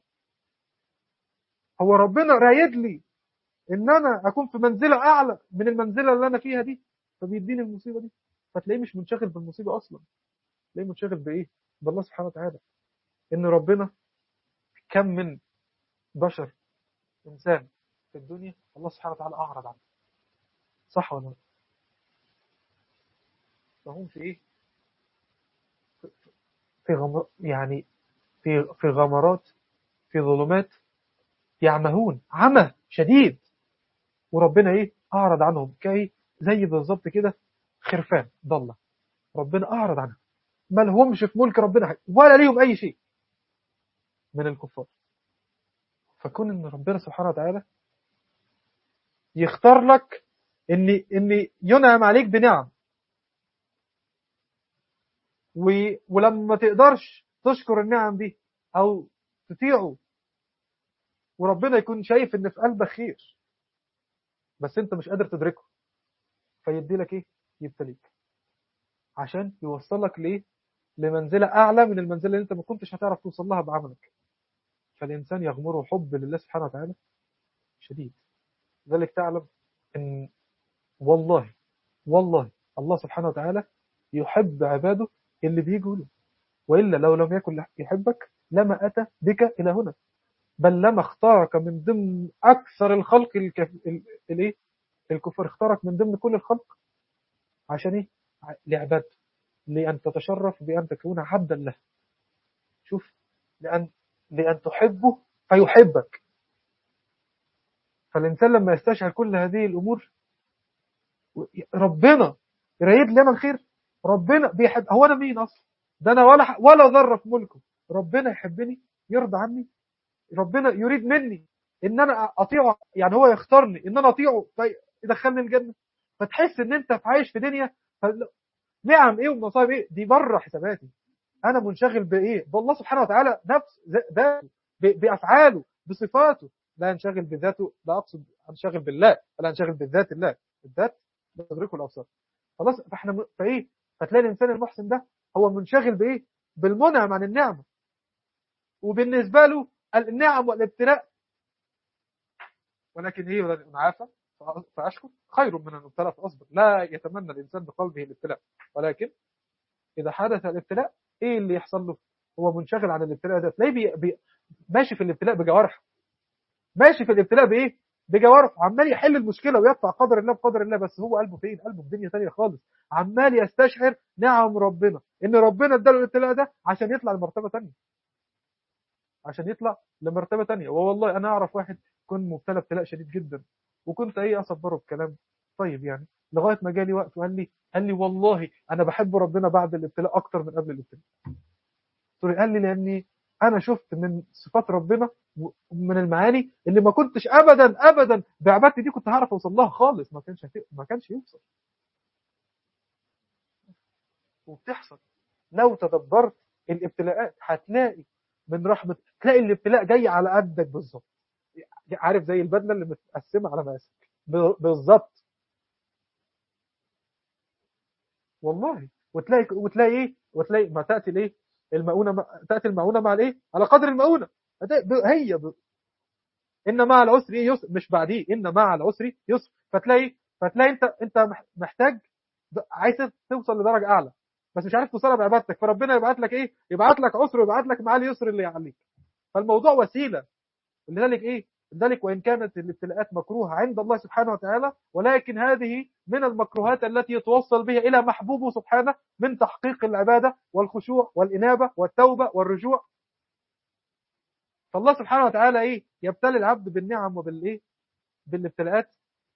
هو ربنا رايد لي ان انا اكون في منزله اعلى من المنزله اللي انا فيها دي فبيديني المصيبه دي فتلاقيه مش منشغل بالمصيبه اصلا تلاقيه منشغل بايه بالله سبحانه وتعالى ان ربنا كم من بشر انسان في الدنيا الله سبحانه وتعالى اعرض عنه صح ولا لا فهم في ايه في- في غمر يعني في في غمرات في ظلمات يعمهون عمى شديد وربنا ايه اعرض عنهم كاي زي بالظبط كده خرفان ضله ربنا اعرض عنها ما لهمش في ملك ربنا حاجة ولا ليهم اي شيء من الكفار فكون ان ربنا سبحانه وتعالى يختار لك ان ان ينعم عليك بنعم و... ولما ما تقدرش تشكر النعم دي او تطيعه وربنا يكون شايف ان في قلبك خير بس انت مش قادر تدركه فيدي لك ايه يبتليك عشان يوصلك لايه لمنزله اعلى من المنزله اللي انت ما كنتش هتعرف توصل لها بعملك فالانسان يغمره حب لله سبحانه وتعالى شديد ذلك تعلم ان والله والله الله سبحانه وتعالى يحب عباده اللي بيجوا له والا لو لم يكن يحبك لما اتى بك الى هنا بل لما اختارك من ضمن اكثر الخلق الكف... ال- الايه الكفار اختارك من ضمن كل الخلق عشان ايه ع- لعبادته لان تتشرف بان تكون عبدا له شوف لان لان تحبه فيحبك فالانسان لما يستشعر كل هذه الامور و- ربنا يريد لي انا الخير ربنا بيحب هو انا مين اصلا ده انا ولا ح- ولا ذره في ملكه ربنا يحبني يرضى عني ربنا يريد مني ان انا اطيعه يعني هو يختارني ان انا اطيعه فيدخلني الجنه فتحس ان انت عايش في دنيا فل- نعم ايه ومصايب ايه دي بره حساباتي انا منشغل بايه بالله سبحانه وتعالى نفس ذ- ذاته ب- بافعاله بصفاته لا انشغل بذاته لا اقصد انشغل بالله ولا انشغل بالذات الله الذات لا تدركه الابصار خلاص فاحنا م- فايه فتلاقي الانسان المحسن ده هو منشغل بايه بالمنعم عن النعمه وبالنسبه له النعم والابتلاء ولكن هي ولن عافى فاشكر خير من ان ابتلى فاصبر لا يتمنى الانسان بقلبه الابتلاء ولكن اذا حدث الابتلاء ايه اللي يحصل له هو منشغل عن الابتلاء ده تلاقيه بي... بي... ماشي في الابتلاء بجوارحه ماشي في الابتلاء بايه بجوارحه عمال يحل المشكله ويدفع قدر الله بقدر الله بس هو قلبه فين قلبه في دنيا ثانيه خالص عمال يستشعر نعم ربنا ان ربنا اداله الابتلاء ده عشان يطلع لمرتبه ثانيه عشان يطلع لمرتبه ثانيه والله انا اعرف واحد كان مبتلى ابتلاء شديد جدا وكنت ايه اصبره بكلام طيب يعني لغايه ما جالي وقت وقال لي قال لي والله انا بحب ربنا بعد الابتلاء اكتر من قبل الابتلاء قلت له قال لي لاني انا شفت من صفات ربنا ومن المعاني اللي ما كنتش ابدا ابدا بعبادتي دي كنت هعرف اوصل لها خالص ما كانش هت- ما كانش يوصل وبتحصل لو تدبرت الابتلاءات هتلاقي من رحمه تلاقي الابتلاء جاي على قدك بالظبط عارف زي البدله اللي متقسمه على مقاسك ب- بالظبط والله وتلاقي وتلاقي ايه وتلاقي ما تاتي الايه المؤونه مع- تاتي المؤونه مع الايه على قدر المؤونه هت- ب- هي ب... ان مع العسر ايه يسر مش بعديه ان مع العسر يسر فتلاقي فتلاقي انت انت مح- محتاج د- عايز توصل لدرجه اعلى بس مش عارف توصلها بعبادتك فربنا يبعت لك ايه يبعت لك عسر ويبعت لك معاه اليسر اللي يعليك فالموضوع وسيله لذلك ايه لذلك وان كانت الابتلاءات مكروهه عند الله سبحانه وتعالى ولكن هذه من المكروهات التي يتوصل بها الى محبوبه سبحانه من تحقيق العباده والخشوع والانابه والتوبه والرجوع فالله سبحانه وتعالى ايه يبتلي العبد بالنعم وبالايه بالابتلاءات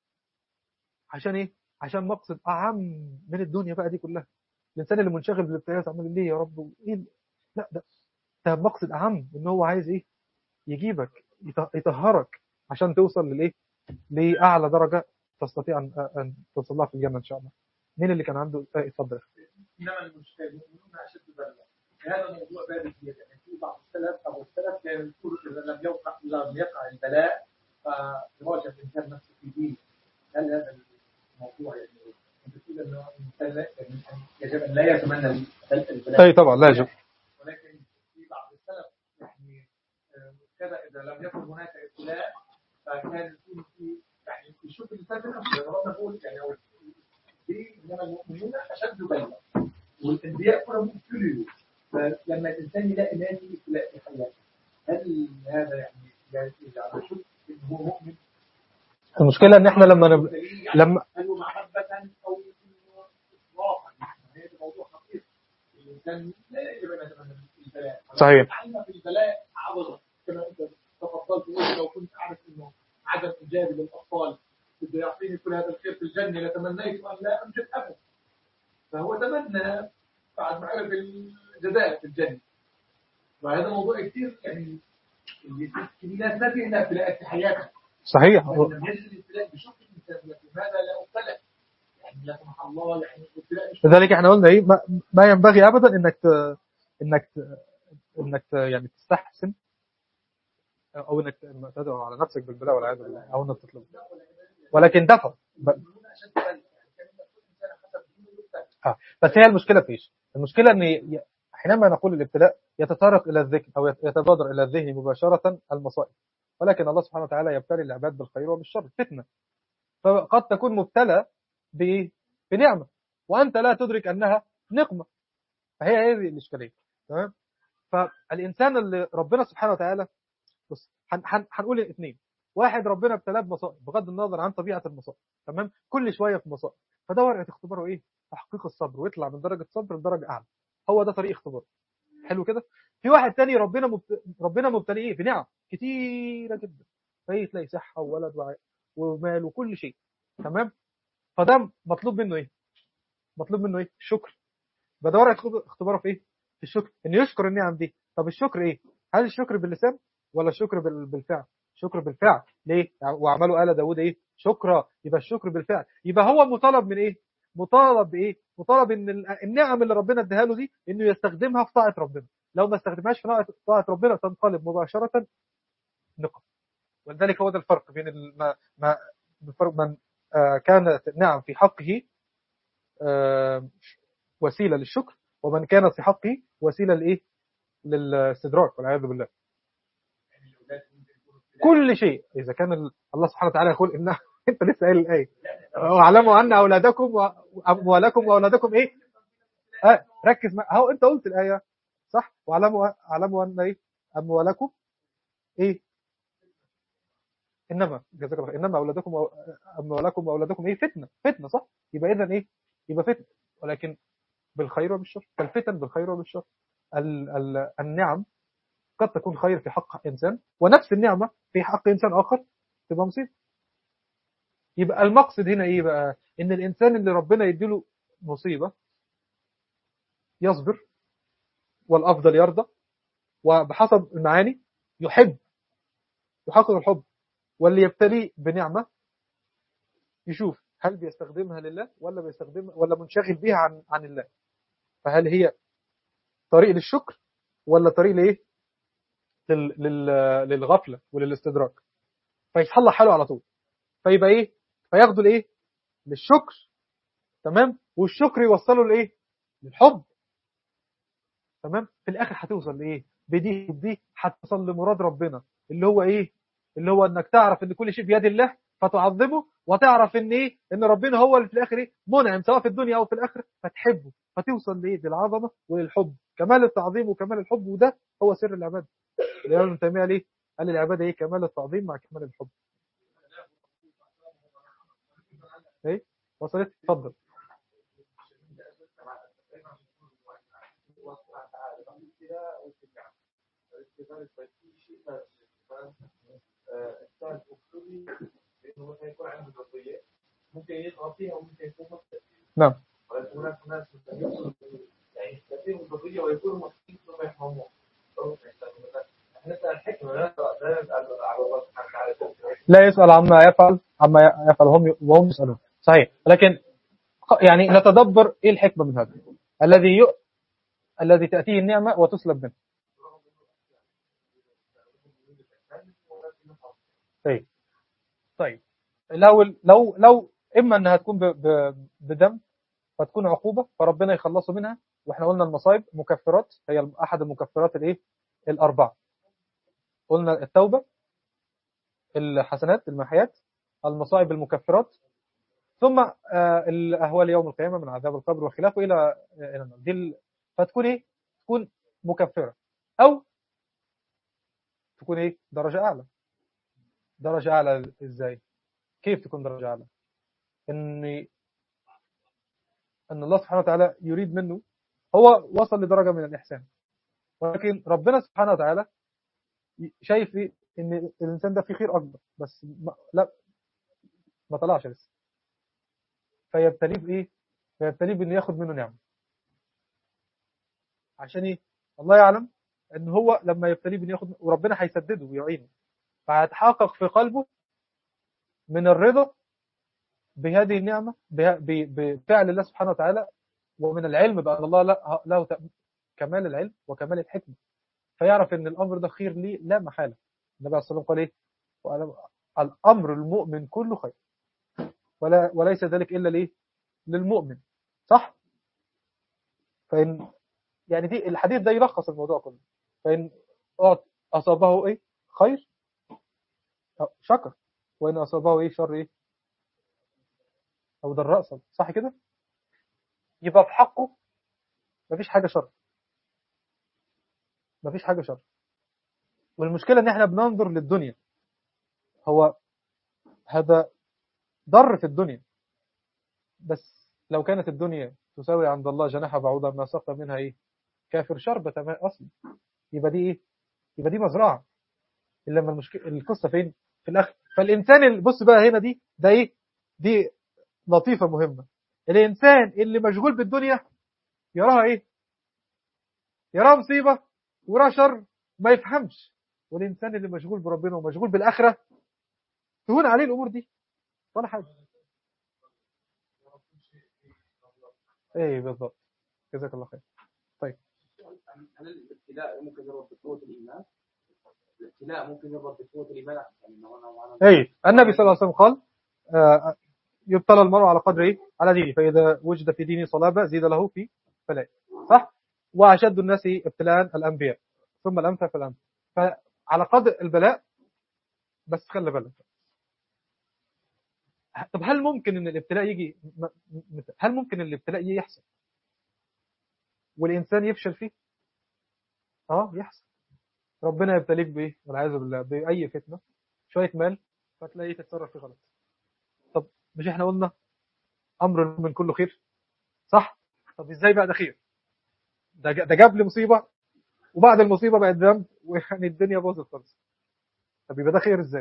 عشان ايه عشان مقصد اعم من الدنيا بقى دي كلها الانسان اللي منشغل بالابتلاءات عمال ليه يا رب ايه ال- لا ده ده مقصد اعم ان هو عايز ايه يجيبك يط- يطهرك عشان توصل للايه لاعلى درجه تستطيع ان ان توصل لها في الجنه ان شاء الله مين اللي كان عنده آه، اتفضل انما المجتهدون اشد بلاء هذا موضوع بارد جدا يعني في بعض السلف او السلف كان يقول اذا لم يقع لم يقع البلاء فيراجع الانسان نفسه في دينه هل هذا الموضوع يعني انت تقول انه الانسان لا- يعني يجب ان لا يتمنى البل- البلاء اي طبعا لا يجب ولكن في بعض السلف يعني آه، كذا اذا لم يكن هناك ابتلاء فكان يكون في يعني يشوف الانسان بنفسه يعني ربنا بيقول يعني أو دي انما المؤمنون اشد بلاء والانبياء كلهم ابتلوا فلما الانسان يلاقي نادي ابتلاء في حياته هل هذا يعني يجعل يشك انه هو مؤمن المشكله ان احنا لما نب... يعني لما هل هو محبة او يكون واقع يعني هذا موضوع خطير الانسان لا يجب ان يتمنى البلاء صحيح. عندنا في البلاء عوض كما انت تفضلت قلت لو كنت اعرف انه عدم ايجابي للاطفال بده يعطيني كل هذا الخير في الجنه لتمنيت ان لا انجب ابدا فهو تمنى بعد ما عرف الجزاء في الجنه وهذا موضوع كثير يعني اللي في ناس ما في عندها ابتلاءات في حياتها صحيح لما يجد الابتلاء بشوف الانسان لكن ماذا لا ابتلى يعني لا سمح الله يعني الابتلاء مش لذلك احنا قلنا ايه ما, ما ينبغي ابدا انك ت... انك ت... انك ت... يعني تستحسن او انك تدعو على نفسك بالبلاء والعياذ بالله او انك تطلب ولكن دفع ب- عشان تبلغ يعني كان كل انسان حسب دينه يبتلى بس هي المشكله في ايش؟ المشكله ان ي- حينما نقول الابتلاء يتطرق الى الذكر او يت- يتبادر الى الذهن مباشره المصائب ولكن الله سبحانه وتعالى يبتلي العباد بالخير وبالشر فتنه فقد تكون مبتلى بايه؟ بنعمه وانت لا تدرك انها نقمه فهي هذه الاشكاليه تمام فالانسان اللي ربنا سبحانه وتعالى بص هن- هن- هنقول الاثنين واحد ربنا ابتلاه بمصائب بغض النظر عن طبيعه المصائب تمام كل شويه في مصائب فده ورقه اختباره ايه تحقيق الصبر ويطلع من درجه صبر لدرجه اعلى هو ده طريق اختبار حلو كده في واحد تاني ربنا مبت... ربنا مبتليه ايه بنعم كتيره جدا فايه تلاقي صحه وولد وع- ومال وكل شيء تمام فده مطلوب منه ايه مطلوب منه ايه الشكر بدور اختباره في ايه في الشكر ان يشكر النعم دي طب الشكر ايه هل الشكر باللسان ولا الشكر بال- بالفعل شكر بالفعل ليه وعملوا آل داود ايه شكرا يبقى الشكر بالفعل يبقى هو مطالب من ايه مطالب بايه مطالب ان ال- النعم اللي ربنا اداها له دي انه يستخدمها في طاعه ربنا لو ما استخدمهاش في طاعه طاعة ربنا تنقلب مباشره نقم ولذلك هو ده الفرق بين ال- ما ما الفرق من آه، كانت النعم في حقه آه، وسيله للشكر ومن كانت في حقه وسيله لايه للاستدراك والعياذ بالله يعني الاولاد ممكن يكونوا ابتلاء كل شيء اذا كان ال- الله سبحانه وتعالى يقول ان انت لسه قايل الايه واعلموا ان اولادكم واموالكم واولادكم ايه آه ركز مع اهو انت قلت الايه صح واعلموا اعلموا ان ايه اموالكم ايه انما جزاك الله خير. انما اولادكم وأ- اموالكم واولادكم ايه فتنه فتنه صح يبقى اذا ايه يبقى فتنه ولكن بالخير وبالشر فالفتن بالخير وبالشر ال ال النعم قد تكون خير في حق انسان ونفس النعمه في حق انسان اخر تبقى مصيبه يبقى المقصد هنا ايه بقى ان الانسان اللي ربنا يديله مصيبه يصبر والافضل يرضى وبحسب المعاني يحب يحقق الحب واللي يبتليه بنعمه يشوف هل بيستخدمها لله ولا بيستخدمها ولا منشغل بيها عن عن الله فهل هي طريق للشكر ولا طريق لايه لل... لل... للغفله وللاستدراك فيصلح حاله على طول فيبقى ايه فياخدوا الايه للشكر تمام والشكر يوصله لايه للحب تمام في الاخر هتوصل لايه بدي بدي هتوصل لمراد ربنا اللي هو ايه اللي هو انك تعرف ان كل شيء بيد الله فتعظمه وتعرف ان ايه ان ربنا هو اللي في الاخر ايه منعم سواء في الدنيا او في الاخره فتحبه فتوصل لايه للعظمه وللحب كمال التعظيم وكمال الحب وده هو سر العباده الامام ابن تيميه ليه قال العباده ايه كمال التعظيم مع كمال الحب ايه وصلت اتفضل ممكن يطغى فيها وممكن يكون مصدر نعم ولكن هناك ناس يقصد يعني يستفيدوا من القضية ويكونوا مصدرين ثم يفهموها احنا نسأل الحكمة لا لا نسأل على الله سبحانه وتعالى لا يسأل عما يفعل عما يفعل هم وهم يسألون صحيح لكن يعني نتدبر ايه الحكمة من هذا الذي ي... الذي تأتيه النعمة وتسلب منه طيب طيب لو لو لو اما انها تكون ب... ب... بدم فتكون عقوبة فربنا يخلصوا منها واحنا قلنا المصايب مكفرات هي احد المكفرات الايه الاربعه قلنا التوبة الحسنات المحيات المصائب المكفرات ثم آه، الأهوال يوم القيامة من عذاب القبر وخلافه إلى إلى النار دي ال- فتكون إيه؟ تكون مكفرة أو تكون إيه؟ درجة أعلى درجة أعلى إزاي؟ كيف تكون درجة أعلى؟ إن أن الله سبحانه وتعالى يريد منه هو وصل لدرجة من الإحسان ولكن ربنا سبحانه وتعالى شايف إيه؟ إن الإنسان ده فيه خير أكبر بس ما لا ما طلعش لسه فيبتليه بايه فيبتليه بانه ياخد منه نعمه عشان ايه الله يعلم ان هو لما يبتليه بانه ياخد وربنا هيسدده ويعينه فهيتحقق في قلبه من الرضا بهذه النعمه به- ب- بفعل الله سبحانه وتعالى ومن العلم بان الله لا- له ت- كمال العلم وكمال الحكمه فيعرف ان الامر ده خير ليه لا محاله النبي عليه الصلاه والسلام قال ايه وقال الامر المؤمن كله خير ولا وليس ذلك إلا ليه للمؤمن صح فإن يعني دي الحديث ده يلخص الموضوع كله فإن أعط- أصابه إيه خير أو شكر وإن أصابه إيه شر إيه أو ضراء صبر صح كده يبقى في حقه مفيش حاجة شر مفيش حاجة شر والمشكلة إن إحنا بننظر للدنيا هو هذا ضر في الدنيا بس لو كانت الدنيا تساوي عند الله جناح بعوضة ما سقى منها إيه كافر شربة ماء أصلا يبقى دي إيه يبقى دي مزرعة إلا لما المشكلة القصة فين في الآخر فالإنسان اللي بص بقى هنا دي ده إيه دي لطيفة مهمة الإنسان اللي مشغول بالدنيا يراها إيه يراها مصيبة وراها شر ما يفهمش والإنسان اللي مشغول بربنا ومشغول بالآخرة تهون عليه الأمور دي ولا حاجة ايه بالضبط جزاك الله خير هل الابتلاء ممكن يربط بقوة الإيمان؟ الابتلاء ممكن يربط بقوة الإيمان يعني لو أنا وأنا ايه النبي صلى الله عليه وسلم قال آه، يبتلى المرء على قدر ايه على دينه فإذا وجد في دينه صلابة زيد له في بلاء صح وأشد الناس ابتلاء الأنبياء ثم الأمثل فالأمثل فعلى قدر البلاء بس خلي بالك طب هل ممكن ان الابتلاء يجي م- م- هل ممكن الابتلاء يحصل والإنسان يفشل فيه اه يحصل ربنا يبتليك بايه والعياذ بالله باي فتنه شويه مال فتلاقيه تتصرف فيه غلط طب مش احنا قلنا امر المؤمن كله خير صح طب ازاي بقى ده خير ده ج- ده جاب لي مصيبه وبعد المصيبه بقت ذنب ويعني الدنيا باظت خالص طب يبقى ده خير ازاي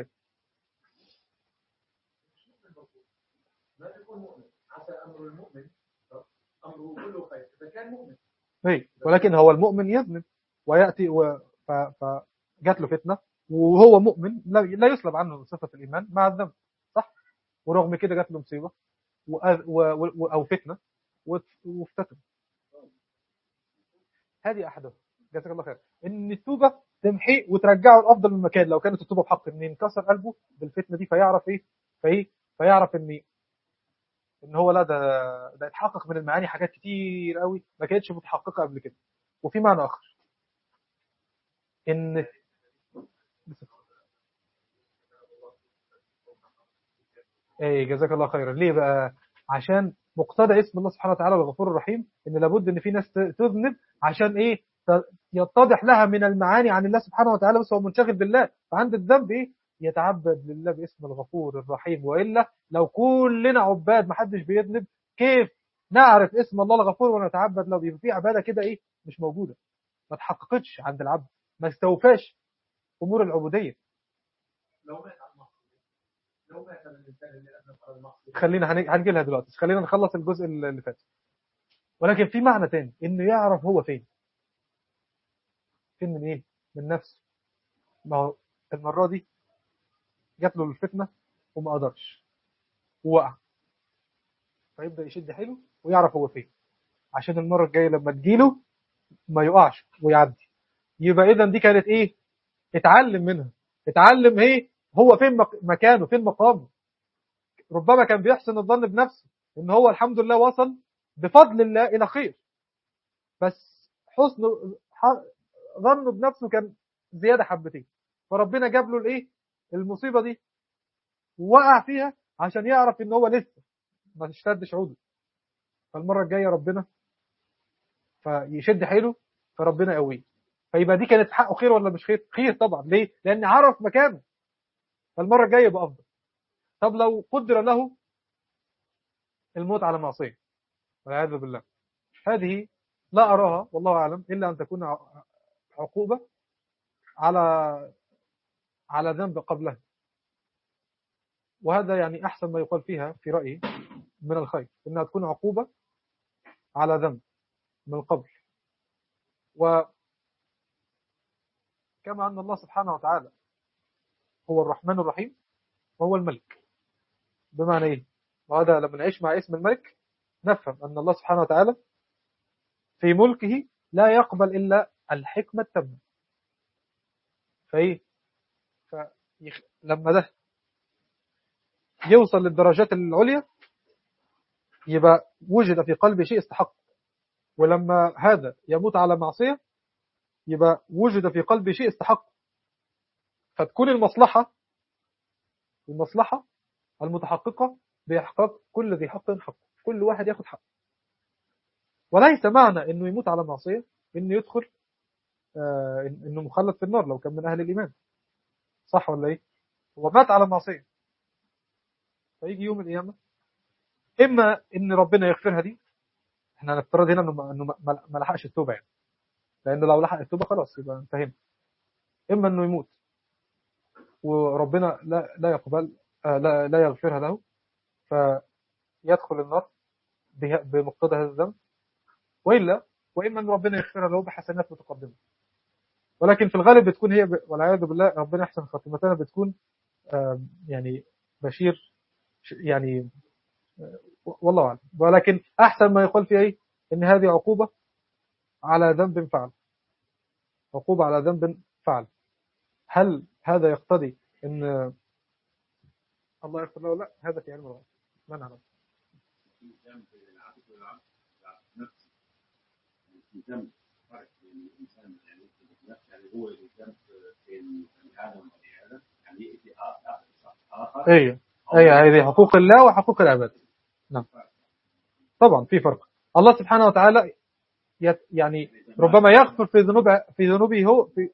ما يكون مؤمن عسى امر المؤمن امره كله خير اذا كان مؤمن اي ولكن هو المؤمن يذنب وياتي و... ف... فجات له فتنه وهو مؤمن لا, لا يسلب عنه صفه الايمان مع الذنب صح ورغم كده جات له مصيبه وأذ... و... و... او فتنه وت- وافتتن هذه احدها جزاك الله خير ان التوبه تمحي وترجعه لافضل من مكان لو كانت التوبه بحق ان ينكسر قلبه بالفتنه دي فيعرف ايه فايه فيعرف ان ان هو لا ده ده اتحقق من المعاني حاجات كتير قوي ما كانتش متحققه قبل كده وفي معنى اخر ان ايه جزاك الله خيرا ليه بقى عشان مقتضى اسم الله سبحانه وتعالى الغفور الرحيم ان لابد ان في ناس ت- تذنب عشان ايه ت- يتضح لها من المعاني عن الله سبحانه وتعالى بس هو منشغل بالله فعند الذنب ايه يتعبد لله باسم الغفور الرحيم والا لو كلنا عباد ما حدش بيذنب كيف نعرف اسم الله الغفور ونتعبد له بيبقى في عباده كده ايه مش موجوده ما تحققتش عند العبد ما استوفاش امور العبوديه لو مات على المعصيه لو مات الانسان اللي اذنب على المعصيه خلينا هن- هنجي لها دلوقتي بس خلينا نخلص الجزء اللي فات ولكن في معنى تاني انه يعرف هو فين فين من ايه من نفسه ما هو المره دي جات له الفتنه وما قدرش ووقع فيبدا يشد حيله ويعرف هو فين عشان المره الجايه لما تجيله ما يقعش ويعدي يبقى اذا دي كانت ايه اتعلم منها اتعلم ايه هو فين مك- مكانه فين مقامه ربما كان بيحسن الظن بنفسه ان هو الحمد لله وصل بفضل الله الى خير بس حسن ح- ظنه بنفسه كان زياده حبتين فربنا جاب له الايه المصيبه دي ووقع فيها عشان يعرف ان هو لسه ما اشتدش عوده فالمره الجايه ربنا فيشد حيله فربنا يقويه فيبقى دي كانت حقه خير ولا مش خير خير طبعا ليه لان عرف مكانه فالمره الجايه يبقى افضل طب لو قدر له الموت على معصيه والعياذ بالله هذه لا اراها والله اعلم الا ان تكون ع- عقوبه على على ذنب قبلها وهذا يعني احسن ما يقال فيها في رايي من الخير انها تكون عقوبه على ذنب من قبل وكما ان الله سبحانه وتعالى هو الرحمن الرحيم وهو الملك بمعنى ايه وهذا لما نعيش مع اسم الملك نفهم ان الله سبحانه وتعالى في ملكه لا يقبل الا الحكمه التامه فايه فيخ... لما ده يوصل للدرجات العليا يبقى وجد في قلبه شيء استحق ولما هذا يموت على معصية يبقى وجد في قلبه شيء استحق فتكون المصلحة المصلحة المتحققة بإحقاق كل ذي حق حق كل واحد ياخد حق وليس معنى انه يموت على معصية انه يدخل آه انه مخلد في النار لو كان من اهل الايمان صح ولا ايه هو مات على معصية فيجي يوم القيامة اما ان ربنا يغفرها دي احنا هنفترض هنا انه انه ما لحقش التوبة يعني لان لو لحق التوبة خلاص يبقى انتهينا اما انه يموت وربنا لا لا يقبل آه لا لا يغفرها له فيدخل النار بمقتضى هذا الذنب والا واما ان ربنا يغفرها له بحسنات متقدمه ولكن في الغالب بتكون هي ب... والعياذ بالله ربنا يحسن خاتمتنا بتكون آه يعني بشير يعني آه والله اعلم ولكن احسن ما يقال فيها ايه ان هذه عقوبه على ذنب فعل عقوبه على ذنب فعل هل هذا يقتضي ان الله يغفر له لا هذا في علم الغيب ما نعلم الذنب فرق بين الانسان يعني النفس يعني هو الذنب بين بني ادم وبني ادم يعني ياتي اخر ايوه ايوه هذه حقوق الله وحقوق العباد نعم طبعا في فرق الله سبحانه وتعالى يعني ربما يغفر في ذنوب في ذنوبه هو في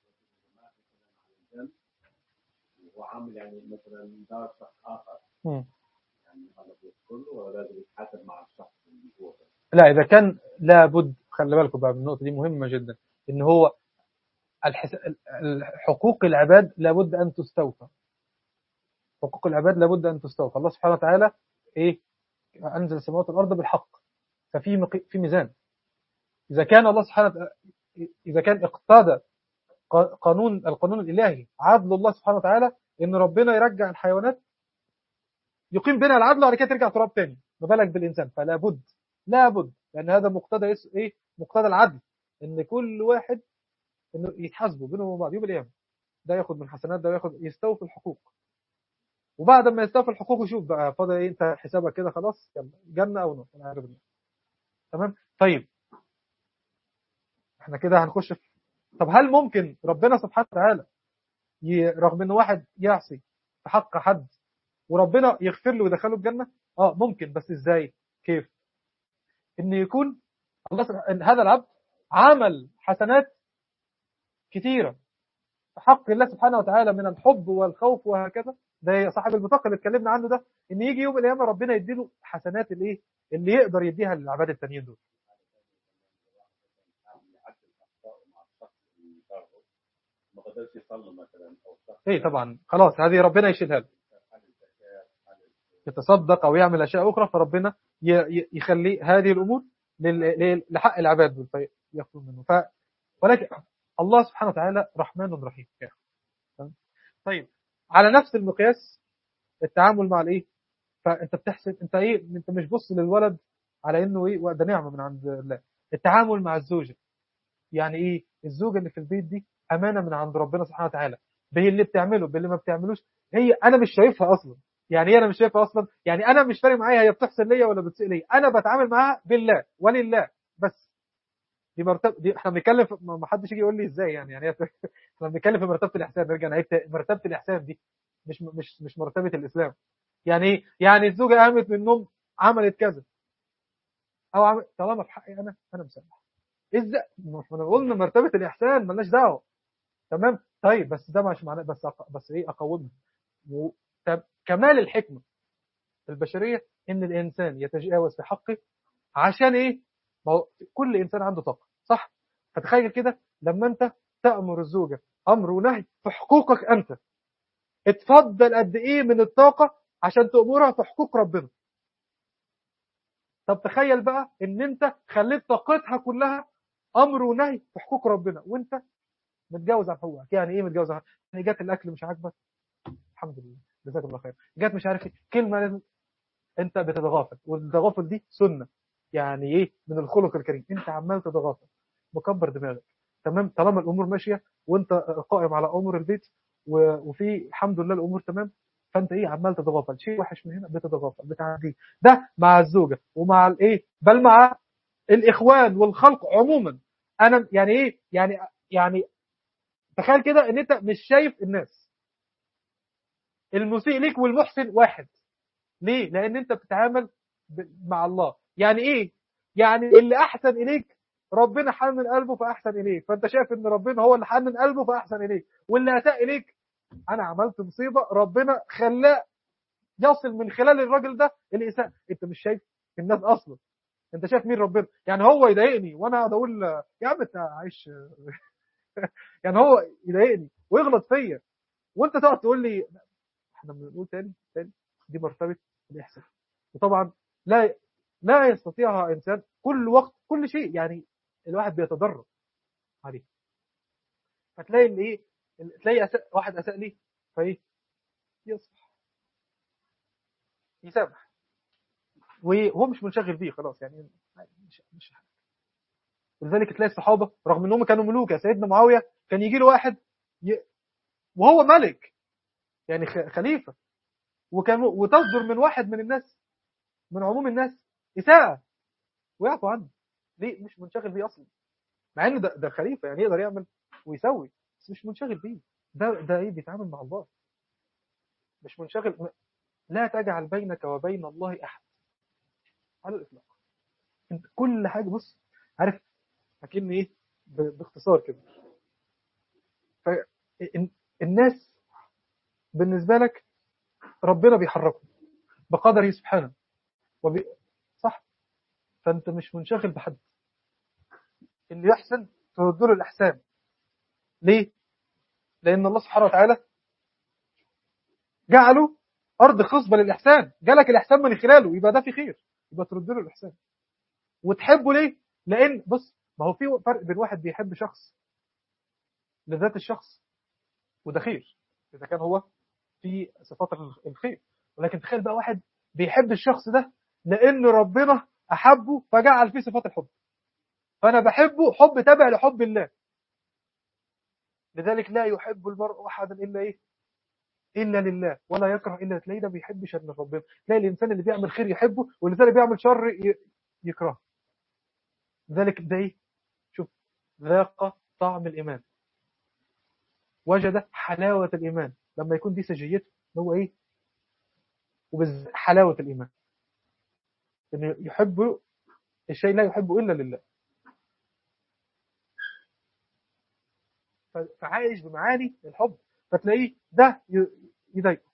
وعامل يعني مثلا دار شخص اخر م. يعني هذا كله ولا لازم يتحاسب مع الشخص اللي هو لا اذا كان لابد خلي بالكم بقى من النقطه دي مهمه جدا ان هو الحس... حقوق العباد لابد ان تستوفى حقوق العباد لابد ان تستوفى الله سبحانه وتعالى ايه انزل السماوات والارض بالحق ففي مق... في ميزان اذا كان الله سبحانه وتعالى اذا كان اقتضى قانون القانون الالهي عدل الله سبحانه وتعالى ان ربنا يرجع الحيوانات يقيم بينها العدل وبعد كده ترجع تراب تاني ما بالك بالانسان فلا بد لابد لان هذا مقتضى ايه مقتضى العدل ان كل واحد انه يتحاسبوا بينهم وبين بعض يوم القيامه ده ياخد من حسنات ده ياخد يستوفي الحقوق وبعد ما يستوفي الحقوق يشوف بقى فاضل ايه انت حسابك كده خلاص يلا جنه او نار انا عارف تمام طيب احنا كده هنخش في طب هل ممكن ربنا سبحانه وتعالى ي... رغم ان واحد يعصي في حق حد وربنا يغفر له ويدخله الجنه اه ممكن بس ازاي كيف ان يكون الله سبحانه هذا العبد عمل حسنات كثيرة في حق الله سبحانه وتعالى من الحب والخوف وهكذا ده صاحب البطاقة اللي اتكلمنا عنه ده ان يجي يوم القيامة ربنا يديله حسنات الايه اللي يقدر يديها للعباد التانيين دول ما قدرش يصلي مثلا او شخص ايه طبعا خلاص هذه ربنا يشيلها له يتصدق او يعمل اشياء اخرى فربنا يخلي هذه الامور لحق العباد دول فياخذوا منه ف ولكن الله سبحانه وتعالى رحمن رحيم طيب على نفس المقياس التعامل مع الايه فانت بتحسب انت ايه انت مش بص للولد على انه ايه ده نعمه من عند الله التعامل مع الزوجه يعني ايه الزوجه اللي في البيت دي امانه من عند ربنا سبحانه وتعالى باللي بتعمله باللي ما بتعملوش هي انا مش شايفها اصلا يعني انا مش شايفها اصلا يعني انا مش فارق معايا هي بتحسن ليا ولا بتسيء ليا انا بتعامل معاها بالله ولله بس دي مرتبه دي احنا بنتكلم ما حدش يجي يقول لي ازاي يعني يعني احنا بنتكلم في مرتبه الاحسان نرجع نعيد مرتبه الاحسان دي مش مش مش مرتبه الاسلام يعني ايه يعني الزوجه قامت من النوم عملت كذا او عمل طالما في حقي انا انا مسامح ازاي احنا قلنا مرتبه الاحسان مالناش دعوه تمام طيب بس ده مش معناه بس أق... بس ايه اقومها و... كمال الحكمه البشريه ان الانسان يتجاوز في حقه عشان ايه ما هو كل انسان عنده طاقه صح فتخيل كده لما انت تامر الزوجه امر ونهي في حقوقك انت اتفضل قد ايه من الطاقه عشان تامرها في حقوق ربنا طب تخيل بقى ان انت خليت طاقتها كلها امر ونهي في حقوق ربنا وانت متجوز عن حقوقك يعني ايه متجوز عن يعني جات الاكل مش عاجبك الحمد لله جزاك الله خير جات مش عارف ايه كلمه لازم انت بتتغافل والتغافل دي سنه يعني ايه من الخلق الكريم انت عمال تتغافل مكبر دماغك تمام طالما الامور ماشيه وانت قائم على امور البيت وفي الحمد لله الامور تمام فانت ايه عمال تتغافل شيء وحش من هنا بتتغافل بتعديه ده مع الزوجه ومع الايه بل مع الاخوان والخلق عموما انا يعني ايه يعني يعني تخيل كده ان انت مش شايف الناس المسيء ليك والمحسن واحد ليه لان انت بتتعامل ب- مع الله يعني ايه يعني اللي احسن اليك ربنا حنن قلبه فاحسن اليك فانت شايف ان ربنا هو اللي حنن قلبه فاحسن اليك واللي اساء اليك انا عملت مصيبه ربنا خلاه يصل من خلال الراجل ده الاساءه انت مش شايف الناس اصلا انت شايف مين ربنا يعني هو يضايقني وانا اقعد اقول يا عم انت عايش يعني هو يضايقني ويغلط فيا وانت تقعد تقول لي احنا بنقول تاني تاني دي مرتبه الاحسان وطبعا لا لا يستطيعها انسان كل وقت كل شيء يعني الواحد بيتدرب عليه فتلاقي ان ايه تلاقي أساء واحد اساء ليه فايه يصلح يسامح وهو مش منشغل بيه خلاص يعني مش مش ولذلك تلاقي الصحابه رغم انهم كانوا ملوك يا سيدنا معاويه كان يجي له واحد ي... وهو ملك يعني خ- خليفه وكان وتصدر من واحد من الناس من عموم الناس اساءه ويعفو عنه ليه مش منشغل بيه اصلا مع ان ده, ده خليفه يعني يقدر يعمل ويسوي بس مش منشغل بيه ده ده ايه بيتعامل مع الله مش منشغل لا تجعل بينك وبين الله احد على الاطلاق انت كل حاجه بص عارف اكن ايه ب- باختصار كده فالناس بالنسبه لك ربنا بيحركهم بقدره سبحانه وبي... صح فانت مش منشغل بحد اللي يحسن ترد له الاحسان ليه لان الله سبحانه وتعالى جعله ارض خصبه للاحسان جالك الاحسان من خلاله يبقى ده في خير يبقى ترد له الاحسان وتحبه ليه لان بص ما هو في فرق بين واحد بيحب شخص لذات الشخص وده خير اذا كان هو في صفات الخير ولكن تخيل بقى واحد بيحب الشخص ده لان ربنا احبه فجعل فيه صفات الحب فانا بحبه حب تابع لحب الله لذلك لا يحب المرء احدا الا ايه الا لله ولا يكره الا تلاقيه ده بيحبش الا ربنا تلاقي الانسان اللي بيعمل خير يحبه والانسان اللي بيعمل شر ي- يكرهه لذلك ده ايه شوف ذاق طعم الايمان وجد حلاوه الايمان لما يكون دي سجيته هو ايه وبالذات حلاوه الايمان انه يحب الشيء لا يحبه الا لله ف- فعايش بمعاني الحب فتلاقيه ده ي- يضايقه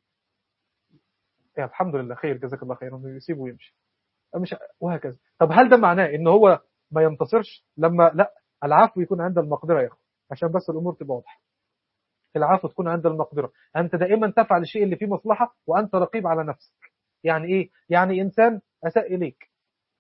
يا الحمد لله خير جزاك الله خيرا يسيبه ويمشي مش وهكذا طب هل ده معناه ان هو ما ينتصرش لما لا العفو يكون عند المقدره يا اخو عشان بس الامور تبقى واضحه العفو تكون عند المقدره انت دائما تفعل الشيء اللي فيه مصلحه وانت رقيب على نفسك يعني ايه يعني انسان اساء اليك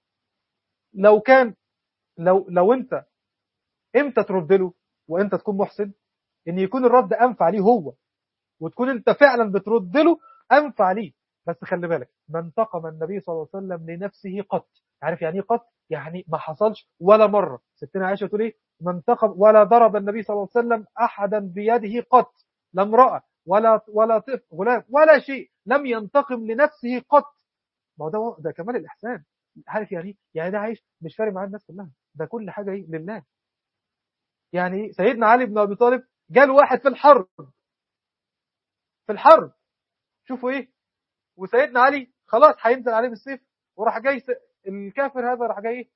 لو كان لو لو انت امتى ترد له وانت تكون محسن ان يكون الرد انفع ليه هو وتكون انت فعلا بترد له انفع ليه بس خلي بالك ما انتقم النبي صلى الله عليه وسلم لنفسه قط عارف يعني ايه قط يعني ما حصلش ولا مره ستنا عائشه تقول ايه ما انتقم ولا ضرب النبي صلى الله عليه وسلم احدا بيده قط لا امراه ولا ولا طفل غلام ولا شيء لم ينتقم لنفسه قط ما هو ده ده كمال الاحسان عارف يعني ايه يعني ده عايش مش فارق معاه الناس كلها ده كل حاجه ايه لله يعني ايه سيدنا علي بن ابي طالب جاله واحد في الحرب في الحرب شوفوا ايه وسيدنا علي خلاص هينزل عليه بالسيف وراح جاي س... الكافر هذا راح جاي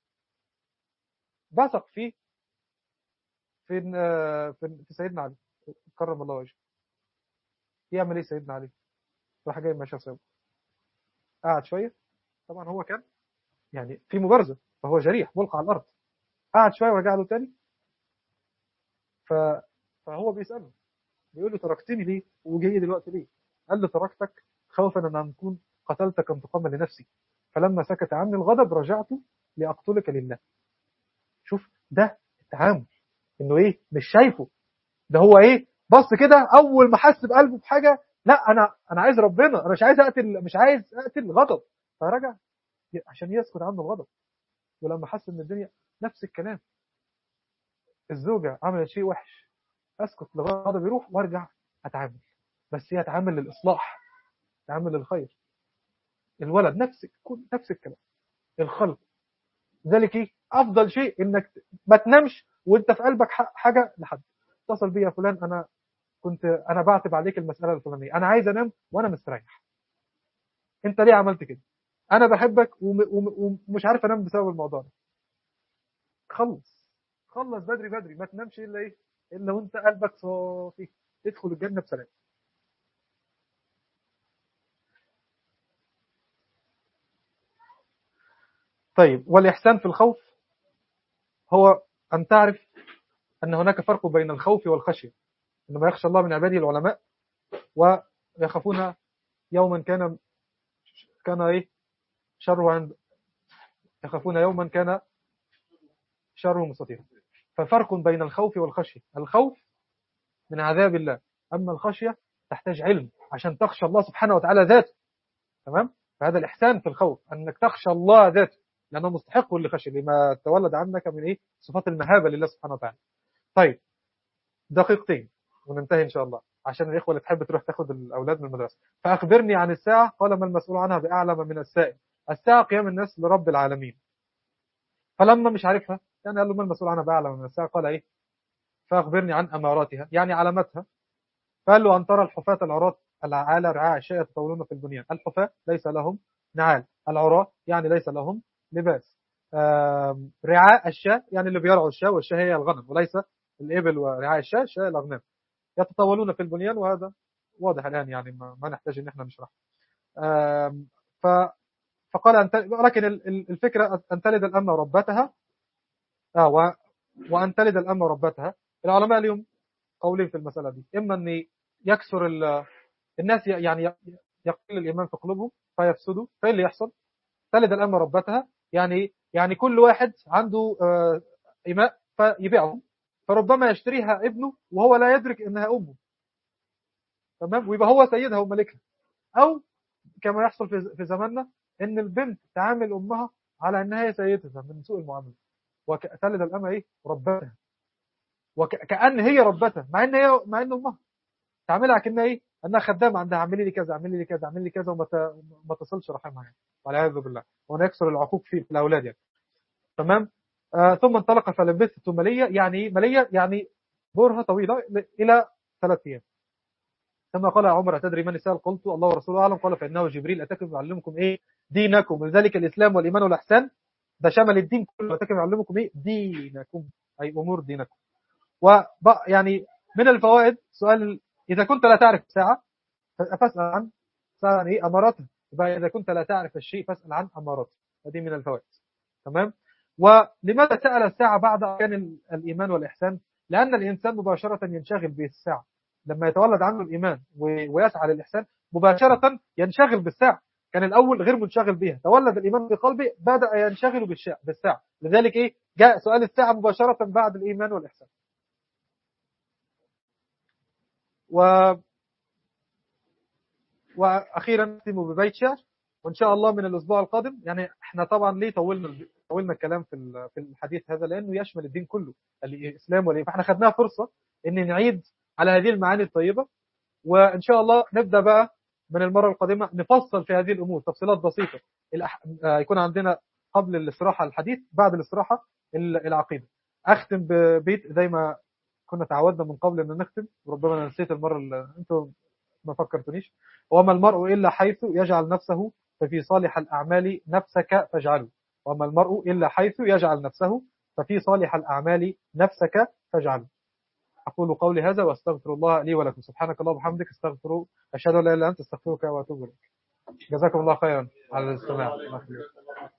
بثق فيه في في, في سيدنا علي كرم الله وجهه يعمل ايه سيدنا علي راح جاي ماشي سوا قعد شويه طبعا هو كان يعني في مبارزه فهو جريح ملقى على الارض قعد شويه ورجع له تاني ف... فهو بيساله بيقول له تركتني ليه وجاي دلوقتي ليه قال له تركتك خوفا ان اكون قتلتك انتقاما لنفسي فلما سكت عني الغضب رجعت لاقتلك لله شوف ده التعامل انه ايه مش شايفه ده هو ايه بص كده اول ما حس بقلبه بحاجه لا انا انا عايز ربنا انا مش عايز اقتل مش عايز اقتل غضب فرجع عشان يسكت عنه الغضب ولما حس ان الدنيا نفس الكلام الزوجه عملت شيء وحش اسكت لغضب يروح وارجع اتعامل بس هي اتعامل للاصلاح تعمل الخير الولد نفس نفس الكلام الخلق ذلك ايه افضل شيء انك ما تنامش وانت في قلبك حاجه لحد اتصل بيا فلان انا كنت انا بعتب عليك المساله الفلانيه انا عايز انام وانا مستريح انت ليه عملت كده انا بحبك ومش عارف انام بسبب الموضوع ده خلص خلص بدري بدري ما تنامش الا ايه الا وانت قلبك صافي تدخل الجنه بسلام طيب والإحسان في الخوف هو أن تعرف أن هناك فرق بين الخوف والخشية إنما يخشى الله من عباده العلماء ويخافون يوما كان كان إيه شره عند يخافون يوما كان شره مستطيرا ففرق بين الخوف والخشية الخوف من عذاب الله أما الخشية تحتاج علم عشان تخشى الله سبحانه وتعالى ذاته تمام فهذا الإحسان في الخوف أنك تخشى الله ذاته لأنه مستحق لخشية لما تولد عنك من إيه صفات المهابة لله سبحانه وتعالى طيب دقيقتين وننتهي إن شاء الله عشان الإخوة اللي تحب تروح تاخد الأولاد من المدرسة فأخبرني عن الساعة قال ما المسؤول عنها بأعلم من السائل الساعة قيام الناس لرب العالمين فلما مش عارفها يعني قال له ما المسؤول عنها بأعلم من الساعة قال إيه فأخبرني عن أماراتها يعني علاماتها فقال له أن ترى الحفاة العراة العالى رعاء الشيء يتطاولون في البنيان الحفاة ليس لهم نعال العراة يعني ليس لهم لباس رعاء الشاة يعني اللي بيرعوا الشاة والشاة هي الغنم وليس الإبل ورعاء الشاة الشاة الأغنام يتطاولون في البنيان وهذا واضح الآن يعني ما, ما نحتاج إن احنا نشرح ف فقال أن ولكن الفكرة أن تلد الأمة ربتها آه و... وأن تلد الأمة ربتها العلماء اليوم قولين في المسألة دي إما أن يكسر ال... الناس يعني يقل الإيمان في قلوبهم فيفسدوا فإيه اللي يحصل تلد الأمة ربتها يعني يعني كل واحد عنده إماء فيبيعهم فربما يشتريها ابنه وهو لا يدرك انها امه تمام ويبقى هو سيدها وملكها او كما يحصل في زماننا ان البنت تعامل امها على انها هي سيدتها من سوء المعامله وتلد الامه ايه ربتها وكأن هي ربتها مع ان هي مع ان امها تعاملها كأنها ايه انها خدامه عندها اعملي لي كذا اعملي لي كذا اعملي لي كذا وما ما تصلش رحمها يعني والعياذ بالله وهنا يكسر العقوق في الاولاد يعني تمام آه ثم انطلق فلبثت ملية يعني ملية يعني برهة طويلة إلى ثلاث أيام ثم قال عمر أتدري من سأل قلت الله ورسوله أعلم قال فإنه جبريل أتاكم يعلمكم إيه دينكم لذلك الإسلام والإيمان والإحسان ده شمل الدين كله أتاكم يعلمكم إيه دينكم أي أمور دينكم ويعني من الفوائد سؤال إذا كنت لا تعرف الساعة فاسأل عن ساعة إيه أماراتها يبقى إذا كنت لا تعرف الشيء فاسأل عن أماراته هذه من الفوائد تمام ولماذا سأل الساعة بعد أركان الإيمان والإحسان لأن الإنسان مباشرة ينشغل بالساعة لما يتولد عنه الإيمان ويسعى للإحسان مباشرة ينشغل بالساعة كان الأول غير منشغل بها تولد الإيمان في قلبه بدأ ينشغل بالساعة لذلك إيه جاء سؤال الساعة مباشرة بعد الإيمان والإحسان و وأخيرا نختم ببيت شعر وان شاء الله من الاسبوع القادم يعني احنا طبعا ليه طولنا طولنا الكلام في في الحديث هذا لانه يشمل الدين كله الاسلام والايمان فاحنا خدناها فرصه ان نعيد على هذه المعاني الطيبه وان شاء الله نبدا بقى من المره القادمه نفصل في هذه الامور تفصيلات بسيطه يكون عندنا قبل الاستراحه الحديث بعد الاستراحه العقيده اختم ببيت زي ما كنا تعودنا من قبل ان نختم وربما انا نسيت المره اللي انتم ما فكرتونيش وما المرء الا حيث يجعل نفسه ففي صالح الأعمال نفسك فاجعله وما المرء إلا حيث يجعل نفسه ففي صالح الأعمال نفسك فاجعله أقول قولي هذا وأستغفر الله لي ولكم سبحانك الله وبحمدك استغفر أشهد أن لا إله إلا أنت استغفرك وأتوب إليك جزاكم الله خيرا على الاستماع